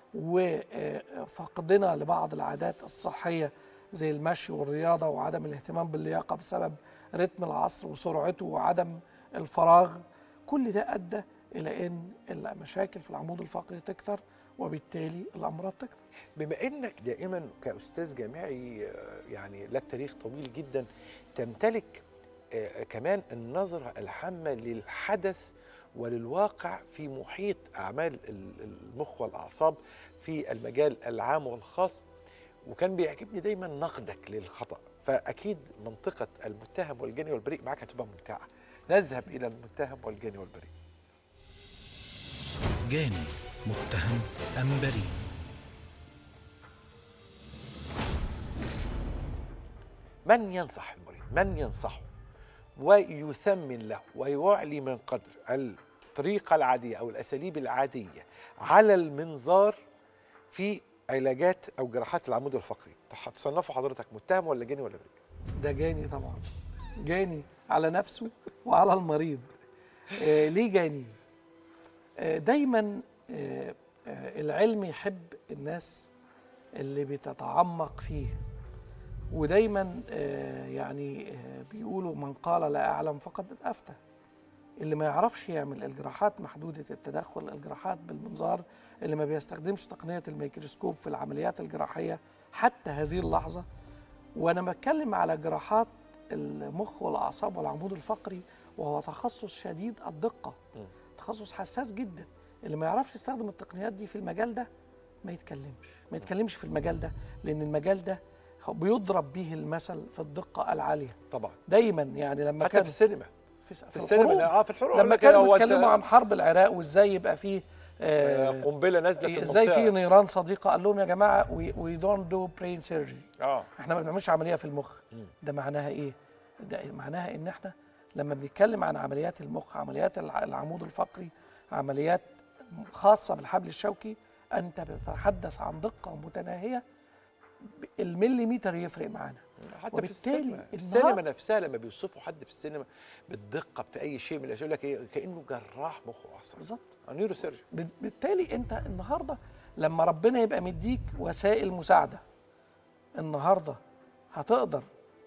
وفقدنا لبعض العادات الصحيه زي المشي والرياضه وعدم الاهتمام باللياقه بسبب رتم العصر وسرعته وعدم الفراغ كل ده ادى الى ان المشاكل في العمود الفقري تكتر وبالتالي الامراض تكتر بما انك دائما كاستاذ جامعي آه، يعني لك تاريخ طويل جدا تمتلك آه، كمان النظره الحامه للحدث وللواقع في محيط اعمال ال- المخ والاعصاب في المجال العام والخاص وكان بيعجبني دايما نقدك للخطا فاكيد منطقه المتهم والجاني والبريء معاك هتبقى ممتعه نذهب الى المتهم والجاني والبريء جاني متهم أم بريء من ينصح المريض من ينصحه ويثمن له ويعلي من قدر الطريقة العادية أو الأساليب العادية على المنظار في علاجات أو جراحات العمود الفقري تصنفوا حضرتك متهم ولا جاني ولا بريء ده جاني طبعا جاني على نفسه وعلى المريض آه ليه جاني آه دايما آه آه العلم يحب الناس اللي بتتعمق فيه ودايما آه يعني آه بيقولوا من قال لا اعلم فقد افتى اللي ما يعرفش يعمل الجراحات محدودة التدخل الجراحات بالمنظار اللي ما بيستخدمش تقنية الميكروسكوب في العمليات الجراحية حتى هذه اللحظة وانا بتكلم على جراحات المخ والاعصاب والعمود الفقري وهو تخصص شديد الدقه تخصص حساس جدا اللي ما يعرفش يستخدم التقنيات دي في المجال ده ما يتكلمش ما يتكلمش في المجال ده لان المجال ده هو بيضرب به المثل في الدقه العاليه طبعا دايما يعني لما حتى كان في السينما في, في السينما الحروب. اه في الحروب لما لكن كانوا هو أنت- بيتكلموا عن حرب العراق وازاي يبقى فيه آه، آه قنبله نازله في ازاي في المنطقة. نيران صديقه قال لهم يا جماعه وي دونت دو برين سيرجري اه احنا ما بنعملش عمليه في المخ مم. ده معناها ايه ده معناها ان احنا لما بنتكلم عن عمليات المخ عمليات الع- العمود الفقري عمليات خاصه بالحبل الشوكي انت بتتحدث عن دقه متناهيه ب- المليمتر يفرق معانا حتى في وبالتالي السينما في النهار- السينما نفسها لما بيوصفوا حد في السينما بالدقه في اي شيء من الاشياء يقول لك إيه كانه جراح مخ واعصاب بالظبط نيورو سيرجن بال- بالتالي انت النهارده لما ربنا يبقى مديك وسائل مساعده النهارده هتقدر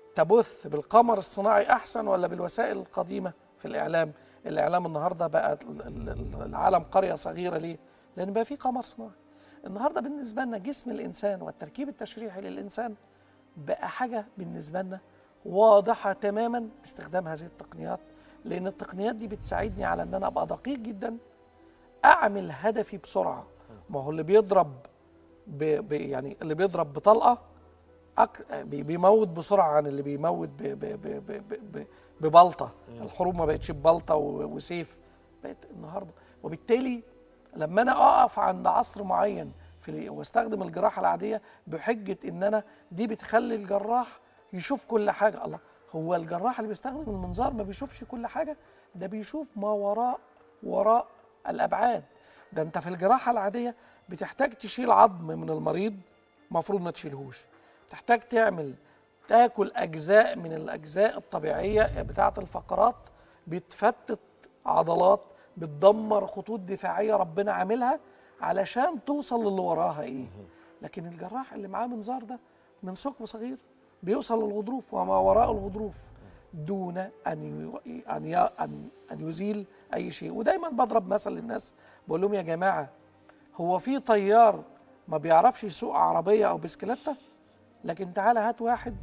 تبث بالقمر الصناعي احسن ولا بالوسائل القديمه في الاعلام الاعلام النهارده بقى ال- ال- ال- العالم قريه صغيره ليه لان بقى في قمر صناعي النهارده بالنسبه لنا جسم الانسان والتركيب التشريحي للانسان بقى حاجه بالنسبه لنا واضحه تماما باستخدام هذه التقنيات لان التقنيات دي بتساعدني على ان انا ابقى دقيق جدا اعمل هدفي بسرعه ما هو اللي بيضرب ب... ب... يعني اللي بيضرب بطلقه أك... بي- بيموت بسرعه عن اللي بيموت ب... ب... ب... ب... ب... ب... ببلطه الحروب ما بقتش ببلطه و... وسيف بقت النهارده وبالتالي لما انا اقف عند عصر معين في ال... واستخدم الجراحه العاديه بحجه ان انا دي بتخلي الجراح يشوف كل حاجه الله هو الجراح اللي بيستخدم المنظار ما بيشوفش كل حاجه ده بيشوف ما وراء وراء الابعاد ده انت في الجراحه العاديه بتحتاج تشيل عظم من المريض المفروض ما تشيلهوش تحتاج تعمل تاكل اجزاء من الاجزاء الطبيعيه بتاعه الفقرات بتفتت عضلات بتدمر خطوط دفاعيه ربنا عاملها علشان توصل للي وراها ايه لكن الجراح اللي معاه منظار ده من ثقب صغير بيوصل للغضروف وما وراء الغضروف دون ان ي... ان ي... ان ان يزيل اي شيء ودايما بضرب مثل للناس بقول لهم يا جماعه هو في طيار ما بيعرفش يسوق عربيه او بسكليته لكن تعالى هات واحد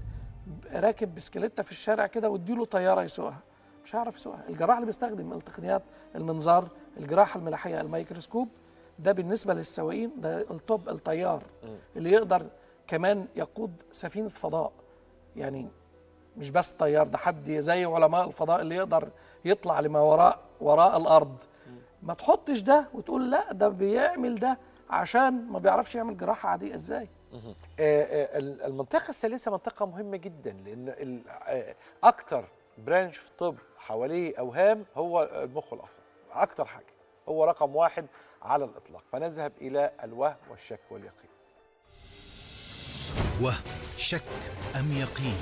راكب بسكليته في الشارع كده واديله طياره يسوقها مش هيعرف يسوقها الجراح اللي بيستخدم التقنيات المنظار الجراحه الملاحيه الميكروسكوب ده بالنسبه للسواقين ده الطب الطيار اللي يقدر كمان يقود سفينه فضاء يعني مش بس طيار ده حد زي علماء الفضاء اللي يقدر يطلع لما وراء وراء الارض ما تحطش ده وتقول لا ده بيعمل ده عشان ما بيعرفش يعمل جراحه عاديه ازاي آه، آه، ال- المنطقة الثالثة منطقة مهمة جدا لأن ال- آه، أكتر برانش في الطب حواليه أوهام هو المخ والأعصاب أكتر حاجة هو رقم واحد على الإطلاق فنذهب إلى الوهم والشك واليقين وهم شك أم يقين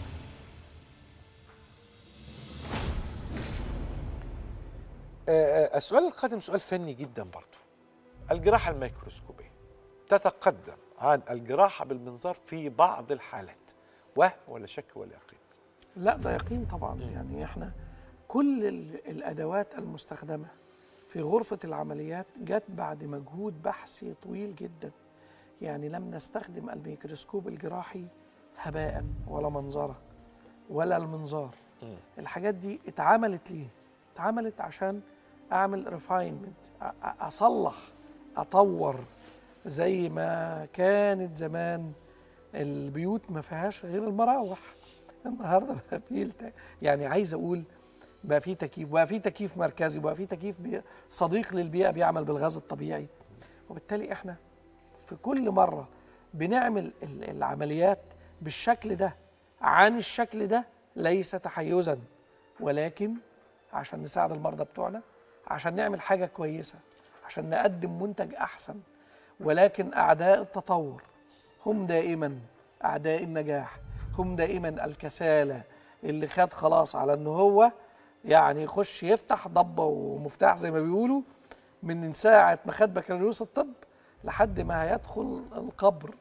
آه، آه، السؤال القادم سؤال فني جدا برضو الجراحة الميكروسكوبية تتقدم عن الجراحة بالمنظار في بعض الحالات وهم ولا شك ولا يقين لا ده يقين طبعا يعني احنا كل ال- الادوات المستخدمه في غرفه العمليات جت بعد مجهود بحثي طويل جدا يعني لم نستخدم الميكروسكوب الجراحي هباء ولا منظره ولا المنظار الحاجات دي اتعملت ليه اتعملت عشان اعمل ريفاينمنت اصلح اطور زي ما كانت زمان البيوت ما فيهاش غير المراوح النهارده بقى في الت... يعني عايز اقول بقى في تكييف بقى في تكييف مركزي بقى في تكييف بي... صديق للبيئه بيعمل بالغاز الطبيعي وبالتالي احنا في كل مره بنعمل ال- العمليات بالشكل ده عن الشكل ده ليس تحيزا ولكن عشان نساعد المرضى بتوعنا عشان نعمل حاجه كويسه عشان نقدم منتج احسن ولكن اعداء التطور هم دائما اعداء النجاح هم دائما الكسالى اللي خد خلاص على ان هو يعني يخش يفتح ضبه ومفتاح زي ما بيقولوا من ساعه ما خد بكالوريوس الطب لحد ما هيدخل القبر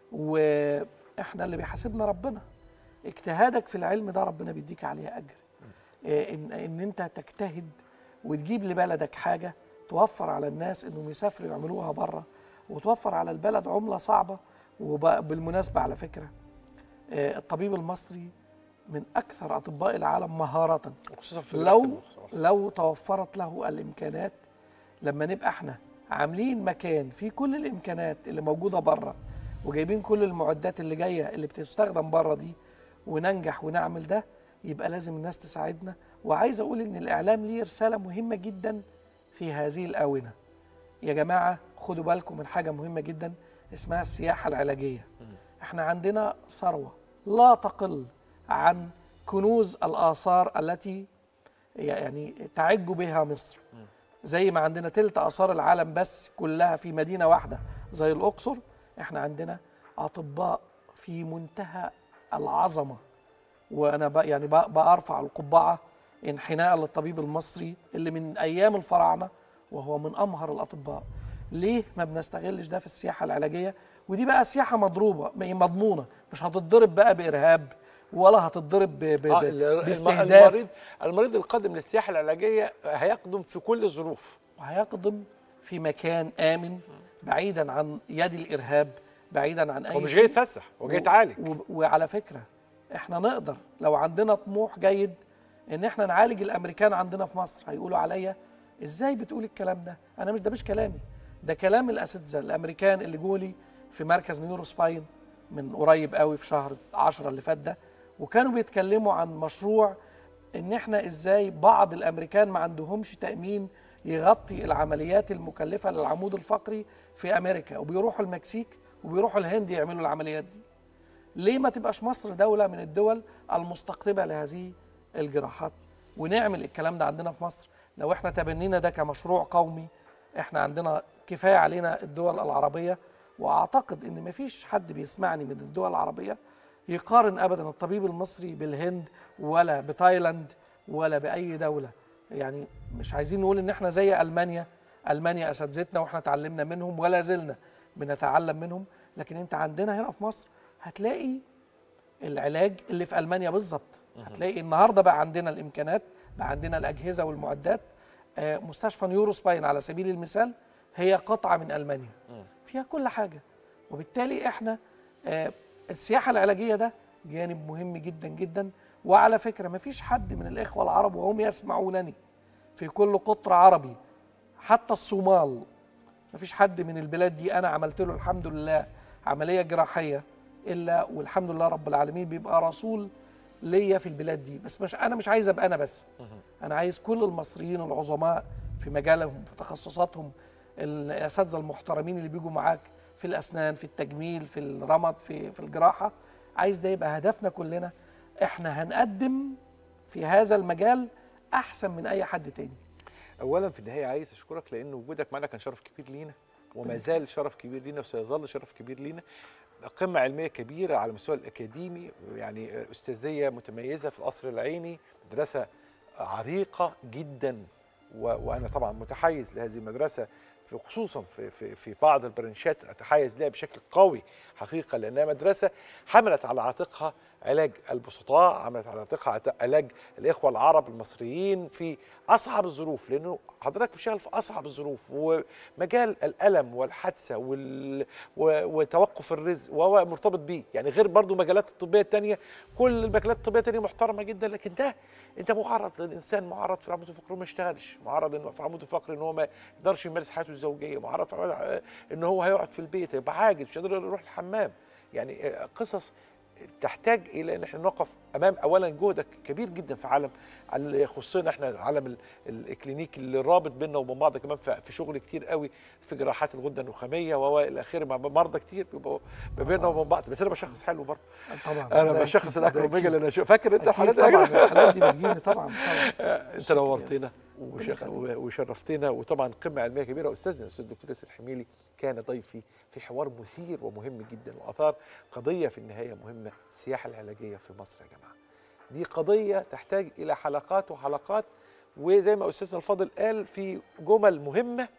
واحنا اللي بيحاسبنا ربنا اجتهادك في العلم ده ربنا بيديك عليه اجر إيه، ان ان انت تجتهد وتجيب لبلدك حاجه توفر على الناس انهم يسافروا يعملوها بره وتوفر على البلد عمله صعبه وبالمناسبه على فكره آه، الطبيب المصري من اكثر اطباء العالم مهاره وخصوصا في لو جراحة المخ. لو توفرت له الامكانات لما نبقى احنا عاملين مكان فيه كل الامكانات اللي موجوده بره وجايبين كل المعدات اللي جايه اللي بتستخدم بره دي وننجح ونعمل ده يبقى لازم الناس تساعدنا وعايز اقول ان الاعلام ليه رساله مهمه جدا في هذه الاونه يا جماعه خدوا بالكم من حاجه مهمه جدا اسمها السياحه العلاجيه احنا عندنا ثروه لا تقل عن كنوز الاثار التي يعني تعج بها مصر زي ما عندنا تلت اثار العالم بس كلها في مدينه واحده زي الاقصر احنا عندنا اطباء في منتهى العظمه وانا بق يعني بق- بارفع القبعه انحناء للطبيب المصري اللي من ايام الفراعنه وهو من امهر الاطباء ليه ما بنستغلش ده في السياحه العلاجيه ودي بقى سياحه مضروبه ما هي مضمونه مش هتتضرب بقى بارهاب ولا هتتضرب ب- ب- آه، ب- ال- الم- باستهداف المريض المريض القادم للسياحه العلاجيه هيقدم في كل الظروف وهيقدم في مكان امن بعيدا عن يد الارهاب بعيدا عن اي هو مش شيء. جاي يتفسح هو جاي و- يتعالج و- وعلى فكره احنا نقدر لو عندنا طموح جيد ان احنا نعالج الامريكان عندنا في مصر هيقولوا عليا ازاي بتقول الكلام ده انا مش ده مش كلامي ده كلام الاساتذه الامريكان اللي جولي في مركز نيورو سباين من قريب قوي في شهر 10 اللي فات ده وكانوا بيتكلموا عن مشروع ان احنا ازاي بعض الامريكان ما عندهمش تامين يغطي العمليات المكلفه للعمود الفقري في امريكا وبيروحوا المكسيك وبيروحوا الهند يعملوا العمليات دي ليه ما تبقاش مصر دولة من الدول المستقطبة لهذه الجراحات ونعمل الكلام ده عندنا في مصر لو احنا تبنينا ده كمشروع قومي احنا عندنا كفاية علينا الدول العربية واعتقد ان مفيش حد بيسمعني من الدول العربية يقارن ابدا الطبيب المصري بالهند ولا بتايلاند ولا باي دولة يعني مش عايزين نقول ان احنا زي المانيا المانيا اساتذتنا واحنا اتعلمنا منهم ولا زلنا بنتعلم منهم لكن انت عندنا هنا في مصر هتلاقي العلاج اللي في المانيا بالظبط هتلاقي النهارده بقى عندنا الامكانات بقى عندنا الاجهزه والمعدات آه، مستشفى نيورو سباين على سبيل المثال هي قطعه من المانيا فيها كل حاجه وبالتالي احنا آه، السياحه العلاجيه ده جانب مهم جدا جدا وعلى فكره ما فيش حد من الاخوه العرب وهم يسمعونني في كل قطر عربي حتى الصومال ما فيش حد من البلاد دي انا عملت له الحمد لله عمليه جراحيه الا والحمد لله رب العالمين بيبقى رسول ليا في البلاد دي بس مش انا مش عايز ابقى انا بس انا عايز كل المصريين العظماء في مجالهم في تخصصاتهم الاساتذه المحترمين اللي بيجوا معاك في الاسنان في التجميل في الرمد في في الجراحه عايز ده يبقى هدفنا كلنا احنا هنقدم في هذا المجال احسن من اي حد تاني اولا في النهايه عايز اشكرك لان وجودك معنا كان شرف كبير لينا وما زال شرف كبير لينا وسيظل شرف كبير لينا قمة علمية كبيرة على المستوى الأكاديمي يعني أستاذية متميزة في القصر العيني مدرسة عريقة جدا و... وأنا طبعا متحيز لهذه المدرسة في خصوصا في, في, في بعض البرنشات أتحيز لها بشكل قوي حقيقة لأنها مدرسة حملت على عاتقها علاج البسطاء عملت على عاتقها عت- علاج الإخوة العرب المصريين في أصعب الظروف لأنه حضرتك بتشتغل في أصعب الظروف ومجال الألم والحادثة وال... و... وتوقف الرزق وهو مرتبط بيه يعني غير برضو مجالات الطبية التانية كل المجالات الطبية التانية محترمة جدا لكن ده انت معرض الانسان معرض في العمود الفقري ما يشتغلش معرض انه في العمود الفقري ان هو ما يقدرش يمارس حياته الزوجيه معرض في- ان هو هيقعد في البيت يبقى عاجز مش قادر يروح الحمام يعني آه، قصص تحتاج الى ان احنا نقف امام اولا جهدك كبير جدا في عالم اللي يخصنا احنا العالم ال- الاكلينيكي اللي رابط بيننا وبين بعض كمان في في شغل كتير قوي في جراحات الغده النخاميه والى اخره مع مرضى كتير بيبقوا ما بيننا وبين بعض بس انا بشخص حلو برضه طبعا انا ده بشخص أكيد، ده الاكروميجا أكيد. اللي انا شو- فاكر انت أكيد الحالات دي؟ طبعا الحالات دي بتجيني طبعا طبعا انت شكراً نورتنا ربنا وشخ... يخليك. وشرفتنا وطبعا قمه علميه كبيره استاذنا الاستاذ الدكتور ياسر حميلي كان ضيفي في حوار مثير ومهم جدا واثار قضيه في النهايه مهمه السياحه العلاجيه في مصر يا جماعه دي قضيه تحتاج الى حلقات وحلقات وزي ما استاذنا الفاضل قال في جمل مهمه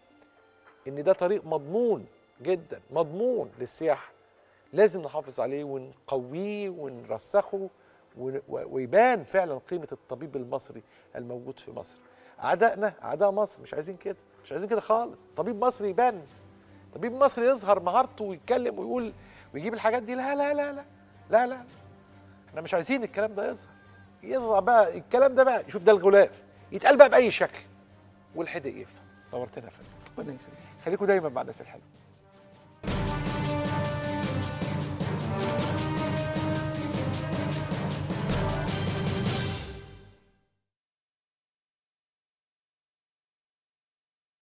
ان ده طريق مضمون جدا مضمون للسياحه لازم نحافظ عليه ونقويه ونرسخه ون- و- ويبان فعلا قيمه الطبيب المصري الموجود في مصر اعدائنا اعداء مصر مش عايزين كده مش عايزين كده خالص طبيب مصري يبان طبيب مصري يظهر مهارته ويتكلم ويقول ويجيب الحاجات دي لا لا لا لا لا لا احنا مش عايزين الكلام ده يظهر يظهر بقى الكلام ده بقى شوف ده الغلاف يتقال بقى باي شكل والحدق يفهم نورتنا يا فندم ربنا يخليك خليكم دايما مع الناس الحلوه